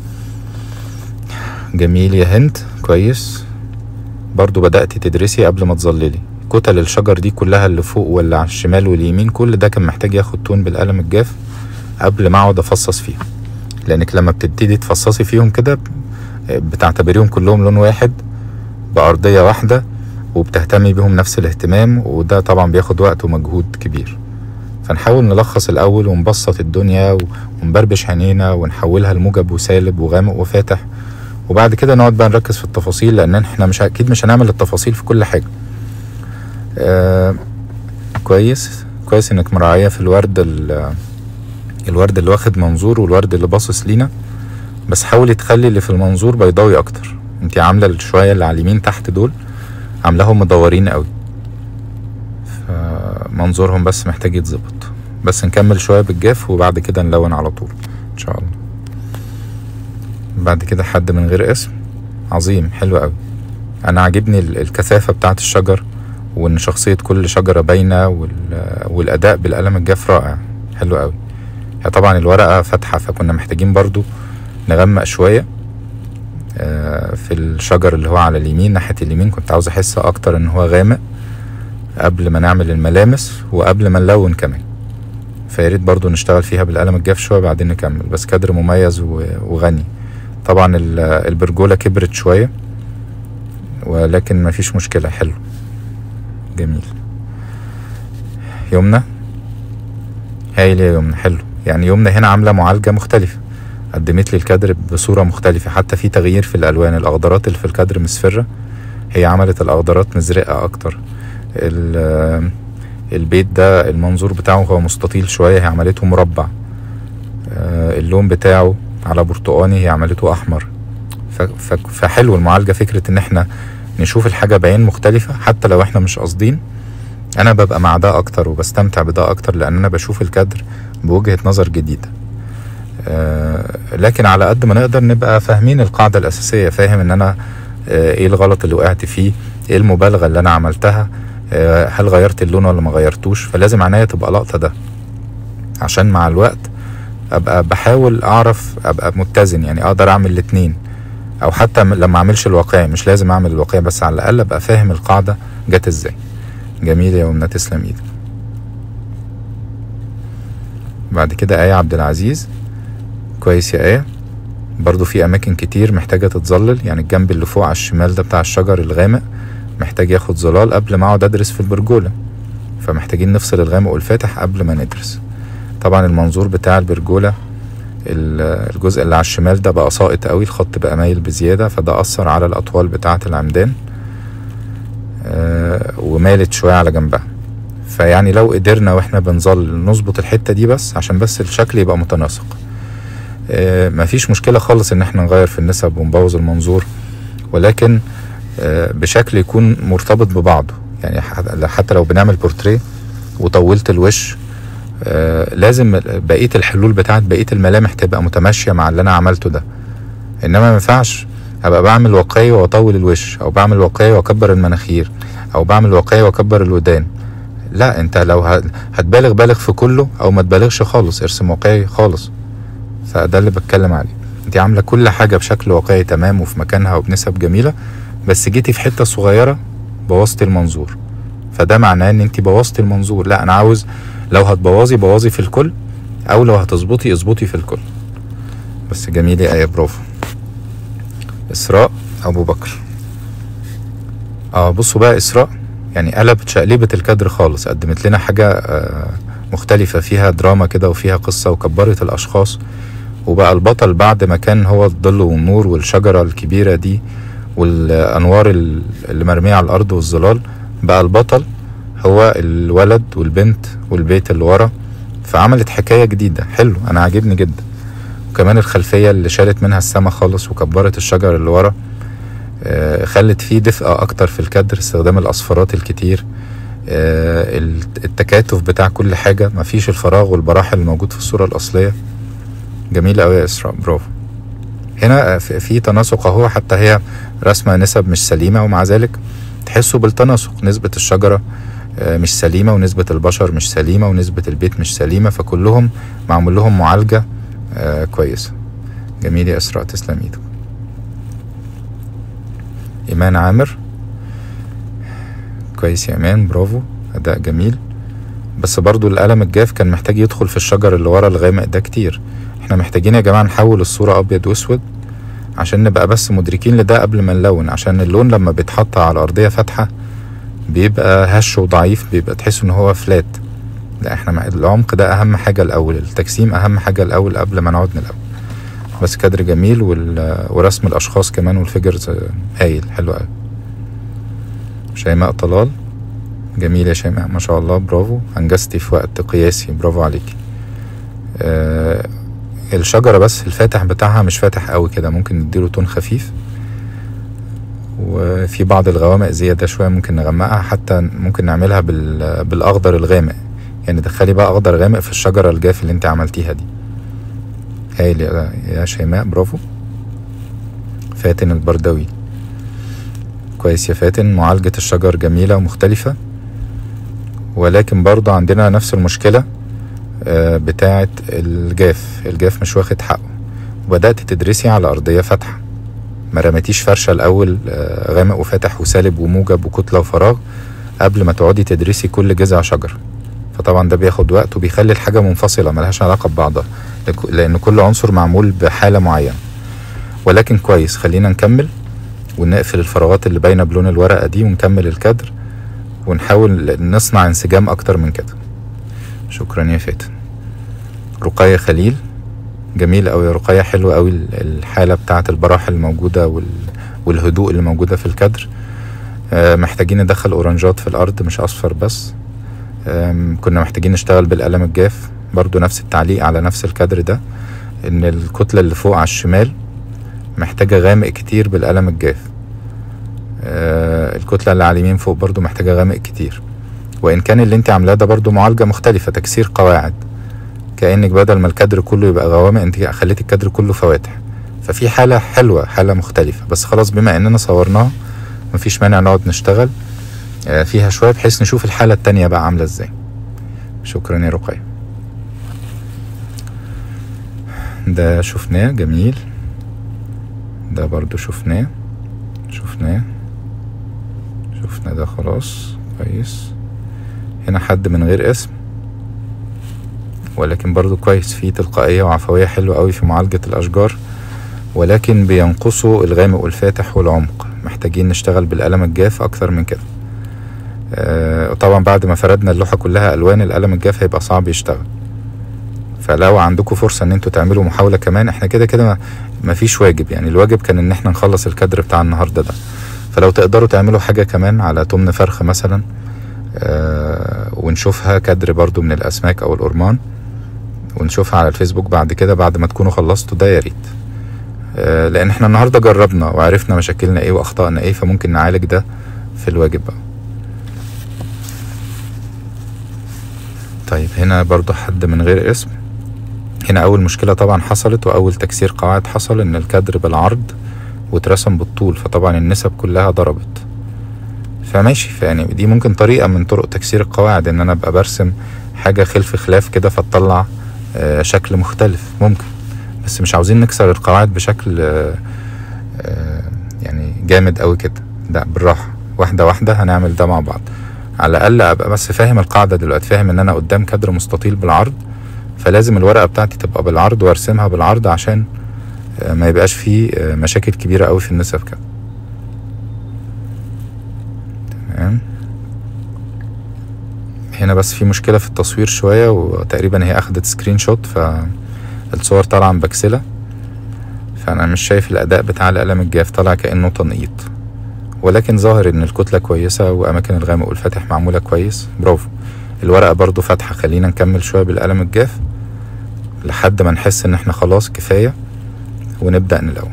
جميل يا هند كويس برضو بدأتي تدرسي قبل ما تظللي كتل الشجر دي كلها اللي فوق واللي على الشمال واليمين كل ده كان محتاج ياخد تون بالقلم الجاف قبل ما اقعد افصص فيهم لانك لما بتبتدي تفصصي فيهم كده بتعتبريهم كلهم لون واحد بأرضية واحدة وبتهتمي بيهم نفس الاهتمام وده طبعا بياخد وقت ومجهود كبير فنحاول نلخص الأول ونبسط الدنيا و- ونبربش عينينا ونحولها لموجب وسالب وغامق وفاتح وبعد كده نقعد بقى نركز في التفاصيل لأن احنا مش أكيد مش هنعمل التفاصيل في كل حاجة آه كويس كويس انك مراعية في الورد ال- الورد اللي واخد منظور والورد اللي باصص لينا بس حاولي تخلي اللي في المنظور بيضاوي اكتر انت عامله الشويه اللي على اليمين تحت دول عاملاهم مدورين قوي فمنظورهم بس محتاج يتظبط بس نكمل شويه بالجاف وبعد كده نلون على طول ان شاء الله بعد كده حد من غير اسم عظيم حلو قوي انا عاجبني ال- الكثافه بتاعه الشجر وان شخصيه كل شجره باينه وال- والاداء بالقلم الجاف رائع حلو قوي هي طبعا الورقه فاتحه فكنا محتاجين برضو نغمق شويه آه، في الشجر اللي هو على اليمين ناحيه اليمين كنت عاوز احس اكتر ان هو غامق قبل ما نعمل الملامس وقبل ما نلون كمان فياريت برضو نشتغل فيها بالقلم الجاف شويه بعدين نكمل بس كادر مميز و- وغني طبعا ال- البرجوله كبرت شويه ولكن مفيش مشكله حلو جميل يمنى هايل يا يمنى حلو يعني يمنى هنا عامله معالجه مختلفه قدمت لي الكادر بصورة مختلفة حتى في تغيير في الألوان الأخضرات اللي في الكادر مصفرة هي عملت الأخضرات مزرقة أكتر ال- البيت ده المنظور بتاعه هو مستطيل شوية هي عملته مربع آه، اللون بتاعه على برتقاني هي عملته أحمر ف- ف- فحلو المعالجة فكرة إن إحنا نشوف الحاجة بعين مختلفة حتى لو إحنا مش قاصدين أنا ببقى مع ده أكتر وبستمتع بده أكتر لأن أنا بشوف الكادر بوجهة نظر جديدة آه، لكن على قد ما نقدر نبقى فاهمين القاعدة الأساسية فاهم إن أنا آه، إيه الغلط اللي وقعت فيه إيه المبالغة اللي أنا عملتها آه، هل غيرت اللون ولا ما غيرتوش فلازم عناية تبقى لقطة ده عشان مع الوقت ابقى بحاول اعرف ابقى متزن يعني اقدر اعمل الاتنين او حتى م- لما اعملش الواقعي مش لازم اعمل الواقعي بس على الاقل ابقى فاهم القاعدة جت ازاي جميل يا ومنى تسلم ايدك بعد كده آية عبد العزيز كويس يا آية برضو في أماكن كتير محتاجة تتظلل يعني الجنب اللي فوق على الشمال ده بتاع الشجر الغامق محتاج ياخد ظلال قبل ما أقعد أدرس في البرجولة فمحتاجين نفصل الغامق والفاتح قبل ما ندرس طبعا المنظور بتاع البرجولة ال- الجزء اللي على الشمال ده بقى ساقط قوي الخط بقى مايل بزيادة فده أثر على الأطوال بتاعة العمدان آه، ومالت شوية على جنبها فيعني لو قدرنا واحنا بنظل نظبط الحتة دي بس عشان بس الشكل يبقى متناسق آه، مفيش مشكلة خالص ان احنا نغير في النسب ونبوظ المنظور ولكن آه، بشكل يكون مرتبط ببعضه يعني ح- حتى لو بنعمل بورتريه وطولت الوش آه، لازم بقية الحلول بتاعت بقية الملامح تبقى متماشية مع اللي انا عملته ده انما ما ينفعش ابقى بعمل واقعي واطول الوش او بعمل واقعي واكبر المناخير او بعمل واقعي واكبر الودان لا انت لو ه- هتبالغ بالغ في كله او ما تبالغش خالص ارسم واقعي خالص فده اللي بتكلم عليه انت عامله كل حاجه بشكل واقعي تمام وفي مكانها وبنسب جميله بس جيتي في حته صغيره بوظتي المنظور فده معناه ان انت بوظتي المنظور لا انا عاوز لو هتبوظي بوظي في الكل او لو هتظبطي اظبطي في الكل بس جميل يا ايه برافو اسراء ابو بكر اه بصوا بقى اسراء يعني قلبت شقلبت الكادر خالص قدمت لنا حاجه آه مختلفه فيها دراما كده وفيها قصه وكبرت الاشخاص وبقى البطل بعد ما كان هو الظل والنور والشجره الكبيره دي والانوار ال- اللي مرميه على الارض والظلال بقى البطل هو الولد والبنت والبيت اللي ورا فعملت حكايه جديده حلو انا عاجبني جدا وكمان الخلفيه اللي شالت منها السما خالص وكبرت الشجر اللي ورا آه، خلت فيه دفء اكتر في الكادر استخدام الاصفارات الكتير آه، التكاتف بتاع كل حاجه مفيش الفراغ والبراح اللي موجود في الصوره الاصليه جميل قوي يا اسراء برافو هنا في في تناسق اهو حتى هي رسمه نسب مش سليمه ومع ذلك تحسوا بالتناسق نسبه الشجره آه، مش سليمه ونسبه البشر مش سليمه ونسبه البيت مش سليمه فكلهم معمول لهم معالجه آه، كويسه جميل يا اسراء تسلم ايدك ايمان عامر كويس يا ايمان برافو اداء جميل بس برضو القلم الجاف كان محتاج يدخل في الشجر اللي ورا الغامق ده كتير احنا محتاجين يا جماعه نحول الصوره ابيض واسود عشان نبقى بس مدركين لده قبل ما نلون عشان اللون لما بيتحط على ارضيه فاتحه بيبقى هش وضعيف بيبقى تحس ان هو فلات لا احنا مع- العمق ده اهم حاجه الاول التجسيم اهم حاجه الاول قبل ما نقعد نلون بس كادر جميل وال... ورسم الاشخاص كمان والفيجرز هايل حلو قوي شيماء طلال جميل يا شيماء ما شاء الله برافو انجزتي في وقت قياسي برافو عليكي آه الشجرة بس الفاتح بتاعها مش فاتح قوي كده ممكن نديله تون خفيف وفي بعض الغوامق زيادة شوية ممكن نغمقها حتى ممكن نعملها بال... بالأخضر الغامق يعني دخلي بقى أخضر غامق في الشجرة الجاف اللي انت عملتيها دي هايل يا يا شيماء برافو فاتن البردوي كويس يا فاتن معالجة الشجر جميلة ومختلفة ولكن برضه عندنا نفس المشكلة آه، بتاعة الجاف الجاف مش واخد حقه وبدأت تدرسي على أرضية فاتحة ما رميتيش فرشة الأول آه، غامق وفاتح وسالب وموجب وكتلة وفراغ قبل ما تقعدي تدرسي كل جذع شجر فطبعا ده بياخد وقت وبيخلي الحاجة منفصلة ملهاش علاقة ببعضها لك- لأن كل عنصر معمول بحالة معينة ولكن كويس خلينا نكمل ونقفل الفراغات اللي باينة بلون الورقة دي ونكمل الكادر ونحاول نصنع انسجام أكتر من كده شكرا يا فاتن رقية خليل جميل قوي يا رقية حلو قوي ال- الحالة بتاعة البراح الموجودة وال... والهدوء اللي موجودة في الكادر آه، محتاجين ندخل اورنجات في الارض مش اصفر بس آم، كنا محتاجين نشتغل بالقلم الجاف برضو نفس التعليق على نفس الكادر ده ان الكتلة اللي فوق على الشمال محتاجة غامق كتير بالقلم الجاف آه، الكتلة اللي على اليمين فوق برضو محتاجة غامق كتير وإن كان اللي انت عاملاه ده برضو معالجة مختلفة تكسير قواعد كأنك بدل ما الكادر كله يبقى غوامق انت خليتي الكادر كله فواتح ففي حالة حلوة حالة مختلفة بس خلاص بما اننا صورناها مفيش مانع نقعد نشتغل آه، فيها شوية بحيث نشوف الحالة التانية بقى عاملة ازاي شكرا يا رقية ده شفناه جميل ده برضو شفناه شفناه شفنا ده خلاص كويس هنا حد من غير اسم ولكن برضو كويس فيه تلقائية وعفوية حلوة قوي في معالجة الأشجار ولكن بينقصوا الغامق والفاتح والعمق محتاجين نشتغل بالقلم الجاف أكتر من كده آه، طبعا بعد ما فردنا اللوحة كلها ألوان القلم الجاف هيبقى صعب يشتغل فلو عندكم فرصة ان انتوا تعملوا محاولة كمان احنا كده كده ما- مفيش واجب يعني الواجب كان ان احنا نخلص الكادر بتاع النهاردة ده فلو تقدروا تعملوا حاجة كمان على تمن فرخة مثلا آه ونشوفها كادر برضو من الأسماك أو الأورمان ونشوفها على الفيسبوك بعد كده بعد ما تكونوا خلصتوا ده يا ريت آه لأن احنا النهاردة جربنا وعرفنا مشاكلنا ايه وأخطائنا ايه فممكن نعالج ده في الواجب بقى طيب هنا برضو حد من غير اسم هنا أول مشكلة طبعا حصلت وأول تكسير قواعد حصل إن الكادر بالعرض واترسم بالطول فطبعا النسب كلها ضربت فماشي فيعني دي ممكن طريقة من طرق تكسير القواعد إن أنا أبقى برسم حاجة خلف خلاف كده فتطلع آه، شكل مختلف ممكن بس مش عاوزين نكسر القواعد بشكل آه، آه، يعني جامد قوي كده لا بالراحة واحدة واحدة هنعمل ده مع بعض على الأقل أبقى بس فاهم القاعدة دلوقتي فاهم إن أنا قدام كادر مستطيل بالعرض فلازم الورقة بتاعتي تبقى بالعرض وارسمها بالعرض عشان آه، ما يبقاش فيه آه، مشاكل كبيرة قوي في النسب كده تمام هنا بس في مشكلة في التصوير شوية وتقريبا هي أخدت سكرين شوت فالصور طالعة مبكسلة فأنا مش شايف الأداء بتاع القلم الجاف طالع كأنه تنقيط ولكن ظاهر إن الكتلة كويسة وأماكن الغامق والفاتح معمولة كويس برافو الورقة برضو فاتحة خلينا نكمل شوية بالقلم الجاف لحد ما نحس إن احنا خلاص كفاية ونبدأ نلون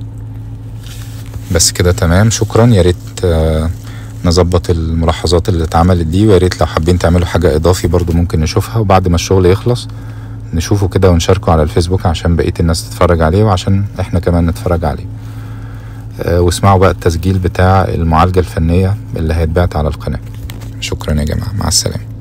بس كده تمام شكرا يا ريت آه، نظبط الملاحظات اللي اتعملت دي ويا ريت لو حابين تعملوا حاجة إضافي برضو ممكن نشوفها وبعد ما الشغل يخلص نشوفه كده ونشاركه على الفيسبوك عشان بقية الناس تتفرج عليه وعشان احنا كمان نتفرج عليه آه، واسمعوا بقى التسجيل بتاع المعالجة الفنية اللي هيتبعت على القناة شكرا يا جماعة مع السلامة